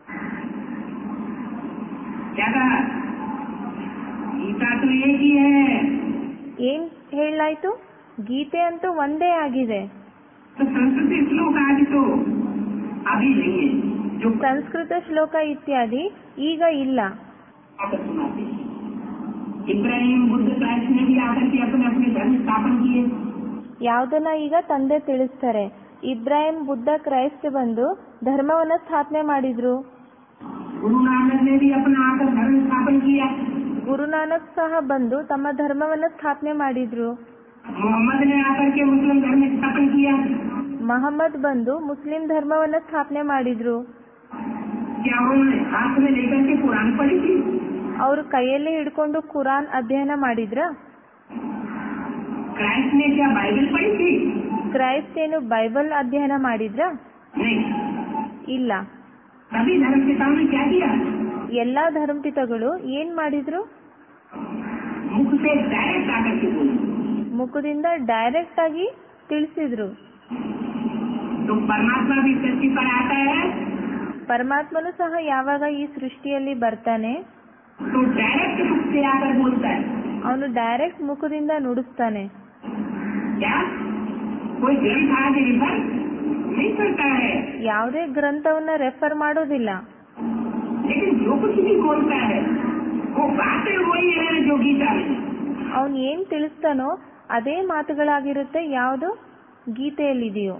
क्या कहा गीता तो एक ही है ಏನ್ ಹೇಳಾಯ್ತು ಗೀತೆ ಅಂತೂ ಒಂದೇ ಆಗಿದೆ तो संस्कृति श्लोक आज तो अभी नहीं है जो ಸಂಸ್ಕೃತ ಶ್ಲೋಕ ಇತ್ಯಾದಿ ಈಗ ಇಲ್ಲ आकर सुनाते हैं। इब्राहिम बुद्ध क्राइस्ट ने भी आकर के अपने अपने धर्म स्थापन किए ಯಾವ್ದನ್ನ ಈಗ ತಂದೆ ತಿಳಿಸ್ತಾರೆ ಇಬ್ರಾಹಿಂ ಬುದ್ಧ ಕ್ರೈಸ್ಟ್ ಬಂದು ಧರ್ಮವನ್ನ ಸ್ಥಾಪನೆ ಮಾಡಿದ್ರು गुरु नानक ने भी अपना आकर धर्म स्थापन किया ಗುರುನಾನಕ್ ಸಹ ಬಂದು ತಮ್ಮ ಧರ್ಮವನ್ನ ಸ್ಥಾಪನೆ ಮಾಡಿದ್ರು मोहम्मद ने आकर के मुस्लिम धर्म स्थापन किया ಮಹಮ್ಮದ್ ಬಂದು ಮುಸ್ಲಿಂ ಧರ್ಮವನ್ನ ಸ್ಥಾಪನೆ ಮಾಡಿದ್ರು क्या उन्होंने हाथ में लेकर के कुरान पढ़ी थी ಅವರು ಕೈಯಲ್ಲಿ ಹಿಡ್ಕೊಂಡು ಕುರಾನ್ ಅಧ್ಯಯನ ಮಾಡಿದ್ರ क्राइस्ट ने क्या बाइबल पढ़ी थी ಕ್ರೈಸ್ಟ್ ಏನು ಬೈಬಲ್ ಅಧ್ಯಯನ ಮಾಡಿದ್ರ नहीं ಇಲ್ಲ सभी धर्म पिताओं ने क्या किया ಎಲ್ಲಾ ಧರ್ಮಪಿತಗಳು ಏನ್ ಮಾಡಿದ್ರು मुख से डायरेक्ट आकर के बोले ಮುಖದಿಂದ ಡೈರೆಕ್ಟ್ ಆಗಿ ತಿಳಿಸಿದ್ರು तो परमात्मा भी सृष्टि पर आता है ಪರಮಾತ್ಮನು ಸಹ ಯಾವಾಗ ಈ ಸೃಷ್ಟಿಯಲ್ಲಿ ಬರ್ತಾನೆ तो डायरेक्ट मुख से आकर बोलता है ಅವನು ಡೈರೆಕ್ಟ್ ಮುಖದಿಂದ ನುಡಿಸ್ತಾನೆ क्या कोई ग्रंथ आगे रिफर नहीं करता है ಯಾವುದೇ ಗ್ರಂಥವನ್ನ ರೆಫರ್ ಮಾಡೋದಿಲ್ಲ लेकिन जो कुछ भी बोलता है वो बातें वही है जो गीता में है। ಅವನು ಏನ್ ತಿಳಿಸ್ತಾನೋ ಅದೇ ಮಾತುಗಳಾಗಿರುತ್ತೆ ಯಾವುದು ಗೀತೆಯಲ್ಲಿದೆಯೋ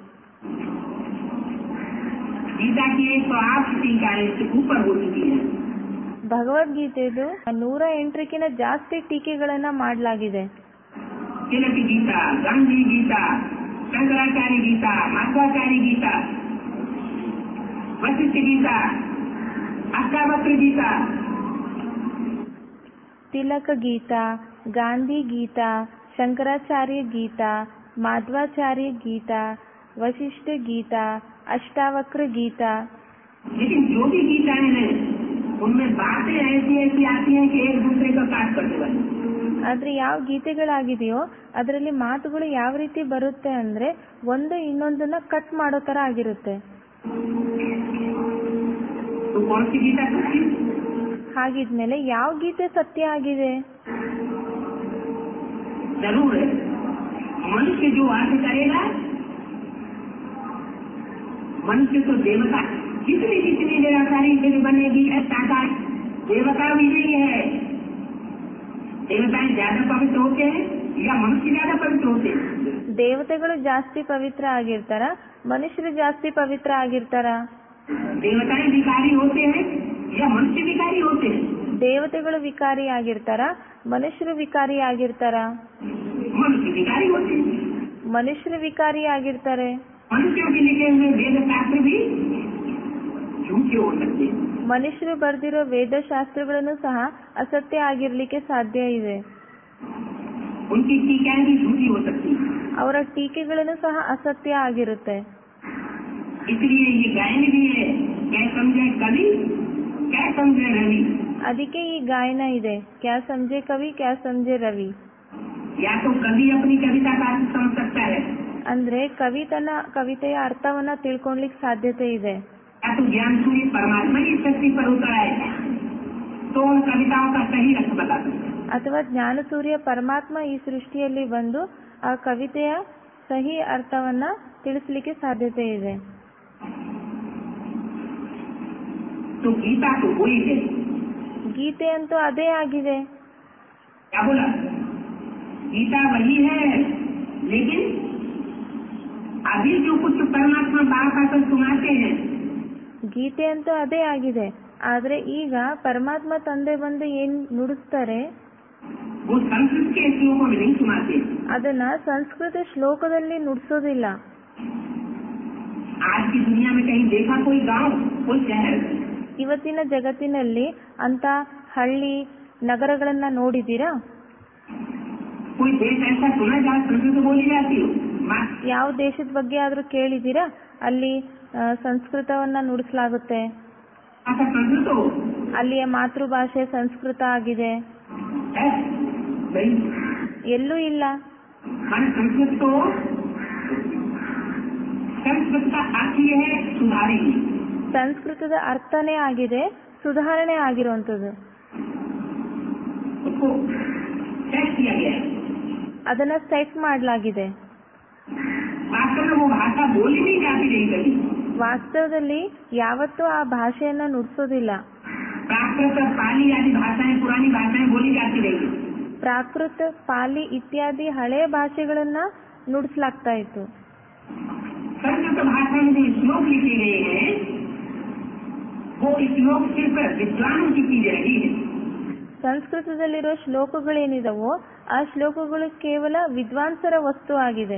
गीता की एक सौ आठ टीकाएं इससे ऊपर हो चुकी है ಭಗವದ್ಗೀತೆದು ನೂರ ಎಂಟರಕ್ಕಿಂತ ಜಾಸ್ತಿ ಟೀಕೆಗಳನ್ನ ಮಾಡಲಾಗಿದೆ तिलक गीता गांधी गीता शंकराचार्य गीता माध्वाचार्य गीता वशिष्ठ गीता अष्टावक्र गीता ತಿಲಕ ಗೀತಾ ಗಾಂಧಿ ಗೀತಾ ಶಂಕರಾಚಾರ್ಯ ಗೀತಾ ಮಾಧ್ವಾಚಾರ್ಯ ಗೀತಾ ವಶಿಷ್ಠ ಗೀತಾ ಅಷ್ಟಾವಕ್ರ ಗೀತಾ लेकिन जो भी गीताएं हैं उनमें बातें ऐसी ऐसी आती हैं कि एक दूसरे का काट करने वाली ಆದ್ರೆ ಯಾವ ಗೀತೆಗಳಾಗಿದೆಯೋ ಅದರಲ್ಲಿ ಮಾತುಗಳು ಯಾವ ರೀತಿ ಬರುತ್ತೆ ಅಂದ್ರೆ ಒಂದು ಇನ್ನೊಂದನ್ನ ಕಟ್ ಮಾಡೋ ತರ ಆಗಿರುತ್ತೆ तो कौन सी गीता सच्ची ಹಾಗಿದ್ಮೇಲೆ ಯಾವ ಗೀತೆ ಸತ್ಯ ಆಗಿದೆ जरूर है मनुष्य जो अर्थ करेगा मनुष्य तो देवता कितनी कितनी निराकारी फिर बनेगी साकार देवता भी नहीं है देवताएं ज्यादा पवित्र होते हैं या मनुष्य ज्यादा पवित्र होते हैं ದೇವತೆಗಳು ಜಾಸ್ತಿ ಪವಿತ್ರ ಆಗಿರ್ತಾರ ಮನುಷ್ಯರು ಜಾಸ್ತಿ ಪವಿತ್ರ ಆಗಿರ್ತಾರ देवताएं विकारी होते हैं या मनुष्य विकारी होते हैं ದೇವತೆಗಳು ವಿಕಾರಿ ಆಗಿರ್ತಾರ ಮನುಷ್ಯರು ವಿಕಾರಿ ಆಗಿರ್ತಾರ मनुष्य विकारी होते हैं ಮನುಷ್ಯರು ವಿಕಾರಿ ಆಗಿರ್ತಾರೆ मनुष्यों के लिखे हुए वेद शास्त्र भी झूठे हो सकते हैं ಮನುಷ್ಯರು ಬರೆದಿರೋ ವೇದಶಾಸ್ತ್ರಗಳನ್ನು ಸಹ ಅಸತ್ಯ ಆಗಿರ್ಲಿಕ್ಕೆ ಸಾಧ್ಯ ಇದೆ उनकी टीकाएं भी झूठी हो सकती हैं ಅವರ ಟೀಕೆಗಳನ್ನು ಸಹ ಅಸತ್ಯ ಆಗಿರುತ್ತೆ इसलिए ये गायन भी है क्या समझे कवि क्या समझे रवि ಅದಕ್ಕೆ ಈ ಗಾಯನ ಇದೆ ಕ್ಯಾ ಸಂಜೆ ಕವಿ ಕ್ಯಾ ಸಂಜೆ ರವಿ या तो कवि अपनी कविता का अर्थ समझ सकता है ಅಂದ್ರೆ ಕವಿ ತನ್ನ ಕವಿತೆಯ ಅರ್ಥವನ್ನ ತಿಳ್ಕೊಳ್ಲಿಕ್ಕೆ ಸಾಧ್ಯತೆ ಇದೆ या तो ज्ञान सूर्य परमात्मा की शक्ति पर उतर आए तो उन कविताओं का सही अर्थ बता सकते हैं ಅಥವಾ ಜ್ಞಾನಸೂರ್ಯ ಪರಮಾತ್ಮ ಈ ಸೃಷ್ಟಿಯಲ್ಲಿ ಬಂದು ಆ ಕವಿತೆಯ ಸಹಿ ಅರ್ಥವನ್ನ ತಿಳಿಸ್ಲಿಕ್ಕೆ ಸಾಧ್ಯತೆ ಇದೆ तो गीता तो वही है ಗೀತೆ ಅಂತೂ ಅದೇ ಆಗಿದೆ क्या बोला गीता वही है लेकिन अभी जो कुछ परमात्मा बाप आकर सुनाते हैं ಗೀತೆ ಅಂತೂ ಅದೇ ಆಗಿದೆ ಆದ್ರೆ ಈಗ ಪರಮಾತ್ಮ ತಂದೆ ಬಂದು ಏನ್ ನುಡಿಸ್ತಾರೆ वो संस्कृत के श्लोकों में नहीं सुनाते ಅದನ್ನ ಸಂಸ್ಕೃತ ಶ್ಲೋಕದಲ್ಲಿ ನುಡಿಸೋದಿಲ್ಲ आज की दुनिया में कहीं देखा कोई गांव कोई शहर ಇವತ್ತಿನ ಜಗತ್ತಿನಲ್ಲಿ ಅಂತ ಹಳ್ಳಿ ನಗರಗಳನ್ನ ನೋಡಿದೀರಾ कोई देश ऐसा सुना जहाँ संस्कृत बोली जाती हो मा- ಯಾವ ದೇಶದ ಬಗ್ಗೆ ಆದ್ರೂ ಕೇಳಿದೀರಾ ಅಲ್ಲಿ ಆ, ಸಂಸ್ಕೃತವನ್ನ ನುಡಿಸಲಾಗುತ್ತೆ ऐसा संस्कृत हो ಅಲ್ಲಿಯ ಮಾತೃಭಾಷೆ ಸಂಸ್ಕೃತ ಆಗಿದೆ है नहीं ಎಲ್ಲೂ ಇಲ್ಲ मान संस्कृत तो संस्कृत का अर्थ ये है सुधारी ಸಂಸ್ಕೃತದ ಅರ್ಥನೇ ಆಗಿದೆ ಸುಧಾರಣೆ ಆಗಿರುವಂತದ್ದು उसको सेट किया गया है ಅದನ್ನ ಸೆಟ್ ಮಾಡಲಾಗಿದೆ वास्तव में वो भाषा बोली नहीं जाती रही कभी ವಾಸ್ತವದಲ್ಲಿ ಯಾವತ್ತೂ ಆ ಭಾಷೆಯನ್ನ ನುಡಿಸೋದಿಲ್ಲ प्राकृत पाली आदि भाषाएं पुरानी भाषाएं बोली जाती रही ಪ್ರಾಕೃತ ಪಾಲಿ ಇತ್ಯಾದಿ ಹಳೆಯ ಭಾಷೆಗಳನ್ನ ನುಡಿಸಲಾಗ್ತಾ ಇತ್ತು संस्कृत भाषा में जो श्लोक लिखे गए हैं वो श्लोक सिर्फ विद्वानों की चीज रही है ಸಂಸ್ಕೃತದಲ್ಲಿರೋ ಶ್ಲೋಕಗಳೇನಿದಾವೋ ಆ ಶ್ಲೋಕಗಳು ಕೇವಲ ವಿದ್ವಾಂಸರ ವಸ್ತು ಆಗಿದೆ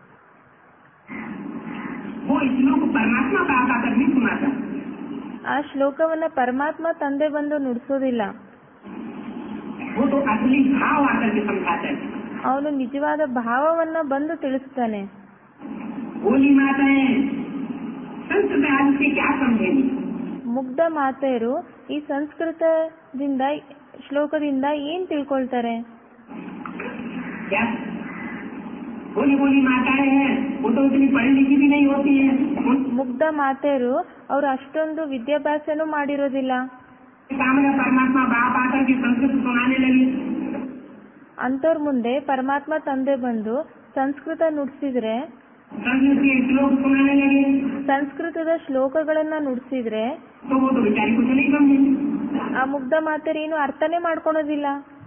वो श्लोक परमात्मा का आकर नहीं सुनाता ಆ ಶ್ಲೋಕವನ್ನ ಪರಮಾತ್ಮ ತಂದೆ ಬಂದು ನುಡಿಸೋದಿಲ್ಲ वो तो असली भाव आकर के समझाता है ಅವನು ನಿಜವಾದ ಭಾವವನ್ನ ಬಂದು ತಿಳಿಸ್ತಾನೆ बोली माताएं संस्कृत आदि से क्या समझेंगी ಮುಗ್ಧ ಮಾತೆಯರು ಈ ಸಂಸ್ಕೃತದಿಂದ ಶ್ಲೋಕದಿಂದ ಏನ್ ತಿಳ್ಕೊಳ್ತಾರೆ क्या बोली बोली माताएं हैं वो तो इतनी पढ़ी लिखी भी नहीं होती है उनके ಮುಗ್ಧ ಮಾತೆಯರು ಅವರು ಅಷ್ಟೊಂದು ವಿದ್ಯಾಭ್ಯಾಸನೂ ಮಾಡಿರೋದಿಲ್ಲ सामने परमात्मा बाप आकर के संस्कृत सुनाने लगी ಅಂತವ್ರ ಮುಂದೆ ಪರಮಾತ್ಮ ತಂದೆ ಬಂದು ಸಂಸ್ಕೃತ ನುಡಿಸಿದ್ರೆ संस्कृत के श्लोक सुनाने लगे ಸಂಸ್ಕೃತದ ಶ್ಲೋಕಗಳನ್ನ ನುಡಿಸಿದ್ರೆ तो वो तो बेचारी कुछ नहीं समझेंगे ಆ ಮುಗ್ಧ ಮಾತೆಯರೇನು ಅರ್ಥನೇ ಮಾಡ್ಕೊಳೋದಿಲ್ಲ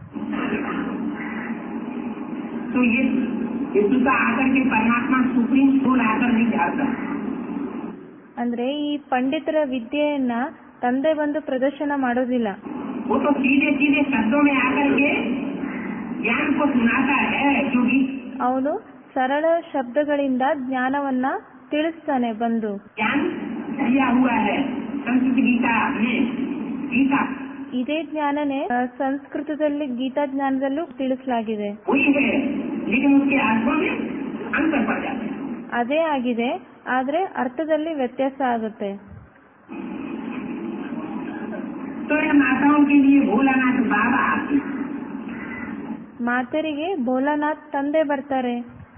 तो ये विष्णु का आकर के परमात्मा सुप्रीम सोल आकर नहीं झाड़ता ಅಂದ್ರೆ ಈ ಪಂಡಿತರ ವಿದ್ಯೆಯನ್ನ ತಂದೆ ಬಂದು ಪ್ರದರ್ಶನ ಮಾಡೋದಿಲ್ಲ वो तो सीधे सीधे शब्दों में आकर के ज्ञान को सुनाता है क्योंकि ಅವನು ಸರಳ ಶಬ್ದಗಳಿಂದ ಜ್ಞಾನವನ್ನ ತಿಳಿಸ್ತಾನೆ ಬಂದು ज्ञान दिया हुआ है संस्कृत गीता में गीता ಇದೇ ಜ್ಞಾನನೇ ಆ, ಸಂಸ್ಕೃತದಲ್ಲಿ ಗೀತಾ ಜ್ಞಾನದಲ್ಲೂ ತಿಳಿಸಲಾಗಿದೆ हुई है लेकिन उसके अर्थों में अंतर पड़ जाता है ಅದೇ ಆಗಿದೆ ಆದ್ರೆ ಅರ್ಥದಲ್ಲಿ ವ್ಯತ್ಯಾಸ ಆಗುತ್ತೆ तो इन माताओं के लिए भोलानाथ बाबा आते हैं। ಮಾತೆರಿಗೆ ಭೋಲಾನಾಥ್ ತಂದೆ ಬರ್ತಾರೆ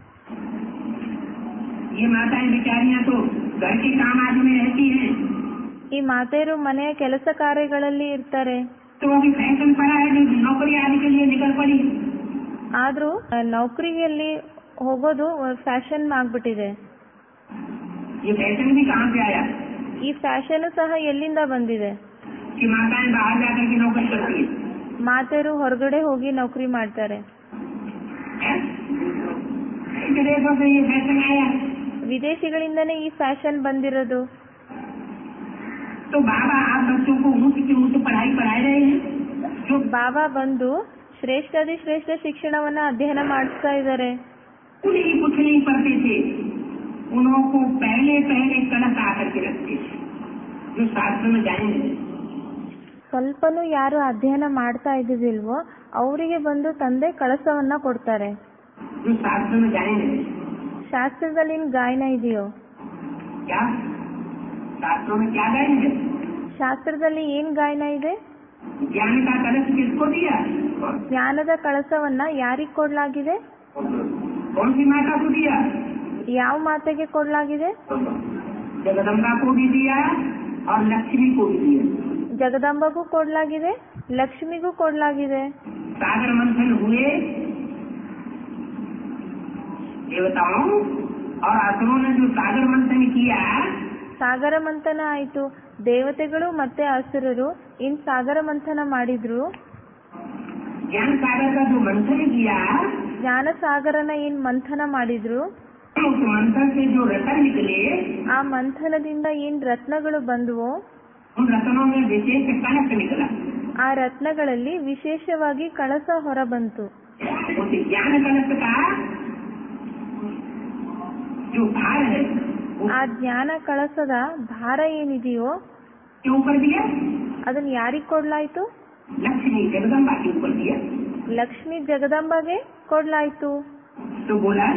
ये माताएं बेचारियां तो घर के काम आदि में रहती हैं ಈ ಮಾತೆಯರು ಮನೆಯ ಕೆಲಸ ಕಾರ್ಯಗಳಲ್ಲಿ ಇರ್ತಾರೆ तो अभी फैशन पड़ा है जो नौकरी आदि के लिए निकल पड़ी ಆದ್ರೂ ಆ, ನೌಕರಿಯಲ್ಲಿ ಹೋಗೋದು ಫ್ಯಾಷನ್ ಆಗ್ಬಿಟ್ಟಿದೆ ये फैशन भी कहाँ से आया ಈ फ्ಯಾಷನ್ ಸಹ ಎಲ್ಲಿಂದ ಬಂದಿದೆ कि माताएं बाहर जाकर के नौकरी करती है ಮಾತೆಯರು ಹೊರಗಡೆ ಹೋಗಿ ನೌಕರಿ ಮಾಡ್ತಾರೆ हैं? इन देशों से ये फैशन आया ವಿದೇಶಿಗಳಿಂದನೇ ಈ ಫ್ಯಾಷನ್ ಬಂದಿರೋದು तो बाबा आप बच्चों को ऊंच की ऊंच पढ़ाई पढ़ाए रहे हैं जो ಬಾಬಾ ಬಂದು ಶ್ರೇಷ್ಠಾದಿ ಶ್ರೇಷ್ಠ ಶಿಕ್ಷಣವನ್ನ ಅಧ್ಯಯನ ಮಾಡಿಸ್ತಾ ಇದ್ದಾರೆ उन्हें कुछ नहीं पढ़ते थे उन्हों को पहले पहले कलश आकर के रखते थे जो शास्त्र में जाएंगे ಸ್ವಲ್ಪನೂ ಯಾರು ಅಧ್ಯಯನ ಮಾಡ್ತಾ ಇದ್ದಿಲ್ವೋ ಅವರಿಗೆ ಬಂದು ತಂದೆ ಕಳಸವನ್ನ ಕೊಡ್ತಾರೆ जो शास्त्र में जाएंगे ಶಾಸ್ತ್ರದಲ್ಲಿ ಏನ್ ಗಾಯನ ಇದೆಯೋ क्या शास्त्रों में क्या गाएंगे ಶಾಸ್ತ್ರದಲ್ಲಿ ಏನ್ ಗಾಯನ ಇದೆ ज्ञान का कलश किसको दिया ಜ್ಞಾನದ ಕಳಸವನ್ನ ಯಾರಿಗ್ ಕೊಡ್ಲಾಗಿದೆ कौन सी माता को दिया ಯಾವ ಮಾತೆಗೆ ಕೊಡ್ಲಾಗಿದೆ जगदम्बा को भी दिया और लक्ष्मी को भी दिया ಜಗದಂಬಗೂ ಕೊಡ್ಲಾಗಿದೆ ಲಕ್ಷ್ಮಿಗೂ ಕೊಡ್ಲಾಗಿದೆ सागर मंथन हुए देवताओं और असुरों ने जो सागर मंथन किया ಸಾಗರ ಮಂಥನ ಆಯ್ತು ದೇವತೆಗಳು ಮತ್ತೆ ಅಸುರರು ಇನ್ ಸಾಗರ ಮಂಥನ ಮಾಡಿದ್ರು ज्ञान सागर का जो मंथन किया ಜ್ಞಾನ ಸಾಗರನ ಏನ್ ಮಂಥನ ಮಾಡಿದ್ರು उस मंथन से जो रतन निकले ಆ ಮಂಥನದಿಂದ ಏನ್ ರತ್ನಗಳು ಬಂದವೋ उन रत्नों में विशेष कनक निकला ಆ ರತ್ನಗಳಲ್ಲಿ ವಿಶೇಷವಾಗಿ ಕಳಸ ಹೊರ ಬಂತು उस ज्ञान कलश का जो भार है वो ಆ ಜ್ಞಾನ ಕಳಸದ ಭಾರ ಏನಿದೆಯೋ के ऊपर दिया ಅದನ್ನ ಯಾರಿಗ್ ಕೊಡ್ಲಾಯ್ತು लक्ष्मी जगदम्बा के ऊपर दिया ಲಕ್ಷ್ಮಿ ಜಗದಂಬಗೆ ಕೊಡ್ಲಾಯ್ತು तो बोला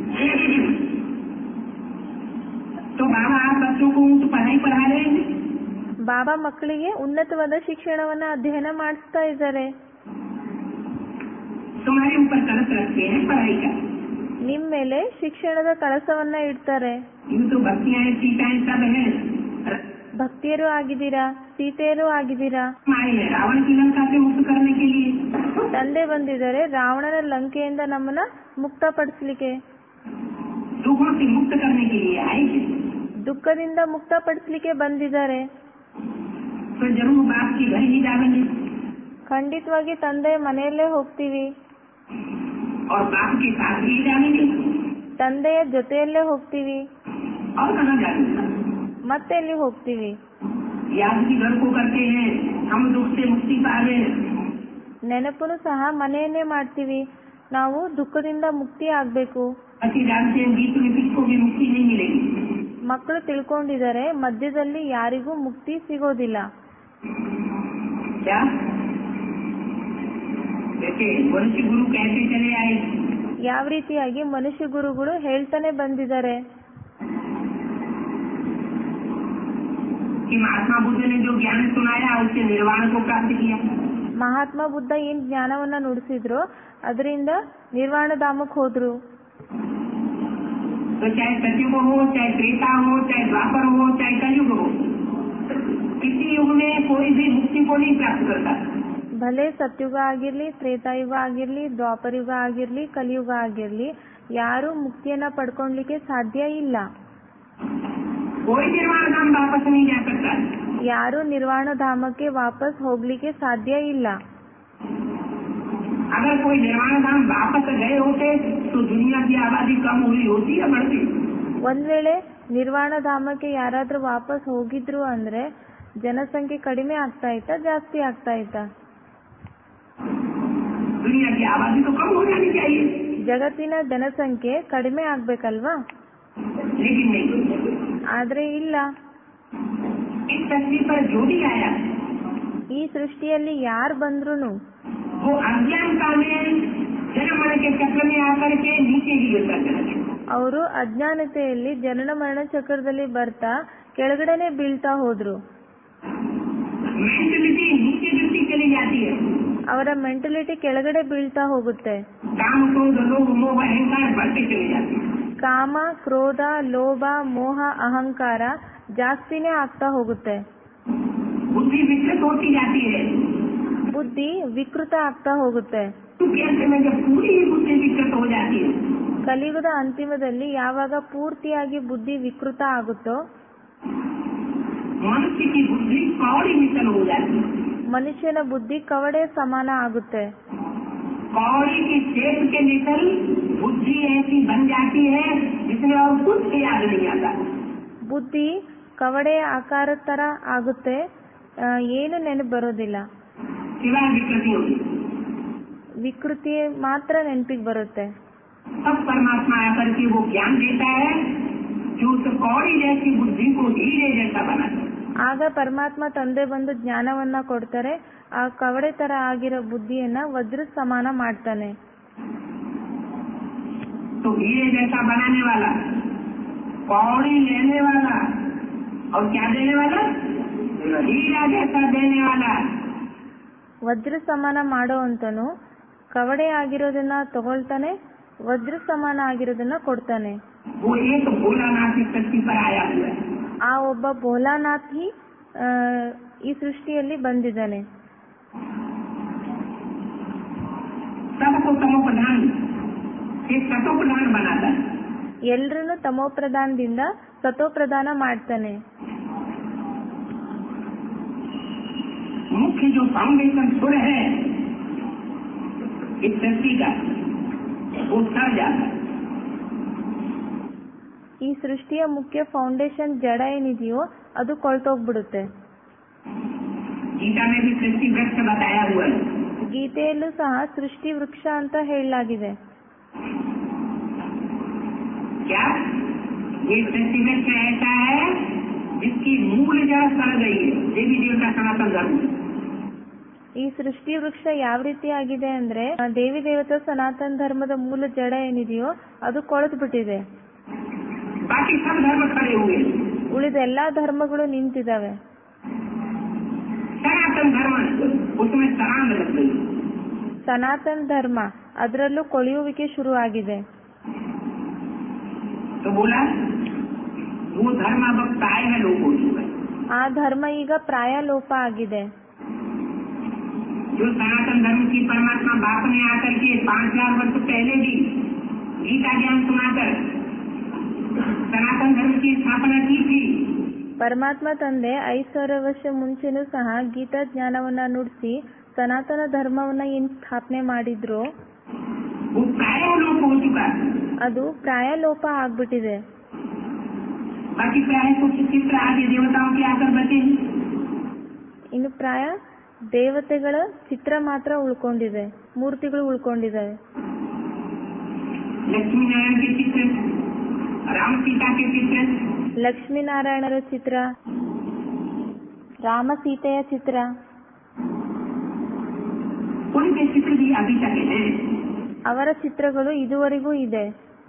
तो बाबा आप बच्चों को तो पढ़ाई पढ़ा रहे हैं ಬಾಬಾ ಮಕ್ಕಳಿಗೆ ಉನ್ನತವಾದ ಶಿಕ್ಷಣವನ್ನ ಅಧ್ಯಯನ ಮಾಡಿಸ್ತಾ ಇದ್ದಾರೆ तुम्हारे ऊपर कलश रखते हैं पढ़ाई का ನಿಮ್ ಮೇಲೆ ಶಿಕ್ಷಣದ ಕಳಸವನ್ನ ಇಡ್ತಾರೆ यूँ तो भक्तियाँ सीताएं सब है ಭಕ್ತಿಯರು ಆಗಿದ್ದೀರಾ ಸೀತೆಯರು ಆಗಿದ್ದೀರಾ आए हैं रावण की लंका से मुक्त करने के लिए ತಂದೆ ಬಂದಿದ್ದಾರೆ ರಾವಣನ ಲಂಕೆಯಿಂದ ನಮ್ಮನ್ನ ಮುಕ್ತಪಡಿಸ್ಲಿಕ್ಕೆ दुखों से मुक्त करने के लिए आए थे ದುಃಖದಿಂದ ಮುಕ್ತಪಡಿಸ್ಲಿಕ್ಕೆ ಬಂದಿದ್ದಾರೆ तो जरूर बाप के घर ही जाएंगे ಖಂಡಿತವಾಗಿ ತಂದೆ ಮನೆಯಲ್ಲೇ ಹೋಗ್ತೀವಿ और बाप के साथ ही जाएंगे ತಂದೆಯ ಜೊತೆಯಲ್ಲೇ ಹೋಗ್ತೀವಿ और कहाँ जाएंगे ಮತ್ತೆ ಎಲ್ಲಿ ಹೋಗ್ತೀವಿ याद की घर को करते हैं हम दुख से मुक्ति पा रहे हैं ನೆನಪನು ಸಹ ಮನೆಯನ್ನೇ ಮಾಡ್ತೀವಿ ನಾವು ದುಃಖದಿಂದ मुक्ति ಆಗ್ಬೇಕು बच्चे जानते हैं बीच में किसको भी मुक्ति नहीं मिलेगी ಮಕ್ಕಳು ತಿಳ್ಕೊಂಡಿದ್ದಾರೆ ಮಧ್ಯದಲ್ಲಿ ಯಾರಿಗೂ ಮುಕ್ತಿ ಸಿಗೋದಿಲ್ಲ क्या जैसे मनुष्य गुरु कैसे चले आए ಯಾವ ರೀತಿಯಾಗಿ ಮನುಷ್ಯ ಗುರುಗಳು ಹೇಳ್ತಾನೆ ಬಂದಿದ್ದಾರೆ कि महात्मा बुद्ध ने जो ज्ञान सुनाया उससे निर्वाण को प्राप्त किया ಮಹಾತ್ಮ ಬುದ್ಧ ಏನ್ ಜ್ಞಾನವನ್ನ ನುಡಿಸಿದ್ರು ಅದರಿಂದ ನಿರ್ವಾಣ ಧಾಮಕ್ ಹೋದ್ರು तो चाहे सतयुग हो चाहे त्रेता हो चाहे द्वापर हो चाहे कलयुग हो किसी युग में कोई भी मुक्ति को नहीं प्राप्त करता ಭಲೆ ಸತ್ಯುಗ ಆಗಿರ್ಲಿ ತ್ರೇತಾಯುಗ ಆಗಿರ್ಲಿ ದ್ವಾಪರಯುಗ ಆಗಿರ್ಲಿ ಕಲಿಯುಗ ಆಗಿರ್ಲಿ ಯಾರು ಮುಕ್ತಿಯನ್ನ ಪಡ್ಕೊಳ್ಲಿಕ್ಕೆ ಸಾಧ್ಯ ಇಲ್ಲ कोई निर्वाण धाम वापस नहीं जा सकता ಯಾರು ನಿರ್ವಾಣ ಧಾಮಕ್ಕೆ ವಾಪಸ್ ಹೋಗ್ಲಿಕ್ಕೆ ಸಾಧ್ಯ ಇಲ್ಲ अगर कोई निर्वाण धाम वापस गए होते तो दुनिया की आबादी कम हुई होती या बढ़ती ಒಂದ್ ವೇಳೆ ನಿರ್ವಾಣ ಧಾಮಕ್ಕೆ ಯಾರಾದ್ರೂ ವಾಪಸ್ ಹೋಗಿದ್ರು ಅಂದ್ರೆ ಜನಸಂಖ್ಯೆ ಕಡಿಮೆ ಆಗ್ತಾ ಇತ್ತಾ ಜಾಸ್ತಿ ಆಗ್ತಾ ಇತ್ತಾ दुनिया की आबादी तो कम हो जानी चाहिए ಜಗತ್ತಿನ ಜನಸಂಖ್ಯೆ ಕಡಿಮೆ ಆಗ್ಬೇಕಲ್ವಾ लेकिन नहीं ಆದ್ರೆ ಇಲ್ಲ इस धरती पर जो भी आया ಈ ಸೃಷ್ಟಿಯಲ್ಲಿ ಯಾರು ಬಂದ್ರು वो अज्ञानता में जन्म मरण के चक्र में आकर के नीचे ही गिरता चला गया ಅವರು ಅಜ್ಞಾನತೆಯಲ್ಲಿ ಜನನ ಮರಣ ಚಕ್ರದಲ್ಲಿ ಬರ್ತಾ ಕೆಳಗಡೆನೆ ಬೀಳ್ತಾ ಹೋದ್ರು मेंटलिटी नीचे गिरती चली जाती है ಅವರ ಮೆಂಟಲಿಟಿ ಕೆಳಗಡೆ ಬೀಳ್ತಾ ಹೋಗುತ್ತೆ काम क्रोध लोभ मोह अहंकार बढ़ते चले जाते हैं ಕಾಮ ಕ್ರೋಧ ಲೋಭ ಮೋಹ ಅಹಂಕಾರ ಜಾಸ್ತಿನೇ ಆಗ್ತಾ ಹೋಗುತ್ತೆ बुद्धि विकसित होती जाती है ಬುದ್ಧಿ ವಿಕೃತ ಆಗ್ತಾ ಹೋಗುತ್ತೆ क्योंकि अंत में जब पूरी ही बुद्धि विकसित हो जाती है ಕಲಿಯುಗದ ಅಂತಿಮದಲ್ಲಿ ಯಾವಾಗ ಪೂರ್ತಿಯಾಗಿ ಬುದ್ಧಿ ವಿಕೃತ ಆಗುತ್ತೋ मनुष्य की बुद्धि कौड़ी मिशन हो जाती है ಮನುಷ್ಯನ ಬುದ್ಧಿ ಕವಡೆ ಸಮಾನ ಆಗುತ್ತೆ कौड़ी की शेप के निकल बुद्धि ऐसी बन जाती है जिसमें और कुछ याद नहीं आता ಬುದ್ಧಿ ಕವಡೆ ಆಕಾರದ ತರ ಆಗುತ್ತೆ ಆ, ಏನು ನೆನಪು ಬರೋದಿಲ್ಲ सिवाय विकृति होगी ವಿಕೃತಿ ಮಾತ್ರ ನೆನಪಿಗೆ ಬರುತ್ತೆ तब परमात्मा आकर के वो ज्ञान देता है जो उस कौड़ी जैसी बुद्धि को हीरे जैसा बनाता है ಆಗ ಪರಮಾತ್ಮ ತಂದೆ ಬಂದು ಜ್ಞಾನವನ್ನ ಕೊಡ್ತಾರೆ ಆ ಕವಡೆ ತರ ಆಗಿರೋ ಬುದ್ಧಿಯನ್ನ ವಜ್ರ ಸಮಾನ ಮಾಡ್ತಾನೆ तो हीरे जैसा बनाने वाला कौड़ी लेने वाला और क्या देने वाला हीरा जैसा देने वाला ವಜ್ರ ಸಮಾನ ಮಾಡೋ ಅಂತನು ಕವಡೆ ಆಗಿರೋದನ್ನ ತಗೊಳ್ತಾನೆ ವಜ್ರ ಸಮಾನ ಆಗಿರೋದನ್ನ ಕೊಡ್ತಾನೆ वो एक भोलानाथ की शक्ति पर आया हुआ है ಆ ಒಬ್ಬ ಭೋಲಾನಾಥ್ ಹಿ ಆ, ಈ ಸೃಷ್ಟಿಯಲ್ಲಿ ಬಂದಿದ್ದಾನೆ सबको तमो प्रधान एक सतो प्रधान बनाता है ಎಲ್ರನ್ನು ತಮೋಪ್ರಧಾನದಿಂದ ಸತೋಪ್ರಧಾನ ಮಾಡ್ತಾನೆ मुख्य जो फाउंडेशन सुर है इस सृष्टि का वो सड़ जाता है ಈ ಸೃಷ್ಟಿಯ ಮುಖ್ಯ ಫೌಂಡೇಶನ್ ಜಡ ಏನಿದೆಯೋ ಅದು ಕೊಳ್ತೋಗ್ಬಿಡುತ್ತೆ गीता में भी सृष्टि वृक्ष बताया हुआ है ಗೀತೆಯಲ್ಲೂ ಸಹ ಸೃಷ್ಟಿ ವೃಕ್ಷ ಅಂತ ಹೇಳಲಾಗಿದೆ क्या ये सृष्टि वृक्ष ऐसा है जिसकी मूल जड़ सड़ गई है देवी देवता सनातन धर्म ಈ ಸೃಷ್ಟಿ ವೃಕ್ಷ ಯಾವ ರೀತಿ ಆಗಿದೆ ಅಂದ್ರೆ ಆ ದೇವಿ ದೇವತಾ ಸನಾತನ ಧರ್ಮದ ಮೂಲ ಜಡ ಏನಿದೆಯೋ ಅದು ಕೊಳೆತು ಬಿಟ್ಟಿದೆ बाकी सब धर्म खड़े हुए हैं। ಉಳಿದ ಎಲ್ಲಾ ಧರ್ಮಗಳು ನಿಂತಿದಾವೆ सनातन धर्म उसमें सरांग लग गई ಸನಾತನ ಧರ್ಮ ಅದರಲ್ಲೂ ಕೊಳೆಯುವಿಕೆ ಶುರು ಆಗಿದೆ तो बोला वो धर्म अब प्राय है लोग हो चुका है ಆ ಧರ್ಮ ಈಗ ಪ್ರಾಯ ಲೋಪ ಆಗಿದೆ जो सनातन धर्म की परमात्मा बाप ने आकर के पांच हजार वर्ष पहले भी गीता ज्ञान सुनाकर सनातन धर्म की स्थापना की थी ಪರಮಾತ್ಮ ತಂದೆ ಐದ್ ಸಾವಿರ ವರ್ಷ ಮುಂಚೆನೂ ಸಹ ಗೀತಾ ಜ್ಞಾನವನ್ನ ನುಡಿಸಿ ಸನಾತನ ಧರ್ಮವನ್ನ ಏನ್ ಸ್ಥಾಪನೆ ಮಾಡಿದ್ರು वो प्राय लोग हो चुका है ಅದು ಪ್ರಾಯ ಲೋಪ ಆಗ್ಬಿಟ್ಟಿದೆ बाकी प्राय कुछ चित्र आदि देवताओं के आकर बचे हैं। ಇನ್ನು ಪ್ರಾಯ ದೇವತೆಗಳ ಚಿತ್ರ ಮಾತ್ರ ಉಳ್ಕೊಂಡಿದೆ ಮೂರ್ತಿಗಳು ಉಳ್ಕೊಂಡಿದ್ದಾವೆ लक्ष्मी नारायण के चित्र राम सीता के चित्र ಲಕ್ಷ್ಮೀನಾರಾಯಣರ ಚಿತ್ರ ರಾಮ ಸೀತೆಯ ಚಿತ್ರ उनके चित्र भी अभी तक हैं ಅವರ ಚಿತ್ರಗಳು ಇದುವರೆಗೂ ಇದೆ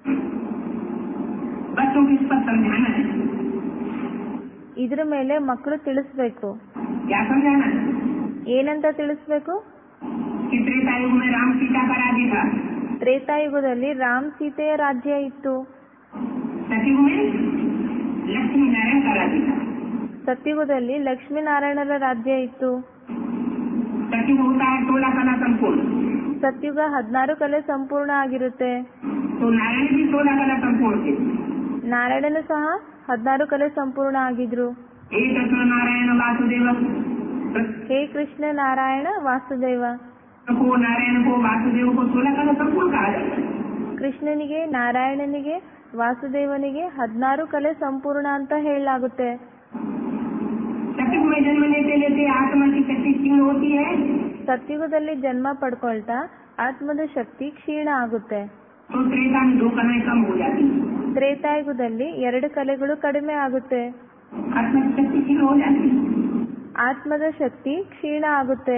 बच्चों को इस पर समझाना है ಇದ್ರ ಮೇಲೆ ಮಕ್ಕಳು ತಿಳಿಸ್ಬೇಕು क्या समझाना है ಏನಂತ ತಿಳಿಸ್ಬೇಕು कि त्रेता युग में राम सीता का राज्य था ತ್ರೇತಾಯುಗದಲ್ಲಿ ರಾಮ್ ಸೀತೆಯ ರಾಜ್ಯ ಇತ್ತು सतयुग में लक्ष्मी नारायण का राज्य था ಸತ್ಯುಗದಲ್ಲಿ ಲಕ್ಷ್ಮೀನಾರಾಯಣರ ರಾಜ್ಯ ಇತ್ತು सतयुग होता है सोलह कला संपूर्ण ಸತ್ಯುಗ ಹದಿನಾರು ಕಲೆ ಸಂಪೂರ್ಣ ಆಗಿರುತ್ತೆ तो नारायण भी सोलह कला संपूर्ण थे ನಾರಾಯಣನು ಸಹ ಹದಿನಾರು ಕಲೆ ಸಂಪೂರ್ಣ ಆಗಿದ್ರು एक कृष्ण नारायण वासुदेव ಹೇ ಕೃಷ್ಣ ನಾರಾಯಣ ವಾಸುದೇವ को नारायण को वासुदेव को सोलह कला संपूर्ण कहा जाता है ಕೃಷ್ಣನಿಗೆ ನಾರಾಯಣನಿಗೆ ವಾಸುದೇವನಿಗೆ ಹದಿನಾರು ಕಲೆ ಸಂಪೂರ್ಣ ಅಂತ ಹೇಳಲಾಗುತ್ತೆ सतयुग में जन्म लेते लेते आत्मा की शक्ति क्षीण होती है ಸತ್ಯುಗದಲ್ಲಿ ಜನ್ಮ ಪಡ್ಕೊಳ್ತಾ ಆತ್ಮದ ಶಕ್ತಿ ಕ್ಷೀಣ ಆಗುತ್ತೆ तो त्रेता में दो कलाएं कम हो जाती है ತ್ರೇತಾಯುಗದಲ್ಲಿ ಎರಡು ಕಲೆಗಳು ಕಡಿಮೆ ಆಗುತ್ತೆ आत्मा की शक्ति क्षीण हो जाती है ಆತ್ಮದ ಶಕ್ತಿ ಕ್ಷೀಣ ಆಗುತ್ತೆ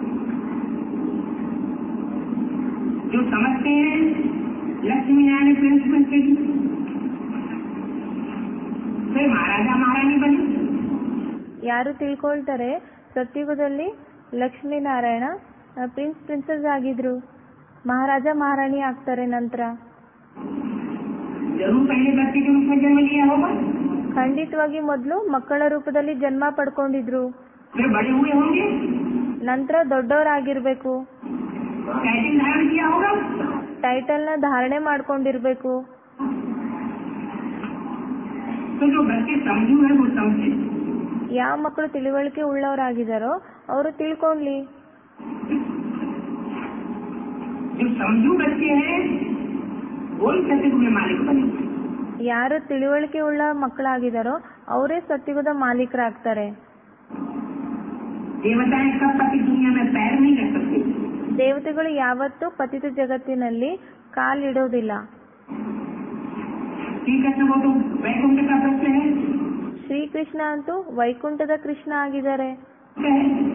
जो समझते हैं लक्ष्मी नारायण प्रिंस बनते ही फिर महाराजा महारानी बने ಯಾರು ತಿಳ್ಕೊಳ್ತಾರೆ ಸತ್ಯುಗದಲ್ಲಿ ಲಕ್ಷ್ಮೀನಾರಾಯಣ ಆ, ಪ್ರಿನ್ಸ್ ಪ್ರಿನ್ಸಸ್ ಆಗಿದ್ರು ಮಹಾರಾಜ ಮಹಾರಾಣಿ ಆಗ್ತಾರೆ ನಂತರ जरूर पहले बच्चे के रूप में जन्म लिया होगा ಖಂಡಿತವಾಗಿ ಮೊದಲು ಮಕ್ಕಳ ರೂಪದಲ್ಲಿ ಜನ್ಮ ಪಡ್ಕೊಂಡಿದ್ರು फिर बड़े हुए होंगे ನಂತರ ದೊಡ್ಡವರಾಗಿರ್ಬೇಕು टाइटल धारण किया होगा ಟೈಟಲ್ ನ ಧಾರಣೆ ಮಾಡ್ಕೊಂಡಿರ್ಬೇಕು तो जो बच्चे समझू है वो समझे ಯಾವ ಮಕ್ಕಳು ತಿಳುವಳಿಕೆ ಉಳ್ಳವರಾಗಿದ್ದಾರೋ ಅವರು ತಿಳ್ಕೊಂಡ್ಲಿ जो समझू बच्चे हैं वही सतयुग में मालिक बने ಯಾರು ತಿಳುವಳಿಕೆ ಉಳ್ಳ ಮಕ್ಕಳಾಗಿದ್ದಾರೋ ಅವರೇ ಸತ್ಯುಗದ ಮಾಲೀಕರಾಗ್ತಾರೆ देवताएं कब पति दुनिया में पैर नहीं रख सकते ದೇವತೆಗಳು ಯಾವತ್ತೂ ಪತಿತ ಜಗತ್ತಿನಲ್ಲಿ ಕಾಲಿಡೋದಿಲ್ಲ श्री कृष्ण को तो वैकुंठ का प्रश्न है ಶ್ರೀಕೃಷ್ಣ ಅಂತೂ ವೈಕುಂಠದ ಕೃಷ್ಣ ಆಗಿದ್ದಾರೆ है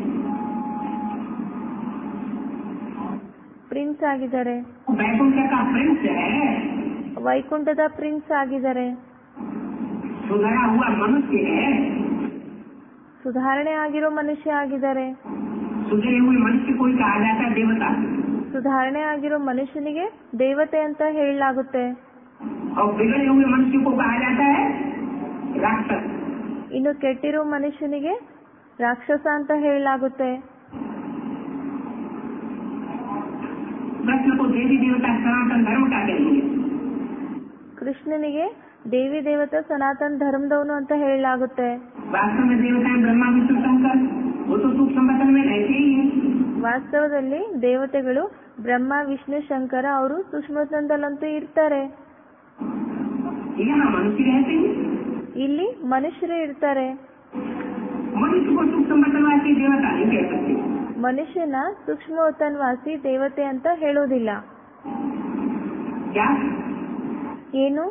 ಪ್ರಿನ್ಸ್ ಆಗಿದ್ದಾರೆ वैकुंठ का प्रिंस है ವೈಕುಂಠದ ಪ್ರಿನ್ಸ್ ಆಗಿದ್ದಾರೆ सुधरा हुआ मनुष्य है ಸುಧಾರಣೆ ಆಗಿರೋ ಮನುಷ್ಯ ಆಗಿದ್ದಾರೆ सुधरे हुए मनुष्य को ही कहा जाता है देवता ಸುಧಾರಣೆ ಆಗಿರೋ ಮನುಷ್ಯನಿಗೆ ದೇವತೆ ಅಂತ ಹೇಳಲಾಗುತ್ತೆ और बिगड़े हुए मनुष्य को कहा जाता है राक्षस ಇನ್ನು ಕೆಟ್ಟಿರೋ ಮನುಷ್ಯನಿಗೆ ರಾಕ್ಷಸ ಅಂತ ಹೇಳಲಾಗುತ್ತೆ कृष्ण को देवी देवता सनातन धर्म का कहेंगे ಕೃಷ್ಣನಿಗೆ ದೇವಿ ದೇವತಾ ಸನಾತನ ಧರ್ಮದವನು ಅಂತ ಹೇಳಲಾಗುತ್ತೆ वास्तव में देवता है ब्रह्मा विष्णु शंकर वो तो सूक्ष्म वतन में रहते ही हैं ವಾಸ್ತವದಲ್ಲಿ ದೇವತೆಗಳು ಬ್ರಹ್ಮ ವಿಷ್ಣು ಶಂಕರ ಅವರು ಸೂಕ್ಷ್ಮತನದಲ್ಲಂತೂ ಇರ್ತಾರೆ यहाँ मनुष्य रहते हैं ಇಲ್ಲಿ ಮನುಷ್ಯರು ಇರ್ತಾರೆ मनुष्य को सूक्ष्म वतनवासी देवता नहीं कह सकते ಮನುಷ್ಯನ ಸೂಕ್ಷ್ಮವತನ್ವಾಸಿ ದೇವತೆ ಅಂತ ಹೇಳೋದಿಲ್ಲ क्या ಏನು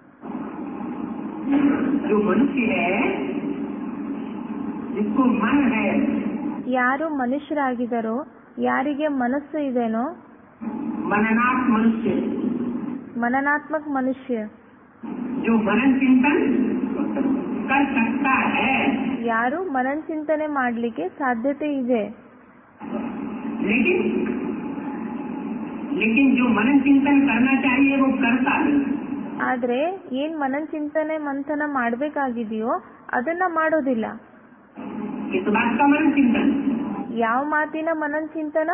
जो मनुष्य है जिसको मन है ಯಾರು ಮನುಷ್ಯರಾಗಿದ್ದಾರೋ ಯಾರಿಗೆ ಮನಸ್ಸು ಇದೆನೋ मननाथ मनुष्य ಮನನಾತ್ಮಕ ಮನುಷ್ಯ जो मनन चिंतन कर सकता है ಯಾರು ಮನನ್ ಚಿಂತನೆ ಮಾಡ್ಲಿಕ್ಕೆ ಸಾಧ್ಯತೆ ಇದೆ लेकिन लेकिन जो मनन चिंतन करना चाहिए वो करता नहीं ಆದ್ರೆ ಏನ್ ಮನನ್ ಚಿಂತನೆ ಮಂಥನ ಮಾಡ್ಬೇಕಾಗಿದೆಯೋ ಅದನ್ನ ಮಾಡೋದಿಲ್ಲ इस बात का मनन चिंतन ಯಾವ ಮಾತಿನ ಮನನ್ ಚಿಂತನ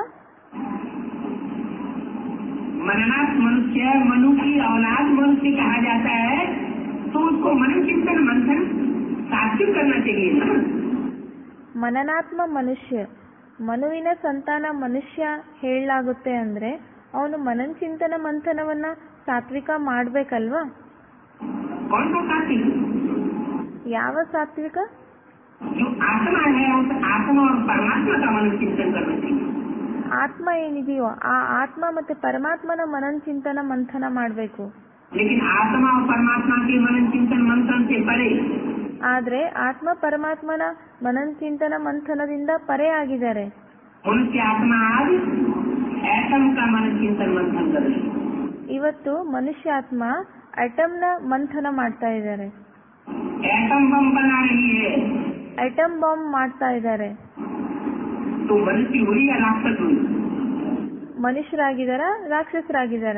मननाथ मनुष्य मनु की औलाद मनुष्य कहा जाता है तो उसको मनन चिंतन मंथन सात्विक करना चाहिए ना ಮನನಾತ್ಮ ಮನುಷ್ಯ ಮನುವಿನ ಸಂತಾನ ಮನುಷ್ಯ ಹೇಳಲಾಗುತ್ತೆ ಅಂದ್ರೆ ಅವನು ಮನನ್ ಚಿಂತನ ಮಂಥನವನ್ನ ಸಾತ್ವಿಕ ಮಾಡ್ಬೇಕಲ್ವಾ कौन सा सात्विक ಯಾವ ಸಾತ್ವಿಕ जो आत्मा है उस आत्मा और परमात्मा का मनन चिंतन करना चाहिए ಆತ್ಮ ಏನಿದೆಯೋ ಆ ಆತ್ಮ ಮತ್ತೆ ಪರಮಾತ್ಮನ ಮನನ್ ಚಿಂತನ ಮಂಥನ ಮಾಡ್ಬೇಕು लेकिन आत्मा और परमात्मा के मनन चिंतन मंथन से परे ಆದ್ರೆ ಆತ್ಮ ಪರಮಾತ್ಮನ ಮನನ್ ಚಿಂತನ ಮಂಥನದಿಂದ ಪರೆ ಆಗಿದ್ದಾರೆ मनुष्य आत्मा आज एटम का मनन चिंतन मंथन कर रही है ಇವತ್ತು ಮನುಷ್ಯಾತ್ಮ ಅಟಮ್ನ ಮಂಥನ ಮಾಡ್ತಾ ಇದ್ದಾರೆ एटम बम बना रही है ಅಟಮ್ ಬಾಂಬ್ ಮಾಡ್ತಾ ಇದ್ದಾರೆ तो मनुष्य हुई या राक्षस हुई ಮನುಷ್ಯರಾಗಿದಾರ ರಾಕ್ಷಸರಾಗಿದಾರ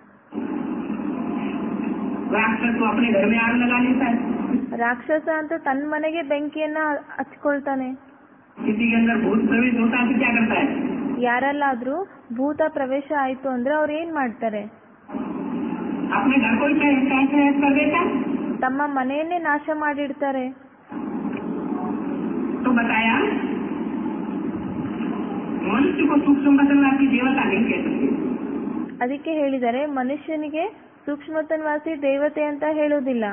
राक्षस तो अपने घर में आग लगा लेता है ರಾಕ್ಷಸ ಅಂತೂ ತನ್ನ ಮನೆಗೆ ಬೆಂಕಿಯನ್ನ ಹಚ್ಕೊಳ್ತಾನೆ किसी के अंदर भूत प्रवेश होता है तो क्या करता है ಯಾರಲ್ಲಾದ್ರೂ ಭೂತ ಪ್ರವೇಶ ಆಯ್ತು ಅಂದ್ರೆ ಅವ್ರು ಏನ್ ಮಾಡ್ತಾರೆ अपने घर को ही तहस तहस नहस कर देता है ತಮ್ಮ ಮನೆಯನ್ನೇ ನಾಶ ಮಾಡಿಡ್ತಾರೆ तो बताया मनुष्य को सूक्ष्म बदलवासी देवता नहीं कह सकते ಅದಕ್ಕೆ ಹೇಳಿದರೆ ಮನುಷ್ಯನಿಗೆ ಸೂಕ್ಷ್ಮತನ್ವಾಸಿ ದೇವತೆ ಅಂತ ಹೇಳೋದಿಲ್ಲ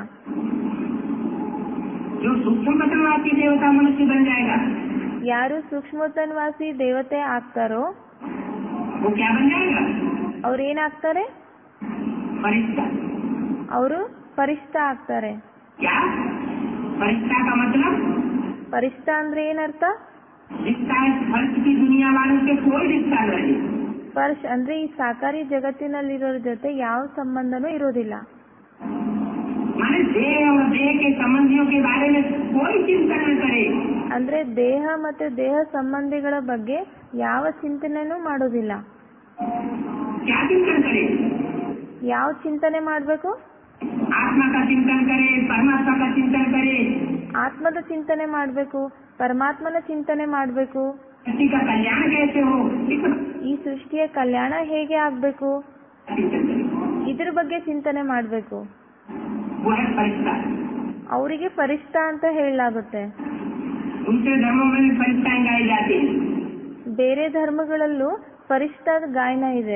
जो सूक्ष्म बदलवासी देवता मनुष्य बन जाएगा ಯಾರು ಸೂಕ್ಷ್ಮತನ್ವಾಸಿ ದೇವತೆ ಆಗ್ತಾರೋ वो क्या बन जाएगा ಅವ್ರು ಏನಾಗ್ತಾರೆ फरिश्ता ಅವರು ಫರಿಷ್ಠ ಆಗ್ತಾರೆ क्या फरिश्ता का मतलब ಫರಿಷ್ಠ ಅಂದ್ರೆ ಏನರ್ಥ रिश्ता इस फर्श की दुनिया वालों से कोई रिश्ता नहीं ಸ್ಪರ್ಶ ಅಂದ್ರೆ ಈ ಸಾಕಾರಿ ಜಗತ್ತಿನಲ್ಲಿರೋರ ಜೊತೆ ಯಾವ ಸಂಬಂಧನೂ ಇರೋದಿಲ್ಲ माने देह और देह के संबंधियों के बारे में कोई चिंता न करे ಅಂದ್ರೆ ದೇಹ ಮತ್ತೆ ದೇಹ ಸಂಬಂಧಿಗಳ ಬಗ್ಗೆ ಯಾವ ಚಿಂತನೆನೂ ಮಾಡೋದಿಲ್ಲ क्या चिंतन करे ಯಾವ ಚಿಂತನೆ ಮಾಡ್ಬೇಕು आत्मा का चिंतन करे परमात्मा का चिंतन करे ಆತ್ಮದ ಚಿಂತನೆ ಮಾಡ್ಬೇಕು ಪರಮಾತ್ಮನ ಚಿಂತನೆ ಮಾಡ್ಬೇಕು किसी का कल्याण कैसे हो इस ಈ ಸೃಷ್ಟಿಯ ಕಲ್ಯಾಣ ಹೇಗೆ ಆಗ್ಬೇಕು चिंतन करे ಇದ್ರ ಬಗ್ಗೆ ಚಿಂತನೆ ಮಾಡ್ಬೇಕು वो है फरिश्ता ಅವರಿಗೆ ಫರಿಷ್ಠ ಅಂತ ಹೇಳಲಾಗುತ್ತೆ दूसरे धर्मों में भी फरिश्ताएं गाई जाती हैं ಬೇರೆ ಧರ್ಮಗಳಲ್ಲೂ ಫರಿಷ್ಠದ ಗಾಯನ ಇದೆ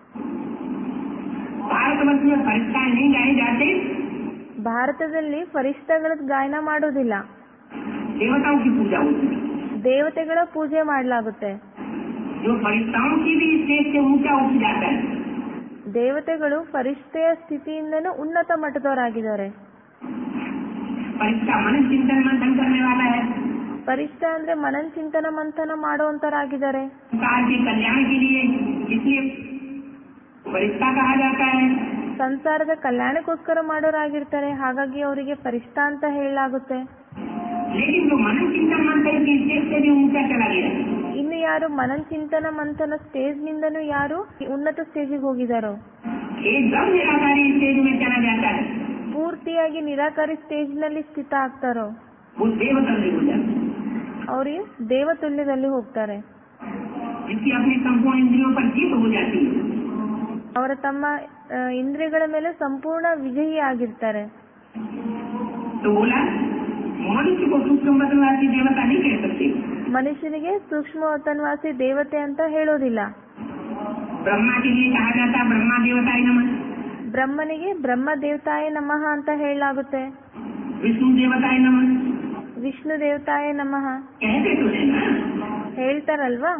भारतवर्ष में फरिश्ताएं नहीं गाई जाती ಭಾರತದಲ್ಲಿ ಫರಿಷ್ಠಗಳ ಗಾಯನ ಮಾಡೋದಿಲ್ಲ देवताओं की पूजा होती है ದೇವತೆಗಳ ಪೂಜೆ ಮಾಡಲಾಗುತ್ತೆ जो फरिश्ताओं की भी स्टेज से ऊंचा उठ जाता है ದೇವತೆಗಳು ಫರಿಷ್ಠೆಯ ಸ್ಥಿತಿಯಿಂದನೂ ಉನ್ನತ ಮಟ್ಟದವರಾಗಿದ್ದಾರೆ फरिश्ता मन चिंतन मंथन करने वाला है ಫರಿಷ್ಠ ಅಂದ್ರೆ ಮನನ್ ಚಿಂತನ ಮಂಥನ ಮಾಡುವಂತರಾಗಿದ್ದಾರೆ संसार के कल्याण के लिए इसलिए फरिश्ता कहा जाता है ಸಂಸಾರದ ಕಲ್ಯಾಣಕ್ಕೋಸ್ಕರ ಮಾಡೋರಾಗಿರ್ತಾರೆ ಹಾಗಾಗಿ ಅವರಿಗೆ ಫರಿಷ್ಠ ಅಂತ ಹೇಳಲಾಗುತ್ತೆ लेकिन जो मन चिंतन मंथन की स्टेज से भी ऊंचा चला गया ಇನ್ನು ಯಾರು ಮನನ್ ಚಿಂತನ ಮಂಥನ ಸ್ಟೇಜ್ ನಿಂದನೂ ಯಾರು ಈ ಉನ್ನತ ಸ್ಟೇಜಿಗೆ ಹೋಗಿದಾರೋ एकदम निराकारी स्टेज में चला जाता है ಪೂರ್ತಿಯಾಗಿ ನಿರಾಕಾರಿ ಸ್ಟೇಜ್ ನಲ್ಲಿ ಸ್ಥಿತ ಆಗ್ತಾರೋ वो देवतल्य हो जाता है ಅವ್ರಿಗೆ ದೇವತುಲ್ಯದಲ್ಲಿ ಹೋಗ್ತಾರೆ जिसकी अपनी संपूर्ण इंद्रियों पर जीत हो जाती है ಅವರ ತಮ್ಮ ಆ, ಇಂದ್ರಿಯಗಳ ಮೇಲೆ ಸಂಪೂರ್ಣ ವಿಜಯಿ ಆಗಿರ್ತಾರೆ तो बोला मनुष्य को सूक्ष्म बदलवासी देवता नहीं कह सकते ಮನುಷ್ಯನಿಗೆ ಸೂಕ್ಷ್ಮ ವತನ್ವಾಸಿ ದೇವತೆ ಅಂತ ಹೇಳೋದಿಲ್ಲ ब्रह्मा के लिए कहा जाता है ब्रह्मा देवता ही नमः ಬ್ರಹ್ಮನಿಗೆ ಬ್ರಹ್ಮ ದೇವತಾಯ ನಮಃ ಅಂತ ಹೇಳಲಾಗುತ್ತೆ विष्णु देवता ही नमः ವಿಷ್ಣು ದೇವತಾಯ ನಮಃ कहते तो है ना ಹೇಳ್ತಾರಲ್ವಾ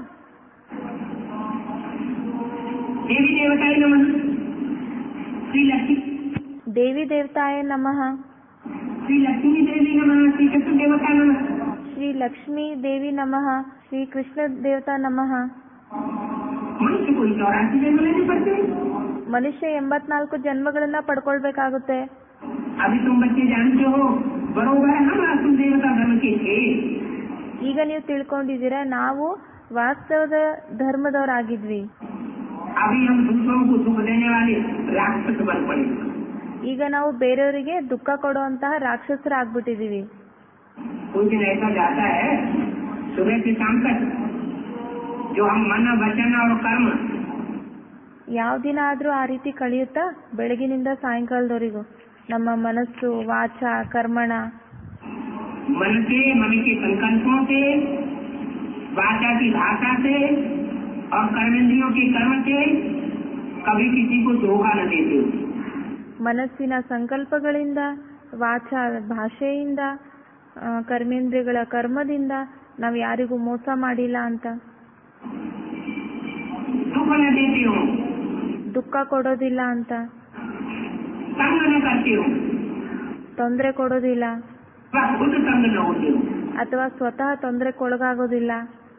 देवी देवता ही नमः श्री लक्ष्मी ದೇವಿ ದೇವತಾಯ ನಮಃ श्री लक्ष्मी देवी नमः श्री कृष्ण देवता नमः ಶ್ರೀ ಲಕ್ಷ್ಮೀ ದೇವಿ ನಮಃ ಶ್ರೀ ಕೃಷ್ಣ ದೇವತಾ ನಮಃ मनुष्य कोई चौरासी जन्म लेने पड़ते हैं ಮನುಷ್ಯ ಎಂಬತ್ನಾಲ್ಕು ಜನ್ಮಗಳನ್ನ ಪಡ್ಕೊಳ್ಬೇಕಾಗುತ್ತೆ अभी तुम बच्चे जानते हो बरोबर हम असुर देवता धर्म के थे ಈಗ ನೀವು ತಿಳ್ಕೊಂಡಿದ್ದೀರಾ ನಾವು ವಾಸ್ತವದ ಧರ್ಮದವರಾಗಿದ್ವಿ अभी हम दूसरों को दुख देने वाले राक्षस बन पड़े ಈಗ ನಾವು ಬೇರೆಯವರಿಗೆ ದುಃಖ ಕೊಡುವಂತಹ ರಾಕ್ಷಸರಾಗ್ಬಿಟ್ಟಿದೀವಿ कोई दिन ऐसा जाता है सुबह से शाम तक जो हम मन वचन और कर्म ಯಾವ ದಿನ ಆದ್ರೂ ಆ ರೀತಿ ಕಳೆಯುತ್ತಾ ಬೆಳಗಿನಿಂದ ಸಾಯಂಕಾಲದವರೆಗೂ ನಮ್ಮ ಮನಸ್ಸು ವಾಚ ಕರ್ಮಣ मन से मन के संकल्पों से वाचा की भाषा से और कर्मेंद्रियों के कर्म से कभी किसी को धोखा न देते हो ಮನಸ್ಸಿನ ಸಂಕಲ್ಪಗಳಿಂದ ವಾಚ ಭಾಷೆಯಿಂದ ಆ, ಕರ್ಮೇಂದ್ರಿಯಗಳ ಕರ್ಮದಿಂದ ನಾವು ಯಾರಿಗೂ ಮೋಸ ಮಾಡಿಲ್ಲ ಅಂತ दुख न देते हो ದುಃಖ ಕೊಡೋದಿಲ್ಲ ಅಂತ तंग न करते हो ತೊಂದರೆ ಕೊಡೋದಿಲ್ಲ वह खुद तंग न होते हो ಅಥವಾ ಸ್ವತಃ ತೊಂದರೆಗೊಳಗಾಗೋದಿಲ್ಲ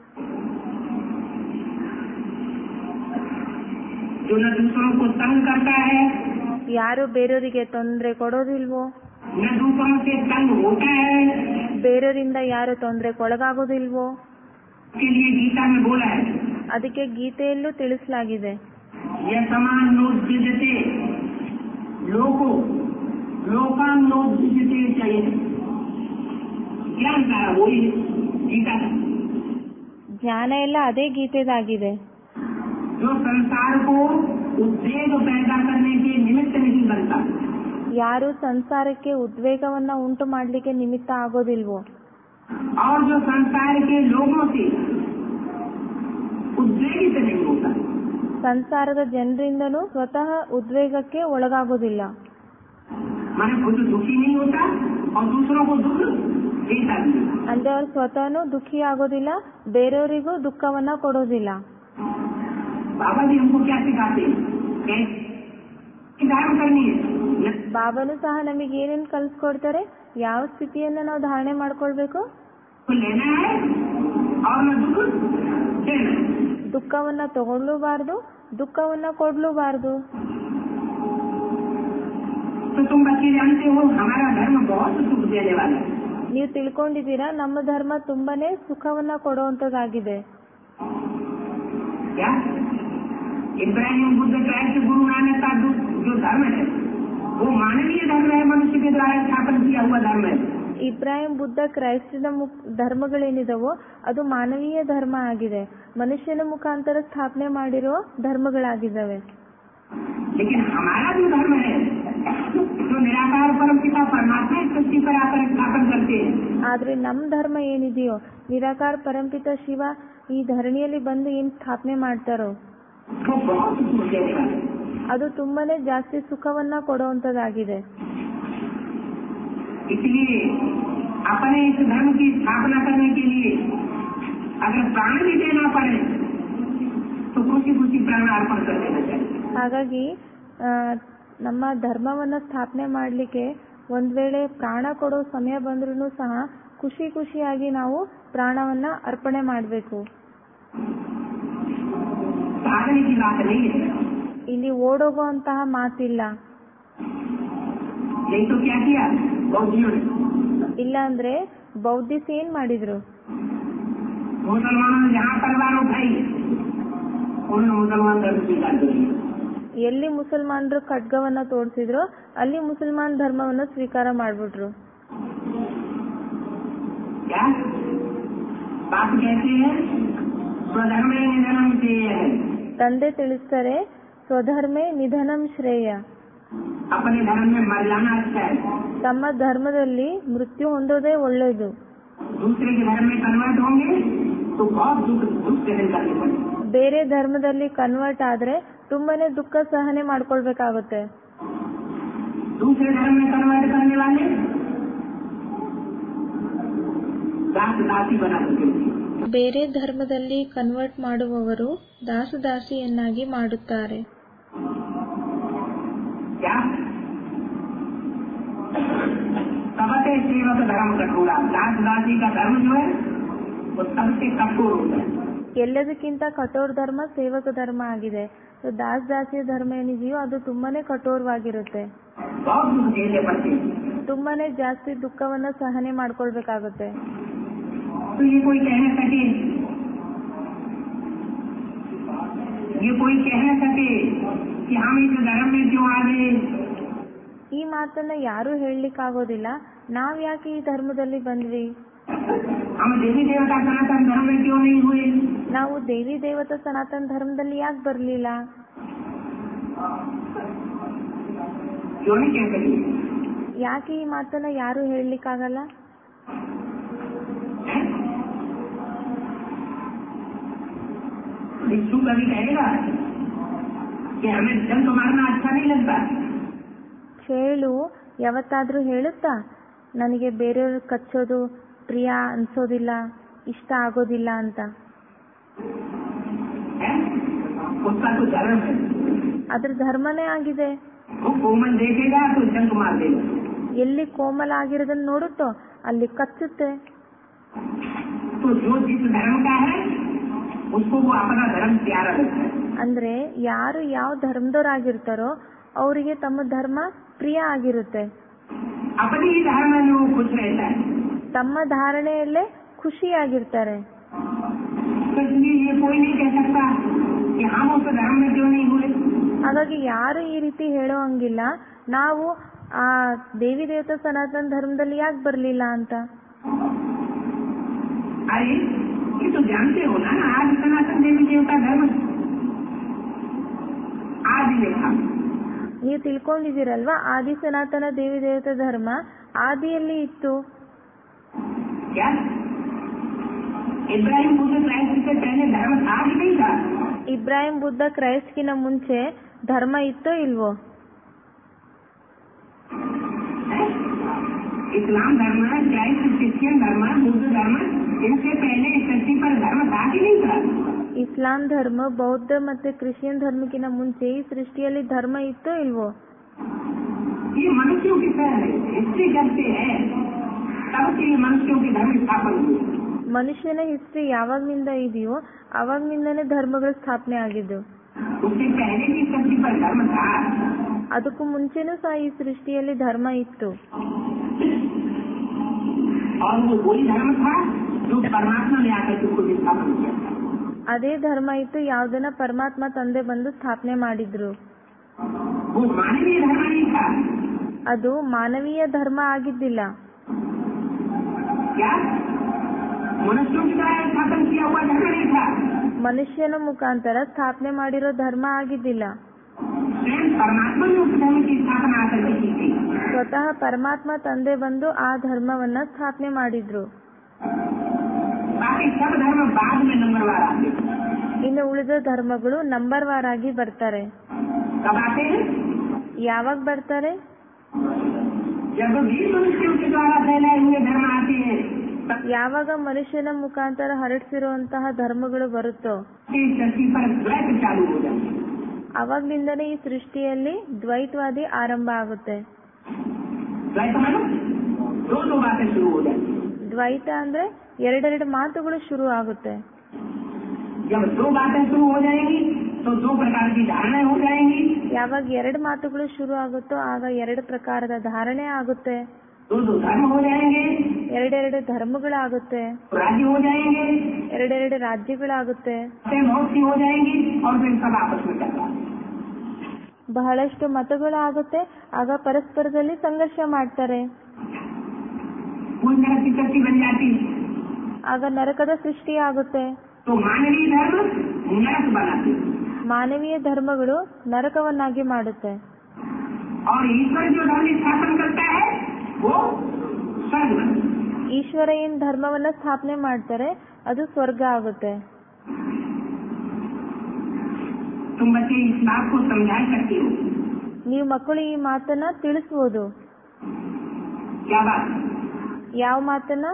जो न दूसरों को तंग करता है ಯಾರು ಬೇರೆಯವರಿಗೆ ತೊಂದರೆ ಕೊಡೋದಿಲ್ವೋ न दूसरों से तंग होता है ಬೇರೆಯವರಿಂದ ಯಾರು ತೊಂದರೆಗೊಳಗಾಗೋದಿಲ್ವೋ के लिए गीता में बोला है ಅದಕ್ಕೆ ಗೀತೆಯಲ್ಲೂ ತಿಳಿಸಲಾಗಿದೆ यह समान नोजिजते लोको लोकान नोजिजते चाहिए ज्ञान का वही है, गीता का ಜ್ಞಾನ ಎಲ್ಲ ಅದೇ ಗೀತೆದಾಗಿದೆ जो संसार को उद्वेग पैदा करने के निमित्त नहीं बनता ಯಾರು ಸಂಸಾರಕ್ಕೆ ಉದ್ವೇಗವನ್ನ ಉಂಟು ಮಾಡ್ಲಿಕ್ಕೆ ನಿಮಿತ್ತ ಆಗೋದಿಲ್ವೋ और जो संसार के लोगों से उद्वेगित नहीं होता ಸಂಸಾರದ ಜನರಿಂದನೂ ಸ್ವತಃ ಉದ್ವೇಗಕ್ಕೆ ಒಳಗಾಗೋದಿಲ್ಲ मैंने खुद दुखी नहीं होता और दूसरों को दुख देता भी नहीं। ಅಂದ್ರೆ ಅವ್ರು ಸ್ವತಃನು ದುಃಖಿ ಆಗೋದಿಲ್ಲ ಬೇರೆಯವರಿಗೂ ದುಃಖವನ್ನ ಕೊಡೋದಿಲ್ಲ बाबा जी हमको क्या सिखाते हैं कैसे धारण करनी है न ಬಾಬನು ಸಹ ನಮಗೆ ಏನೇನ್ ಕಲ್ಸ್ಕೊಡ್ತಾರೆ ಯಾವ ಸ್ಥಿತಿಯನ್ನ ನಾವು ಧಾರಣೆ ಮಾಡ್ಕೊಳ್ಬೇಕು को लेना है और न दुख देना है। ದುಃಖವನ್ನ ತಗೊಳ್ಳೂಬಾರ್ದು ದುಃಖವನ್ನ ಕೊಡ್ಲೂಬಾರ್ದು तो तुम बच्चे जानते हो हमारा धर्म बहुत सुख देने वाला है ನೀವು ತಿಳ್ಕೊಂಡಿದ್ದೀರಾ ನಮ್ಮ ಧರ್ಮ ತುಂಬಾನೇ ಸುಖವನ್ನ ಕೊಡುವಂತದ್ದಾಗಿದೆ क्या इब्राहिम बुद्ध क्राइस्ट गुरु नानक का जो जो धर्म है वो मानवीय धर्म है मनुष्य के द्वारा स्थापन किया हुआ धर्म है ಇಬ್ರಾಹಿಂ ಬುದ್ಧ ಕ್ರೈಸ್ತನ ಮುಖ ಧರ್ಮಗಳೇನಿದಾವೋ ಅದು ಮಾನವೀಯ ಧರ್ಮ ಆಗಿದೆ ಮನುಷ್ಯನ ಮುಖಾಂತರ ಸ್ಥಾಪನೆ ಮಾಡಿರೋ ಧರ್ಮಗಳಾಗಿದ್ದಾವೆ लेकिन हमारा जो धर्म है जो निराकार परम पिता परमात्मा इस पृथ्वी पर आकर स्थापन करते हैं ಆದ್ರೆ ನಮ್ ಧರ್ಮ ಏನಿದೆಯೋ ನಿರಾಕಾರ ಪರಂಪಿತ ಶಿವ ಈ ಧರಣಿಯಲ್ಲಿ ಬಂದು ಏನ್ ಸ್ಥಾಪನೆ ಮಾಡ್ತಾರೋ वो बहुत सुख देने वाला है ಅದು ತುಂಬಾನೇ ಜಾಸ್ತಿ ಸುಖವನ್ನ ಕೊಡುವಂತದ್ದಾಗಿದೆ इसलिए अपने इस धर्म की स्थापना करने के लिए अगर प्राण भी देना पड़े तो खुशी खुशी प्राण अर्पण कर देना चाहिए ಹಾಗಾಗಿ ಆ, ನಮ್ಮ ಧರ್ಮವನ್ನ ಸ್ಥಾಪನೆ ಮಾಡ್ಲಿಕ್ಕೆ ಒಂದ್ ವೇಳೆ ಪ್ರಾಣ ಕೊಡೋ ಸಮಯ ಬಂದ್ರೂ ಸಹ ಖುಷಿ ಖುಷಿಯಾಗಿ ನಾವು ಪ್ರಾಣವನ್ನ ಅರ್ಪಣೆ ಮಾಡಬೇಕು भागने की बात नहीं है ಇಲ್ಲಿ ಓಡೋಗುವಂತಹ ಮಾತಿಲ್ಲ नहीं तो क्या किया बौद्धियों ने ಇಲ್ಲ ಅಂದ್ರೆ ಬೌದ್ಧಿಸ್ ಏನ್ ಮಾಡಿದ್ರು मुसलमानों ने जहाँ तलवार उठाई उन्होंने मुसलमान धर्म स्वीकार कर लिया ಎಲ್ಲಿ ಮುಸಲ್ಮಾನರು ಖಡ್ಗವನ್ನ ತೋರಿಸಿದ್ರು ಅಲ್ಲಿ ಮುಸಲ್ಮಾನ್ ಧರ್ಮವನ್ನ ಸ್ವೀಕಾರ ಮಾಡ್ಬಿಟ್ರು क्या बात कहते हैं स्वधर्म निधनम से है ತಂದೆ ತಿಳಿಸ್ತಾರೆ ಸ್ವಧರ್ಮೇ ನಿಧನಂ ಶ್ರೇಯ अपने धर्म में मर जाना अच्छा है ತಮ್ಮ ಧರ್ಮದಲ್ಲಿ ಮೃತ್ಯು ಹೊಂದೋದೇ ಒಳ್ಳೆಯದು दूसरे के धर्म में कन्वर्ट होंगे तो बहुत दुख दुख सहन करने पड़े ಬೇರೆ ಧರ್ಮದಲ್ಲಿ ಕನ್ವರ್ಟ್ ಆದ್ರೆ ತುಂಬಾನೇ ದುಃಖ ಸಹನೆ ಮಾಡ್ಕೊಳ್ಬೇಕಾಗುತ್ತೆ दूसरे धर्म में कन्वर्ट करने वाले दास दासी बना चुके थे ಬೇರೆ ಧರ್ಮದಲ್ಲಿ ಕನ್ವರ್ಟ್ ಮಾಡುವವರು ದಾಸದಾಸಿಯನ್ನಾಗಿ ಮಾಡುತ್ತಾರೆ क्या सबसे सेवक धर्म कठोरा दास दासी का धर्म जो है वो सबसे कठोर होता है ಎಲ್ಲದಕ್ಕಿಂತ ಕಠೋರ ಧರ್ಮ ಸೇವಕ ಧರ್ಮ ಆಗಿದೆ ಸೊ ದಾಸ್ ದಾಸಿಯ ಧರ್ಮ ಏನಿದೆಯೋ ಅದು ತುಂಬಾನೇ ಕಠೋರವಾಗಿರುತ್ತೆ बहुत दुख झेलने पड़ते हैं ತುಂಬಾನೇ ಜಾಸ್ತಿ ದುಃಖವನ್ನ ಸಹನೆ ಮಾಡ್ಕೊಳ್ಬೇಕಾಗುತ್ತೆ तो ये कोई कह न सके ये कोई कह न सके कि हम इस धर्म में क्यों आ गए ಈ ಮಾತನ್ನ ಯಾರು ಹೇಳಲಿಕ್ಕಾಗೋದಿಲ್ಲ ನಾವ್ ಯಾಕೆ ಈ ಧರ್ಮದಲ್ಲಿ ಬಂದ್ವಿ हम देवी देवता सनातन धर्म में क्यों नहीं हुए ನಾವು ದೇವಿ ದೇವತಾ ಸನಾತನ ಧರ್ಮದಲ್ಲಿ ಯಾಕೆ ಬರ್ಲಿಲ್ಲ क्यों नहीं कह सके ಯಾಕೆ ಈ ಮಾತನ್ನ ಯಾರು ಹೇಳಲಿಕ್ಕಾಗಲ್ಲ हैं? भिक्षु कभी कहेगा कि हमें जंत मारना अच्छा नहीं लगता ಚೇಳು ಯಾವತ್ತಾದ್ರೂ ಹೇಳುತ್ತಾ ನನಗೆ ಬೇರೆಯವ್ರ ಕಚ್ಚೋದು ಪ್ರಿಯ ಅನ್ಸೋದಿಲ್ಲ ಇಷ್ಟ ಆಗೋದಿಲ್ಲ ಅಂತ है उसका तो धर्म है ಅದ್ರ ಧರ್ಮನೇ ಆಗಿದೆ वो कोमन देखेगा तो जंक मार देगा ಎಲ್ಲಿ ಕೋಮಲ ಆಗಿರೋದನ್ನ ನೋಡುತ್ತೋ ಅಲ್ಲಿ ಕಚ್ಚುತ್ತೆ तो जो जिस धर्म का है उसको वो अपना धर्म प्यारा लगता है ಅಂದ್ರೆ ಯಾರು ಯಾವ ಧರ್ಮದವರಾಗಿರ್ತಾರೋ ಅವರಿಗೆ ತಮ್ಮ ಧರ್ಮ ಪ್ರಿಯ ಆಗಿರುತ್ತೆ अपने ही धर्म में वो खुश रहता है ತಮ್ಮ ಧಾರಣೆಯಲ್ಲೇ ಖುಷಿಯಾಗಿರ್ತಾರೆ तो इसलिए ये कोई नहीं कह सकता कि हम उस धर्म में क्यों नहीं हुए ಹಾಗಾಗಿ ಯಾರು ಈ ರೀತಿ ಹೇಳೋ ಹಂಗಿಲ್ಲ ನಾವು ಆ ದೇವಿ ದೇವತಾ ಸನಾತನ ಧರ್ಮದಲ್ಲಿ ಯಾಕೆ ಬರ್ಲಿಲ್ಲ ಅಂತ अरे ये तो जानते हो ना आज सनातन देवी देवता धर्म आज ये था ನೀವು ತಿಳ್ಕೊಂಡಿದ್ದೀರಲ್ವಾ ಆದಿ ಸನಾತನ ದೇವಿ ದೇವತಾ ಧರ್ಮ ಆದಿಯಲ್ಲಿ ಇತ್ತು क्या इब्राहिम बुद्ध क्राइस्ट से पहले धर्म था कि नहीं था ಇಬ್ರಾಹಿಂ ಬುದ್ಧ ಕ್ರೈಸ್ಟ್ಗಿನ ಮುಂಚೆ ಧರ್ಮ ಇತ್ತೋ ಇಲ್ವೋ है? इस्लाम धर्म क्राइस्ट क्रिश्चियन धर्म बुद्ध धर्म इनसे पहले इस धरती पर धर्म था कि नहीं था ಇಸ್ಲಾಂ ಧರ್ಮ ಬೌದ್ಧ ಮತ್ತೆ ಕ್ರಿಶ್ಚಿಯನ್ ಧರ್ಮಕ್ಕಿಂತ ಮುಂಚೆ ಈ ಸೃಷ್ಟಿಯಲ್ಲಿ ಧರ್ಮ ಇತ್ತೋ ಇಲ್ವೋ ये मनुष्यों की हिस्ट्री करते हैं तब से ये मनुष्यों की धर्म स्थापन हुई ಮನುಷ್ಯನ ಹಿಸ್ಟ್ರಿ ಯಾವಾಗ್ನಿಂದ ಇದೆಯೋ ಅವಾಗ್ನಿಂದನೇ ಧರ್ಮಗಳು ಸ್ಥಾಪನೆ ಆಗಿದ್ದು उससे पहले भी इस धरती पर धर्म था ಅದಕ್ಕೂ ಮುಂಚೆನೂ ಸಹ ಈ ಸೃಷ್ಟಿಯಲ್ಲಿ ಧರ್ಮ ಇತ್ತು और वो वही धर्म था जो परमात्मा ने आकर के खुद स्थापन किया था ಅದೇ ಧರ್ಮ ಇತ್ತು ಯಾವ್ದನ್ನ ಪರಮಾತ್ಮ ತಂದೆ ಬಂದು ಸ್ಥಾಪನೆ ಮಾಡಿದ್ರು वो मानवीय धर्म नहीं था ಅದು ಮಾನವೀಯ ಧರ್ಮ ಆಗಿದ್ದಿಲ್ಲ क्या मनुष्यों के द्वारा स्थापन किया हुआ धर्म नहीं था ಮನುಷ್ಯನ ಮುಖಾಂತರ ಸ್ಥಾಪನೆ ಮಾಡಿರೋ ಧರ್ಮ ಆಗಿದ್ದಿಲ್ಲ स्वयं परमात्मा ने उस धर्म की स्थापना आकर के की थी ಸ್ವತಃ ಪರಮಾತ್ಮ ತಂದೆ ಬಂದು ಆ ಧರ್ಮವನ್ನ ಸ್ಥಾಪನೆ ಮಾಡಿದ್ರು बाकी सब धर्म बाद में नंबरवार आते हैं। ಇನ್ನು ಉಳಿದ ಧರ್ಮಗಳು ನಂಬರ್ ವಾರ್ ಆಗಿ ಬರ್ತಾರೆ कब आते हैं ಯಾವಾಗ ಬರ್ತಾರೆ जब भी मनुष्यों के द्वारा फैलाए हुए धर्म आते हैं तब ಯಾವಾಗ ಮನುಷ್ಯನ ಮುಖಾಂತರ ಹರಡಿಸಿರುವಂತಹ ಧರ್ಮಗಳು ಬರುತ್ತೋ इस धरती पर द्वैत चालू हो जाते हैं। ಅವಾಗ್ನಿಂದನೇ ಈ ಸೃಷ್ಟಿಯಲ್ಲಿ ದ್ವೈತವಾದಿ ಆರಂಭ ಆಗುತ್ತೆ द्वैत मतलब दो दो बातें शुरू हो जाती हैं। ದ್ವೈತ ಅಂದ್ರೆ ಎರಡೆರಡು ಮಾತುಗಳು ಶುರು ಆಗುತ್ತೆ जब दो बातें शुरू हो जाएंगी तो दो प्रकार की धारणाएं हो जाएंगी ಯಾವಾಗ ಎರಡು ಮಾತುಗಳು ಶುರು ಆಗುತ್ತೋ ಆಗ ಎರಡು ಪ್ರಕಾರದ ಧಾರಣೆ ಆಗುತ್ತೆ दो दो धर्म हो जाएंगे ಎರಡೆರಡು ಧರ್ಮಗಳಾಗುತ್ತೆ राज्य हो जाएंगे ಎರಡೆರಡು ರಾಜ್ಯಗಳಾಗುತ್ತೆ बातें बहुत सी हो जाएंगी और फिर सब आपस में टकरा ಬಹಳಷ್ಟು ಮತಗಳಾಗುತ್ತೆ ಆಗ ಪರಸ್ಪರದಲ್ಲಿ ಸಂಘರ್ಷ ಮಾಡ್ತಾರೆ कोई नरक की शक्ति बन जाती ಆಗ ನರಕದ ಸೃಷ್ಟಿ ಆಗುತ್ತೆ तो मानवीय धर्म नरक बनाते ಮಾನವೀಯ ಧರ್ಮಗಳು ನರಕವನ್ನಾಗಿ ಮಾಡುತ್ತೆ और ईश्वर जो धर्म स्थापन करता है वो स्वर्ग बनाता है। ಈಶ್ವರ ಏನ್ ಧರ್ಮವನ್ನ ಸ್ಥಾಪನೆ ಮಾಡ್ತಾರೆ ಅದು ಸ್ವರ್ಗ ಆಗುತ್ತೆ तुम बच्चे इस बात को समझा सकते हो ನೀವು ಮಕ್ಕಳು ಈ ಮಾತನ್ನ ತಿಳಿಸ್ಬೋದು क्या बात ಯಾವ ಮಾತನ್ನ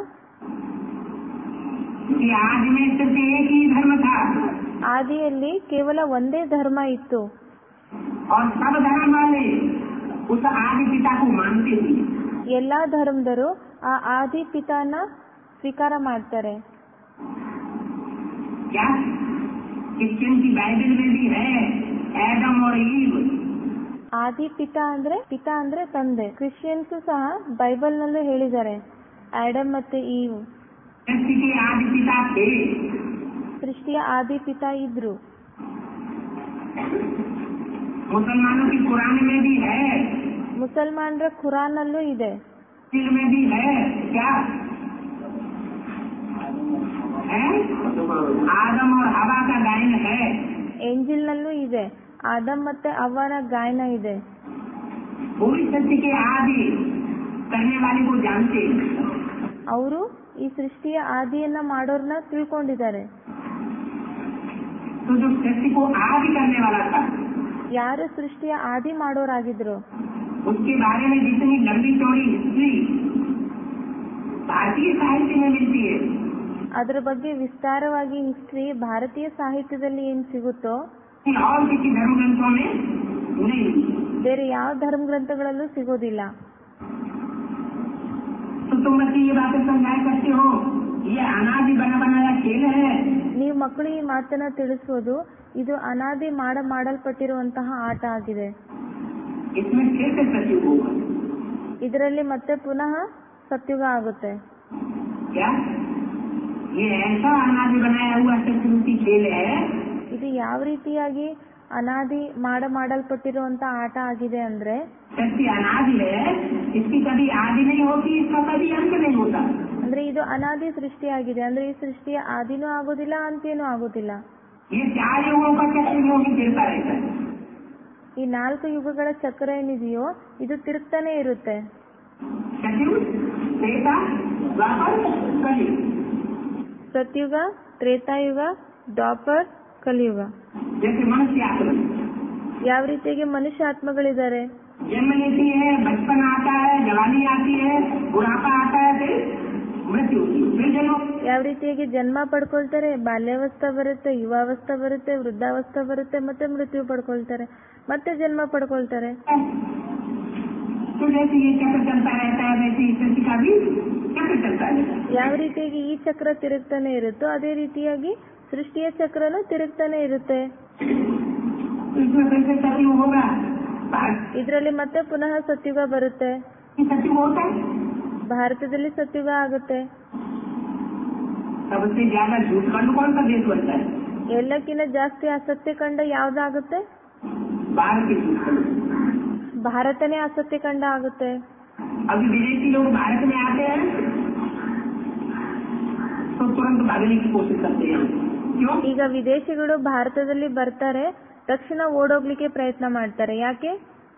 कि आज में सिर्फ एक ही धर्म था ಆದಿಯಲ್ಲಿ ಕೇವಲ ಒಂದೇ ಧರ್ಮ ಇತ್ತು और सब धर्म वाले उस आदि पिता को मानते थे ಎಲ್ಲಾ ಧರ್ಮದರು ಆ ಆದಿ ಪಿತಾನ ಸ್ವೀಕಾರ ಮಾಡ್ತಾರೆ क्या क्रिश्चियन की बाइबल में भी है एडम और ईव ಆದಿ ಪಿತಾ ಅಂದ್ರೆ ಪಿತಾ ಅಂದ್ರೆ ತಂದೆ ಕ್ರಿಶ್ಚಿಯನ್ಸ್ ಸಹ ಬೈಬಲ್ ನಲ್ಲೂ ಹೇಳಿದ್ದಾರೆ ಆಡಮ್ ಮತ್ತೆ ಈವ್ सृष्टि के आदि पिता थे ಸೃಷ್ಟಿಯ ಆದಿ ಪಿತಾ ಇದ್ರು मुसलमानों की कुरान में भी है ಮುಸಲ್ಮಾನರ ಖುರಾನ್ ನಲ್ಲೂ ಇದೆ सिल में भी है क्या है आदम और हवा का गायन है ಏಂಜಿಲ್ ನಲ್ಲೂ ಇದೆ ಆದಮ್ ಮತ್ತೆ ಅವನ ಗಾಯನ ಇದೆ पूरी सृष्टि के आदि करने वाले को जानते हैं। ಅವರು ಈ ಸೃಷ್ಟಿಯ ಆದಿಯನ್ನ ಮಾಡೋರ್ನ ತಿಳ್ಕೊಂಡಿದ್ದಾರೆ तो जो सृष्टि को आदि करने वाला था ಯಾರು ಸೃಷ್ಟಿಯ ಆದಿ ಮಾಡೋರಾಗಿದ್ರು उसके बारे में जितनी लंबी चौड़ी हिस्ट्री भारतीय साहित्य में मिलती है ಅದ್ರ ಬಗ್ಗೆ ವಿಸ್ತಾರವಾಗಿ ಹಿಸ್ಟ್ರಿ ಭಾರತೀಯ ಸಾಹಿತ್ಯದಲ್ಲಿ ಏನ್ ಸಿಗುತ್ತೋ कि और किसी धर्म ग्रंथों में नहीं मिलती। ಬೇರೆ ಯಾವ ಧರ್ಮ ಗ್ರಂಥಗಳಲ್ಲೂ ಸಿಗೋದಿಲ್ಲ तो तुम बच्चे ये बातें समझा सकते हो ये अनादि बना बनाया खेल है ನೀವು ಮಕ್ಕಳು ಈ ಮಾತನ್ನ ತಿಳಿಸೋದು ಇದು ಅನಾದಿ ಮಾಡ ಮಾಡಲ್ಪಟ್ಟಿರುವಂತಹ ಆಟ ಆಗಿದೆ इसमें फिर से सचिव होगा ಇದರಲ್ಲಿ ಮತ್ತೆ ಪುನಃ ಸತ್ಯುಗ ಆಗುತ್ತೆ क्या ये ऐसा अनादि बनाया हुआ संस्कृति खेल है ಇದು ಯಾವ ರೀತಿಯಾಗಿ ಅನಾದಿ ಮಾಡ ಮಾಡಲ್ಪಟ್ಟಿರುವಂತ ಆಟ ಆಗಿದೆ ಅಂದ್ರೆ सत्य अनादि है इसकी कभी आदि नहीं होती इसका कभी अंत नहीं होता ಅಂದ್ರೆ ಇದು ಅನಾದಿ ಸೃಷ್ಟಿಯಾಗಿದೆ ಅಂದ್ರೆ ಈ ಸೃಷ್ಟಿಯ ಆದಿನೂ ಆಗೋದಿಲ್ಲ ಅಂತ್ಯನೂ ಆಗೋದಿಲ್ಲ ये चार युगों का चक्र योगी फिरता रहता है ಈ ನಾಲ್ಕು ಯುಗಗಳ ಚಕ್ರ ಏನಿದೆಯೋ ಇದು ತಿರುಗ್ತಾನೆ ಇರುತ್ತೆ सचिव त्रेता द्वापर कलयुग ಸತ್ಯುಗ ತ್ರೇತಾಯುಗ ದ್ವಾಪರ್ ಕಲಿಯುಗ जैसे मनुष्य आत्मा ಯಾವ ರೀತಿಯಾಗಿ ಮನುಷ್ಯ ಆತ್ಮಗಳಿದ್ದಾರೆ जन्म लेती है बचपन आता है जवानी आती है बुढ़ापा आता है फिर मृत्यु होती है फिर जन्म ಯಾವ ರೀತಿಯಾಗಿ ಜನ್ಮ ಪಡ್ಕೊಳ್ತಾರೆ ಬಾಲ್ಯಾವಸ್ಥೆ ಬರುತ್ತೆ ಯುವಾವಸ್ಥೆ ಬರುತ್ತೆ ವೃದ್ಧಾವಸ್ಥೆ ಬರುತ್ತೆ ಮತ್ತೆ ಮೃತ್ಯು ಪಡ್ಕೊಳ್ತಾರೆ ಮತ್ತೆ ಜನ್ಮ ಪಡ್ಕೊಳ್ತಾರೆ तो जैसे ये चक्र चलता रहता है वैसे इस सृष्टि का भी चक्र चलता रहता है ಯಾವ ರೀತಿಯಾಗಿ ಈ ಚಕ್ರ ತಿರುಗ್ತಾನೆ ಇರುತ್ತೋ ಅದೇ ರೀತಿಯಾಗಿ ಸೃಷ್ಟಿಯ ಚಕ್ರನೂ ತಿರುಗ್ತಾನೆ ಇರುತ್ತೆ तो इसमें फिर से सचिव होगा भारत ಇದರಲ್ಲಿ ಮತ್ತೆ ಪುನಃ ಸತ್ಯುಗ ಬರುತ್ತೆ की सचिव होता है ಭಾರತದಲ್ಲಿ ಸತ್ಯುಗ ಆಗುತ್ತೆ सबसे ज्यादा झूठ खंड कौन सा देश बनता है ಎಲ್ಲಕ್ಕಿಂತ ಜಾಸ್ತಿ ಅಸತ್ಯ ಕಂಡ ಯಾವ್ದಾಗುತ್ತೆ भारत के झूठ खंड ಭಾರತನೇ ಅಸತ್ಯ ಕಂಡ ಆಗುತ್ತೆ अभी विदेशी लोग भारत में आते हैं तो तुरंत भागने की कोशिश करते हैं क्यों ಈಗ ವಿದೇಶಿಗಳು ಭಾರತದಲ್ಲಿ ಬರ್ತಾರೆ ತಕ್ಷಣ ಓಡೋಗ್ಲಿಕ್ಕೆ ಪ್ರಯತ್ನ ಮಾಡ್ತಾರೆ ಯಾಕೆ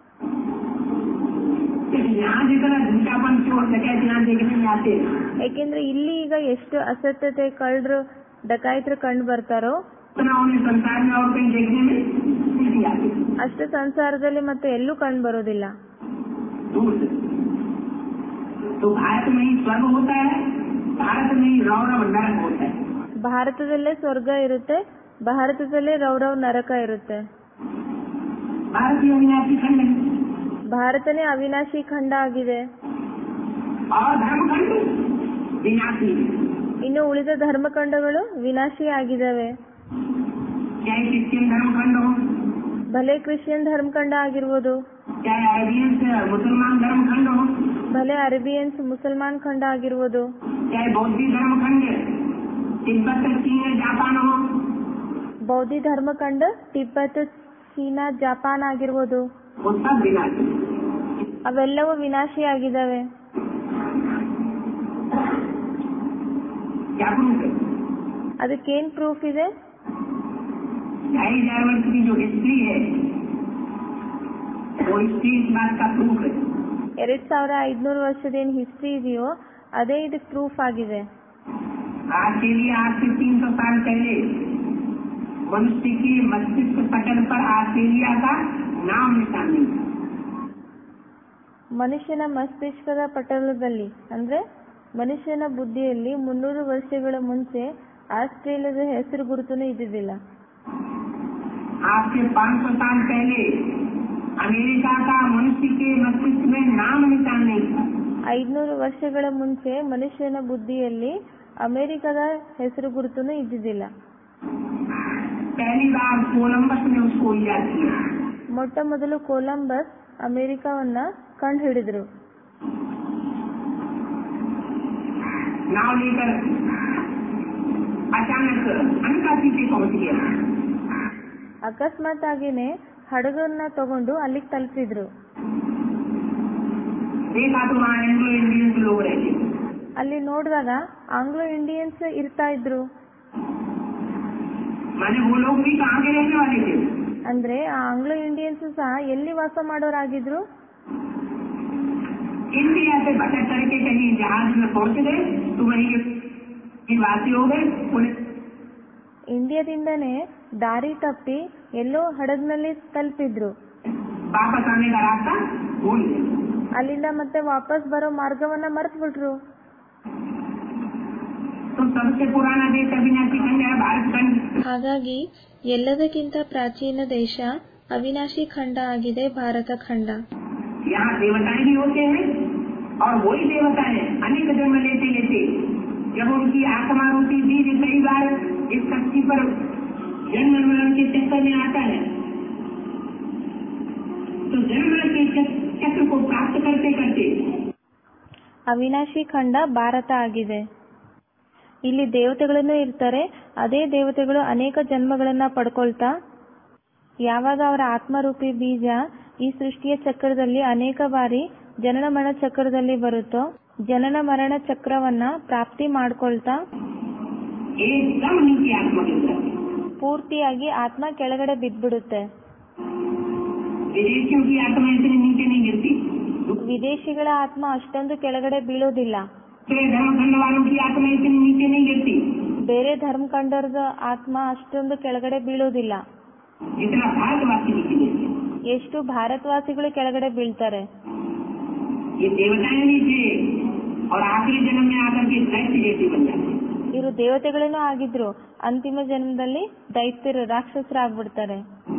क्योंकि यहाँ जितना झूठापन चोर डकैत यहाँ देखने में आते हैं ಯಾಕೆಂದ್ರೆ ಇಲ್ಲಿ ಈಗ ಎಷ್ಟು ಅಸತ್ಯತೆ ಕಳ್ಳರು ಡಕಾಯಿತರು ಕಂಡು ಬರ್ತಾರೋ उतना उन्हें संसार में और कहीं देखने में नहीं आते ಅಷ್ಟು ಸಂಸಾರದಲ್ಲಿ ಮತ್ತೆ ಎಲ್ಲೂ ಕಂಡು ಬರೋದಿಲ್ಲ दूर से तो भारत में ही स्वर्ग होता है भारत में ही रौरव नरक होता है ಭಾರತದಲ್ಲೇ ಸ್ವರ್ಗ ಇರುತ್ತೆ ಭಾರತದಲ್ಲೇ ರೌರವ್ ನರಕ ಇರುತ್ತೆ भारतीय अविनाशी खंड है ಭಾರತನೇ ಅವಿನಾಶಿ ಖಂಡ ಆಗಿದೆ और धर्म खंड विनाशी है ಇನ್ನು ಉಳಿದ ಧರ್ಮಖಂಡಗಳು ವಿನಾಶಿ ಆಗಿದ್ದಾವೆ चाहे क्रिश्चियन धर्म खंड हो ಭಲೆ ಕ್ರಿಶ್ಚಿಯನ್ ಧರ್ಮಖಂಡ ಆಗಿರ್ಬೋದು चाहे अरेबियंस मुसलमान धर्म खंड हो ಭಲೆ ಅರೇಬಿಯನ್ಸ್ ಮುಸಲ್ಮಾನ್ ಖಂಡ ಆಗಿರ್ಬೋದು चाहे बौद्धी धर्म खंड तिब्बत चीन जापान हो ಬೌದ್ಧಿ ಧರ್ಮಖಂಡ ತಿಬ್ಬತ್ ಚೀನಾ ಜಪಾನ್ ಆಗಿರ್ಬೋದು वो सब विनाशी है। ಅವೆಲ್ಲವೂ ವಿನಾಶಿ ಆಗಿದ್ದಾವೆ क्या प्रूफ है ಅದಕ್ಕೇನ್ ಪ್ರೂಫ್ ಇದೆ ढाई हजार वर्ष की जो हिस्ट्री है वो हिस्ट्री इस बात का प्रूफ है ಎರಡ್ ಸಾವಿರ ಐದ್ನೂರು ವರ್ಷದ ಏನ್ ಹಿಸ್ಟ್ರಿ ಇದೆಯೋ ಅದೇ ಇದಕ್ಕೆ ಪ್ರೂಫ್ ಆಗಿದೆ आज के लिए आज से तीन सौ साल पहले मनुष्य के मस्तिष्क पटल पर ऑस्ट्रेलिया का नाम निशान नहीं था ಮನುಷ್ಯನ ಮಸ್ತಿಷ್ಕದ ಪಟಲದಲ್ಲಿ ಅಂದ್ರೆ ಮನುಷ್ಯನ ಬುದ್ಧಿಯಲ್ಲಿ ಮುನ್ನೂರು ವರ್ಷಗಳ ಮುಂಚೆ ಆಸ್ಟ್ರೇಲಿಯಾದ ಹೆಸರು ಗುರುತುನು ಇದ್ದಿದ್ದಿಲ್ಲ आज से पाँच सौ साल पहले अमेरिका का मनुष्य के मस्तिष्क में नाम निशान नहीं था ಐದ್ನೂರು ವರ್ಷಗಳ ಮುಂಚೆ ಮನುಷ್ಯನ ಬುದ್ಧಿಯಲ್ಲಿ ಅಮೆರಿಕದ ಹೆಸರು ಗುರುತುನು ಇದ್ದಿದ್ದಿಲ್ಲ पहली बार कोलंबस ने उसको इजाद किया ಮೊಟ್ಟ ಮೊದಲು ಕೊಲಂಬಸ್ ಅಮೆರಿಕವನ್ನ ಕಂಡು ಹಿಡಿದ್ರು नाव लेकर अचानक अनकाशी से पहुंच गया ಅಕಸ್ಮಾತ್ ಆಗಿನೇ ಹಡಗನ್ನ ತಗೊಂಡು ಅಲ್ಲಿಗೆ ತಲುಪಿದ್ರು देखा तो वहाँ एंग्लो इंडियंस लोग रहते थे ಅಲ್ಲಿ ನೋಡಿದಾಗ ಆಂಗ್ಲೋ ಇಂಡಿಯನ್ಸ್ ಇರ್ತಾ ಇದ್ರು माने वो लोग भी कहाँ के रहने वाले थे ಅಂದ್ರೆ ಆ आंग्लो इंडियंस सह ಎಲ್ಲಿ ವಾಸ ಮಾಡೋರಾಗಿದ್ರು इंडिया से भटक करके कहीं जहाज में पहुंच गए तो वहीं के निवासी हो गए उन्हें ಇಂಡಿಯಾದಿಂದನೇ ದಾರಿ ತಪ್ಪಿ ಎಲ್ಲೋ ಹಡಗ್ನಲ್ಲಿ ತಲುಪಿದ್ರು वापस आने का रास्ता भूल गए ಅಲ್ಲಿಂದ ಮತ್ತೆ ವಾಪಸ್ ಬರೋ ಮಾರ್ಗವನ್ನ ಮರ್ತ್ ಬಿಟ್ರು तो सबसे पुराना देश अविनाशी खंड है भारत खंड ಹಾಗಾಗಿ ಎಲ್ಲದಕ್ಕಿಂತ ಪ್ರಾಚೀನ ದೇಶ ಅವಿನಾಶಿ ಖಂಡ ಆಗಿದೆ ಭಾರತ ಖಂಡ यहाँ देवताएं भी होते हैं और वही देवताएं अनेक जन्म लेते लेते जब उनकी आत्मा रूपी बीज कई बार इस शक्ति पर जन्म मरण के चक्कर में आता है तो जन्म मरण के चक- चक्र को प्राप्त करते करते ಅವಿನಾಶಿ ಖಂಡ ಭಾರತ ಆಗಿದೆ ಇಲ್ಲಿ ದೇವತೆಗಳನ್ನು ಇರ್ತಾರೆ ಅದೇ ದೇವತೆಗಳು ಅನೇಕ ಜನ್ಮಗಳನ್ನ ಪಡ್ಕೊಳ್ತಾ ಯಾವಾಗ ಅವರ ಆತ್ಮರೂಪಿ ಬೀಜ ಈ ಸೃಷ್ಟಿಯ ಚಕ್ರದಲ್ಲಿ ಅನೇಕ ಬಾರಿ ಜನನ ಮರಣ ಚಕ್ರದಲ್ಲಿ ಬರುತ್ತೋ ಜನನ ಮರಣ ಚಕ್ರವನ್ನ ಪ್ರಾಪ್ತಿ ಮಾಡ್ಕೊಳ್ತಾ एकदम नीचे आत्मा गिर जाती है। ಪೂರ್ತಿಯಾಗಿ ಆತ್ಮ ಕೆಳಗಡೆ ಬಿದ್ದ್ಬಿಡುತ್ತೆ विदेशियों की आत्मा इतनी नीचे नहीं गिरती ವಿದೇಶಿಗಳ ಆತ್ಮ ಅಷ್ಟೊಂದು ಕೆಳಗಡೆ ಬೀಳೋದಿಲ್ಲ दूसरे धर्मखंड वालों की आत्मा इतनी नीचे नहीं गिरती ಬೇರೆ ಧರ್ಮ ಕಂಡರದ ಆತ್ಮ ಅಷ್ಟೊಂದು ಕೆಳಗಡೆ ಬೀಳೋದಿಲ್ಲ जितना भारतवासी नीचे गिरती है। ಎಷ್ಟು ಭಾರತವಾಸಿಗಳು ಕೆಳಗಡೆ ಬೀಳ್ತಾರೆ ये देवताएं भी थे और आखिरी जन्म में आकर के दैत्य जैसे बन जाते हैं। ಇವರು ದೇವತೆಗಳೇನೂ ಆಗಿದ್ರು ಅಂತಿಮ ಜನ್ಮದಲ್ಲಿ ದೈತ್ಯರು ರಾಕ್ಷಸರಾಗ್ಬಿಡ್ತಾರೆ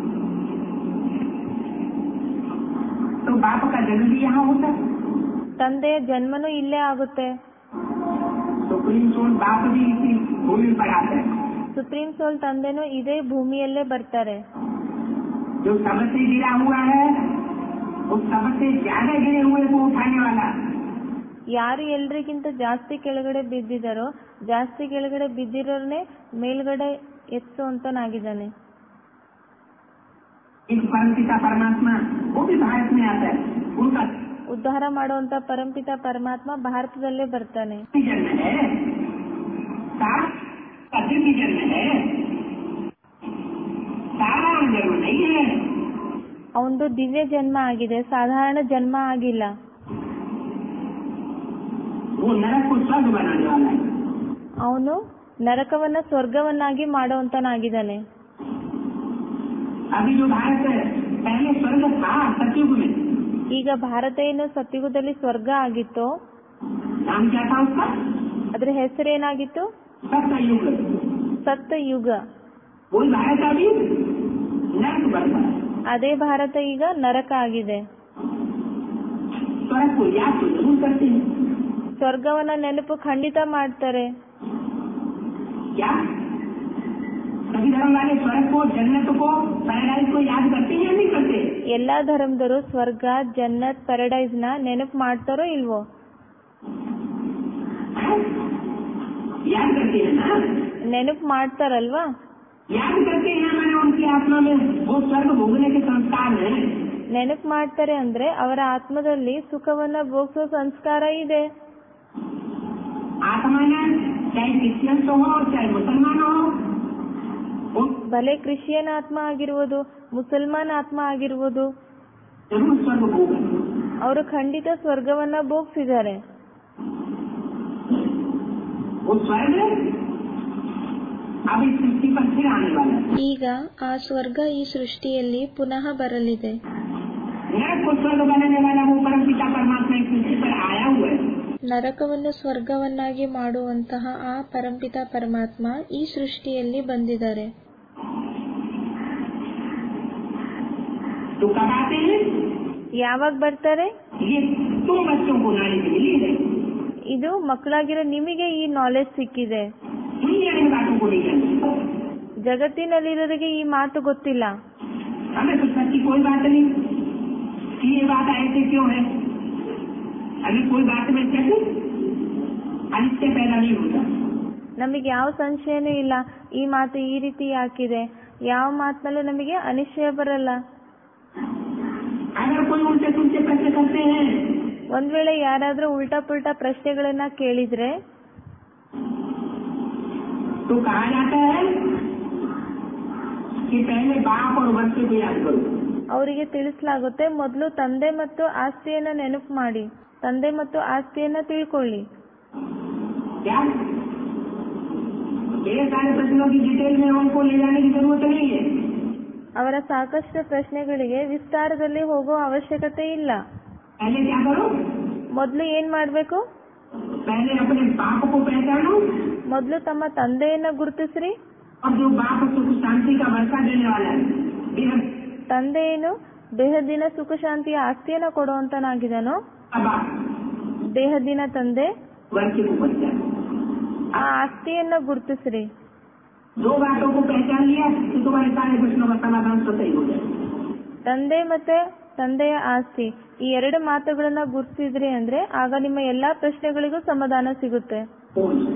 तो बाप का जन्म भी यहाँ होता है ತಂದೆಯ ಜನ್ಮನೂ ಇಲ್ಲೇ ಆಗುತ್ತೆ सुप्रीम सोल बाप भी इसी भूमि पर आता है ಸುಪ್ರೀಂ ಸೋಲ್ ತಂದೆನೂ ಇದೇ ಭೂಮಿಯಲ್ಲೇ ಬರ್ತಾರೆ जो सबसे गिरा हुआ है वो सबसे ज्यादा गिरे हुए को उठाने वाला ಯಾರು ಎಲ್ರಿಗಿಂತ ಜಾಸ್ತಿ ಕೆಳಗಡೆ ಬಿದ್ದಿದಾರೋ ಜಾಸ್ತಿ ಕೆಳಗಡೆ ಬಿದ್ದಿರೋರ್ನೇ ಮೇಲ್ಗಡೆ ಎತ್ತುವಂತನಾಗಿದ್ದಾನೆ एक परमपिता परमात्मा वो भी भारत में आता है उनका ಉದ್ಧಾರ ಮಾಡುವಂತ ಪರಂಪಿತ ಪರಮಾತ್ಮ ಭಾರತದಲ್ಲೇ ಬರ್ತಾನೆ भी जन्म है सारा का दिव्य जन्म है सारा जन्म नहीं है ಅವನದು ದಿವ್ಯ ಜನ್ಮ ಆಗಿದೆ ಸಾಧಾರಣ ಜನ್ಮ ಆಗಿಲ್ಲ वो नरक को स्वर्ग बनाने वाला है ಅವನು ನರಕವನ್ನ ಸ್ವರ್ಗವನ್ನಾಗಿ ಮಾಡುವಂತನಾಗಿದ್ದಾನೆ अभी जो भारत पहले स्वर्ग था सतयुग में ಈಗ ಭಾರತ ಏನು ಸತ್ಯುಗದಲ್ಲಿ ಸ್ವರ್ಗ ಆಗಿತ್ತೋ नाम क्या था उसका ಅದ್ರ ಹೆಸರೇನಾಗಿತ್ತು सतयुग ಸತ್ತ ಯುಗ वही भारत अभी नरक बन रहा है ಅದೇ ಭಾರತ ಈಗ ನರಕ ಆಗಿದೆ स्वर्ग को याद तो जरूर करते हैं ಸ್ವರ್ಗವನ್ನ ನೆನಪು ಖಂಡಿತ ಮಾಡ್ತಾರೆ क्या सभी धर्म वाले स्वर्ग को जन्नत को पैराडाइज को याद करते हैं या नहीं करते ಎಲ್ಲಾ ಧರ್ಮದವರು ಸ್ವರ್ಗ ಜನ್ನತ್ ಪ್ಯಾರಡೈಸ್ ನ ನೆನಪು ಮಾಡ್ತಾರೋ ಇಲ್ವೋ हैं? याद करते हैं ना ನೆನಪು ಮಾಡ್ತಾರಲ್ವಾ याद करते हैं मैंने उनकी आत्मा में वो स्वर्ग भोगने के संस्कार है ನೆನಪು ಮಾಡ್ತಾರೆ ಅಂದ್ರೆ ಅವರ ಆತ್ಮದಲ್ಲಿ ಸುಖವನ್ನ ಭೋಗಿಸೋ ಸಂಸ್ಕಾರ ಇದೆ आत्मा ने चाहे क्रिश्चियन हो और चाहे मुसलमान हो वो ಭಲೆ ಕ್ರಿಶ್ಚಿಯನ್ ಆತ್ಮ ಆಗಿರ್ಬೋದು ಮುಸಲ್ಮಾನ್ ಆತ್ಮ ಆಗಿರ್ಬೋದು जरूर स्वर्ग भोग ಅವರು ಖಂಡಿತ ಸ್ವರ್ಗವನ್ನ ಭೋಗಿಸಿದ್ದಾರೆ वो स्वर्ग अब इस सृष्टि पर फिर आने वाला है ಈಗ ಆ ಸ್ವರ್ಗ ಈ ಸೃಷ್ಟಿಯಲ್ಲಿ ಪುನಃ बरलिದೆ नरक को स्वर्ग बनाने वाला वो परम पिता परमात्मा इस सृष्टि पर आया हुआ है ನರಕವನ್ನು ಸ್ವರ್ಗವನ್ನಾಗಿ ಮಾಡುವಂತಹ ಆ ಪರಂಪಿತ ಪರಮಾತ್ಮ ಈ ಸೃಷ್ಟಿಯಲ್ಲಿ ಬಂದಿದ್ದಾರೆ तो कब आते हैं ಯಾವಾಗ ಬರ್ತಾರೆ ये तुम बच्चों को नॉलेज मिली है ಇದು ಮಕ್ಕಳಾಗಿರೋ ನಿಮಗೆ ಈ ನಾಲೆಜ್ सिक्ಕಿದೆ दुनिया इन बातों को नहीं जानती ಜಗತ್ತಿನಲ್ಲಿರೋರಿಗೆ ಈ ಮಾತು ಗೊತ್ತಿಲ್ಲ हमें तो सच की कोई बात नहीं कि ये बात ऐसे क्यों है अभी कोई बात में शक अनिश्चय पैदा नहीं होता ನಮಗೆ ಯಾವ ಸಂಶಯನೂ ಇಲ್ಲ ಈ ಮಾತು ಈ ರೀತಿ ಯಾಕಿದೆ ಯಾವ ಮಾತಿನಲ್ಲೂ ನಮಗೆ ಅನಿಶ್ಚಯ ಬರಲ್ಲ अगर कोई उल्टे सुलटे प्रश्न करते हैं ಒಂದ್ ವೇಳೆ ಯಾರಾದ್ರೂ ಉಲ್ಟಾ ಪುಲ್ಟಾ ಪ್ರಶ್ನೆಗಳನ್ನ ಕೇಳಿದ್ರೆ तो कहा जाता है कि पहले बाप और बच्चे को याद करो ಅವರಿಗೆ ತಿಳಿಸಲಾಗುತ್ತೆ ಮೊದಲು ತಂದೆ ಮತ್ತು ಆಸ್ತಿಯನ್ನ ನೆನಪು ಮಾಡಿ ತಂದೆ ಮತ್ತು ಆಸ್ತಿಯನ್ನ ತಿಳ್ಕೊಳ್ಳಿ क्या ढेर सारे प्रश्नों की डिटेल में उनको ले जाने की जरूरत नहीं है ಅವರ ಸಾಕಷ್ಟು ಪ್ರಶ್ನೆಗಳಿಗೆ ವಿಸ್ತಾರದಲ್ಲಿ ಹೋಗೋ ಅವಶ್ಯಕತೆ ಇಲ್ಲ पहले क्या करो ಮೊದಲು ಏನ್ ಮಾಡ್ಬೇಕು पहले अपने बाप को पहचानो ಮೊದಲು ತಮ್ಮ ತಂದೆಯನ್ನ ಗುರುತಿಸ್ರಿ और जो बाप सुख शांति का वर्षा देने वाला है बेहद ತಂದೆ ಏನು ದೇಹದಿನ ಸುಖ ಶಾಂತಿಯ ಆಸ್ತಿಯನ್ನ ಕೊಡುವಂತನಾಗಿದನೋ का बाप ದೇಹದಿನ ತಂದೆ वर्षे को पहचानो ಆ ಆಸ್ತಿಯನ್ನ ಗುರುತಿಸ್ರಿ दो बातों को पहचान लिया तो तुम्हारे सारे प्रश्नों का समाधान स्वतः ही हो जाए ತಂದೆ ಮತ್ತೆ ತಂದೆಯ ಆಸ್ತಿ ಈ ಎರಡು ಮಾತುಗಳನ್ನ ಗುರುತಿಸಿದ್ರಿ ಅಂದ್ರೆ ಆಗ ನಿಮ್ಮ ಎಲ್ಲಾ ಪ್ರಶ್ನೆಗಳಿಗೂ ಸಮಾಧಾನ ಸಿಗುತ್ತೆ ओम